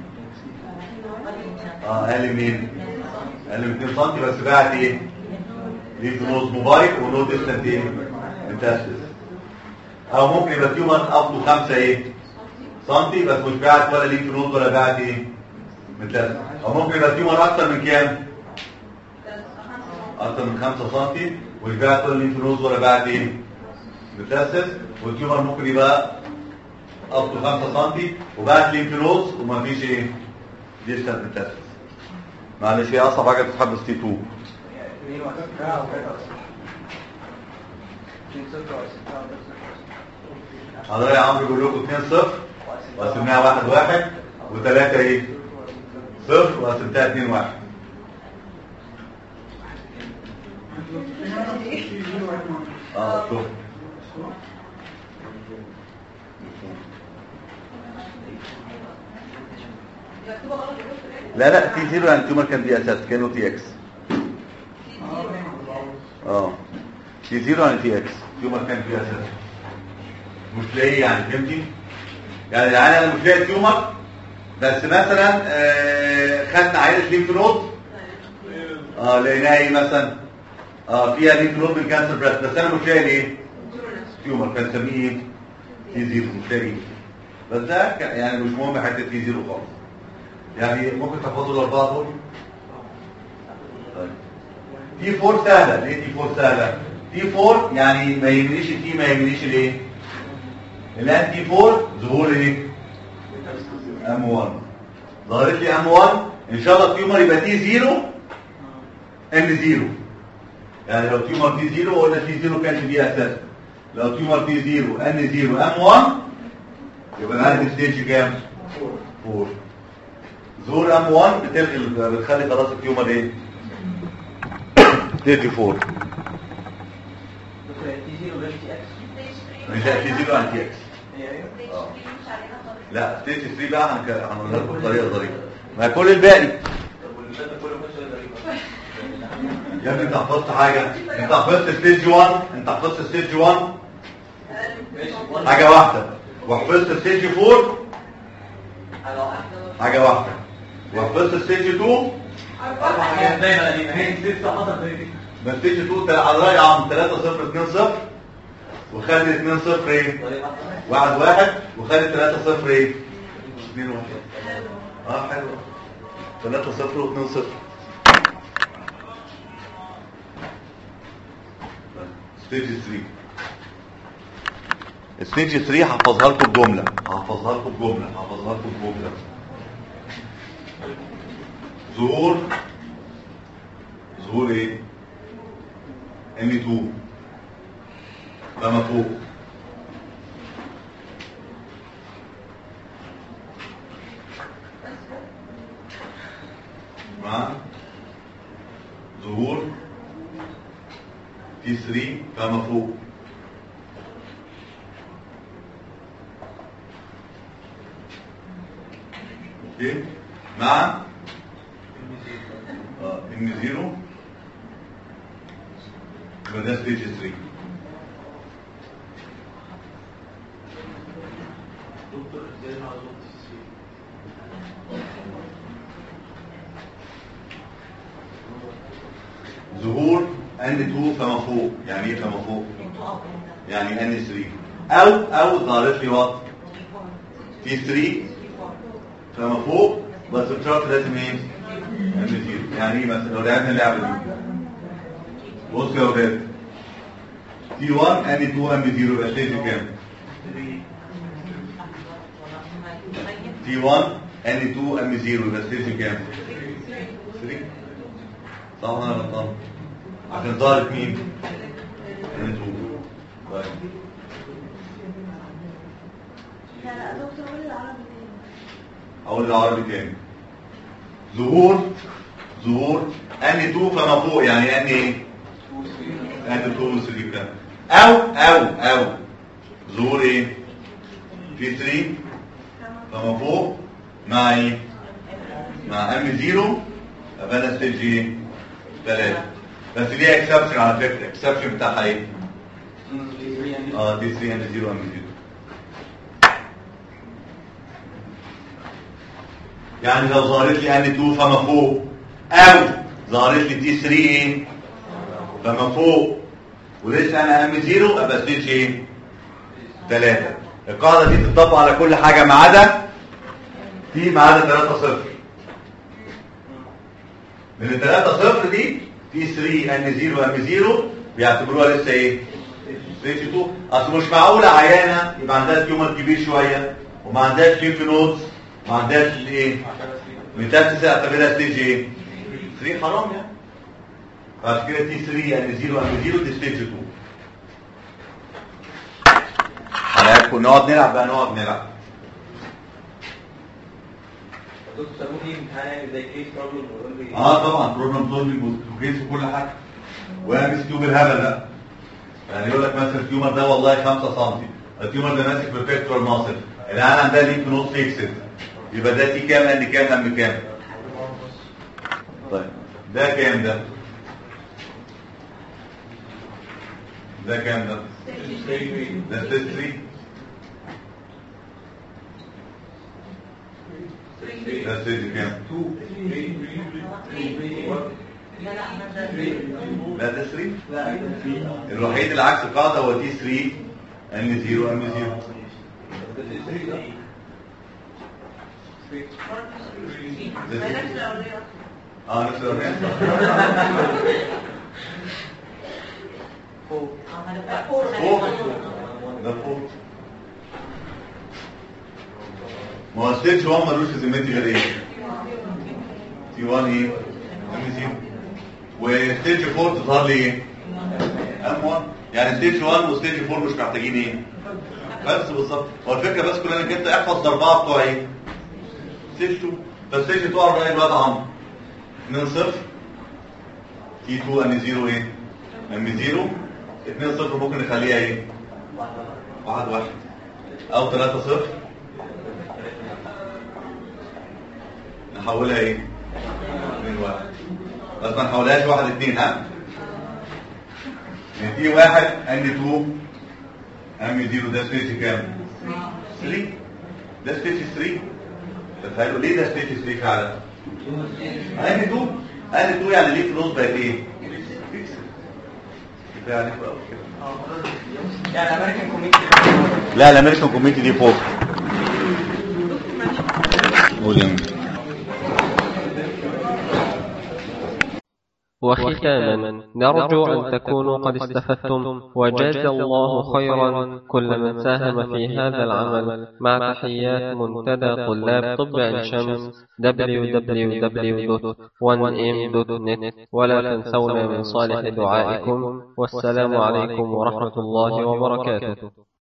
اه اقل منين اقل من 2 سم بس بعد ايه ليف نوز موبايل ونو ديستنت ايه متاسس او ممكن يبقى تيومر اب تو 5 ايه سنتي بس مش بعد ولا ليف نوز ولا بعد ايه متاسس او ممكن يبقى تيومر اكتر من كام اكتر من 5 سم مش بعد ولا ليف نوز ولا بعد ايه متاسس والتيومر ممكن يبقى اب تو 5 سم وبعد ليف نوز ومفيش ايه ديستنت متاسس معلش هي اصعب حاجه تتحدث تي 2 اثنين واحد اه وثلاثة اثنين صفر وستة حضرتك يا عمرو بيقول لكم 2 0 وقسمناها 1 1 و3 ايه؟ صفر وقسمتها 2 1 اه شوف لا لا تي 0 يعني التيومر كان دي اساس كانه تي اكس اه تي 0 يعني تي اكس التيومر كان دي اساس مش لاقيه يعني فهمتي يعني يعني انا مش لاقي تيومر بس مثلا آه، خدنا عينه ليمف نود اه لقيناها ايه مثلا اه فيها ليمف نود من كانسر بريست بس انا مش لاقي ايه تيومر فنسميه ايه تي زيرو مش لاقي بس ده ك- يعني مش مهم حته تي زيرو خالص يعني ممكن تحفظوا الاربعه دول طيب تي 4 سهله ليه تي 4 سهله تي 4 يعني ما يهمنيش التي ما يهمنيش الايه الان تي 4 ظهور ايه ام 1 ظهرت لي ام 1 ان شاء الله التيومر يبقى تي 0 ام 0 يعني لو تيومر تي 0 قلنا تي 0 كانت دي اساس لو تيومر تي 0 ان 0 ام 1 يبقى العدد ستيج كام 4 ظهور ام 1 بتلغي بتخلي خلاص التيومر ايه ستيج 4 تي زيرو غير تي اكس مش تي 0 انتي اكس هي ايه؟ لا ستيج 3 بقى هنك- هنقولها لكم بطريقه ظريفه ما كل الباقي طب واللي فات كله مش غريبة يا ابني انت حفظت حاجه انت حفظت ستيج 1 انت حفظت ستيج 1 ماشي حاجه واحده وحفظت ستيج 4 حاجة واحدة حاجه واحده وحفظت ستيج 2 أربع حاجات دايما قديمة هي لسه حصل زي دي بس ستيج 2 تل- على راي عم 3 0 2 0 وخلي 2 0 ايه طريقة 1 1 وخلي 3 0 ايه 2 1 اه حلو 3 0 و 2 0 ستيج 3 ستيج 3 هحفظها لكم بجمله هحفظها لكم بجمله هحفظها لكم بجمله ظهور ظهور ايه ام 2 فما فوق مع ظهور تي 3 فما فوق اوكي مع ام 0 يبقى ده ستيج 3 دكتور ازاي مع ظبط السي ظهور ان 2 فما فوق يعني ايه فما فوق انتوا اب انت يعني ان 3 او او ظهرت لي وات في 3 فما فوق بس بشرط لازم ايه ان 0 يعني ايه مثلا لو لعبنا اللعبه دي بص يا ولاد تي 1 ان 2 ام 0 يبقى ستيج كام تي 1 ان 2 ام 0 يبقى ستيج كام 3 صح ولا انا غلطان عشان ظهرت مين ان 2 طيب لا لا دكتور قول العربي تاني اقول العربي تاني ظهور ظهور ان 2 فما فوق يعني ان ايه ان 2 و 3 كام او او او ظهور ايه في 3 فما فوق مع ايه مع ام 0 يبقى انا ستيج ايه 3 بس ليها اكسبشن على فكره الاكسبشن بتاعها ايه اه دي 3 ام 0 ام 0 يعني لو ظهرت لي ان 2 فما فوق او ظهرت لي تي 3 ايه فما فوق ولسه انا ام 0 ابقى ستيج ايه 3 القاعده دي تطبق على كل حاجه ما عدا في ما عدا 3 0 من ال 3 0 دي تي 3 ان 0 ام 0 بيعتبروها لسه ايه ستيج 2 اصل مش معقوله عيانه يبقى عندها تيومر كبير شويه وما عندهاش ليمف نودز ما عندهاش ايه ميتاستاسيس اعتبرها ستيج ايه 3 حرام يعني عشان كده تي 3 يعني 0 يعني 0 دي ستيج 2 هنقعد نقعد نلعب بقى نقعد نلعب دكتور سموه دي امتحان يعني زي كيس بروبلم ويقول لي اه طبعا بروجرام سولفنج وكيس وكل حاجه وام اس كيو بالهبل ده يعني يقول لك مثلا التيومر ده والله 5 سم التيومر ده ماسك بالبيكتور ماسل العيان عندها ليمف نود فيكسد يبقى ده تي كام ان كام ام كام طيب ده كام ده ده كام ده ده ستيج 3 ده ستيج كام لا لا انا ده لا ده 3 الوحيد اللي عكس القاعده هو تي 3 ان 0 ام 0 اه نفس الوحيد فوق فوق فوق ده فوق ما هو ستيج 1 ملوش في ذمتي غير ايه؟ تي 1 ايه؟ ام 0 وستيج 4 تظهر لي ايه؟ ام 1 يعني ستيج 1 وستيج 4 مش محتاجين ايه؟ بس بالظبط هو الفكره بس كلنا انك انت احفظ الاربعه بتوع ايه؟ ستيج 2 فستيج 2 اربعه الواد عمرو 2 0 تي 2 ان 0 ايه؟ ام 0 2 0 ممكن نخليها ايه؟ 1 1 او 3 0 نحولها ايه؟ 2 1 بس ما نحولهاش 1 2 ها؟ يعني دي 1 ان 2 ام 0 ده ستيج كام؟ 3 ده ستيج 3 تخيلوا ليه ده ستيج 3 فعلا؟ ان 2 ان 2 يعني ليه فلوس بقت ايه؟ كفايه عليك بقى كده يعني امريكان كوميتي لا الامريكان كوميتي دي فوق قول يا مين. وختاما نرجو أن تكونوا قد استفدتم وجاز الله خيرا كل من ساهم في هذا العمل مع تحيات منتدى طلاب طب عين شمس www.1m.net ولا تنسونا من صالح دعائكم والسلام عليكم ورحمة الله وبركاته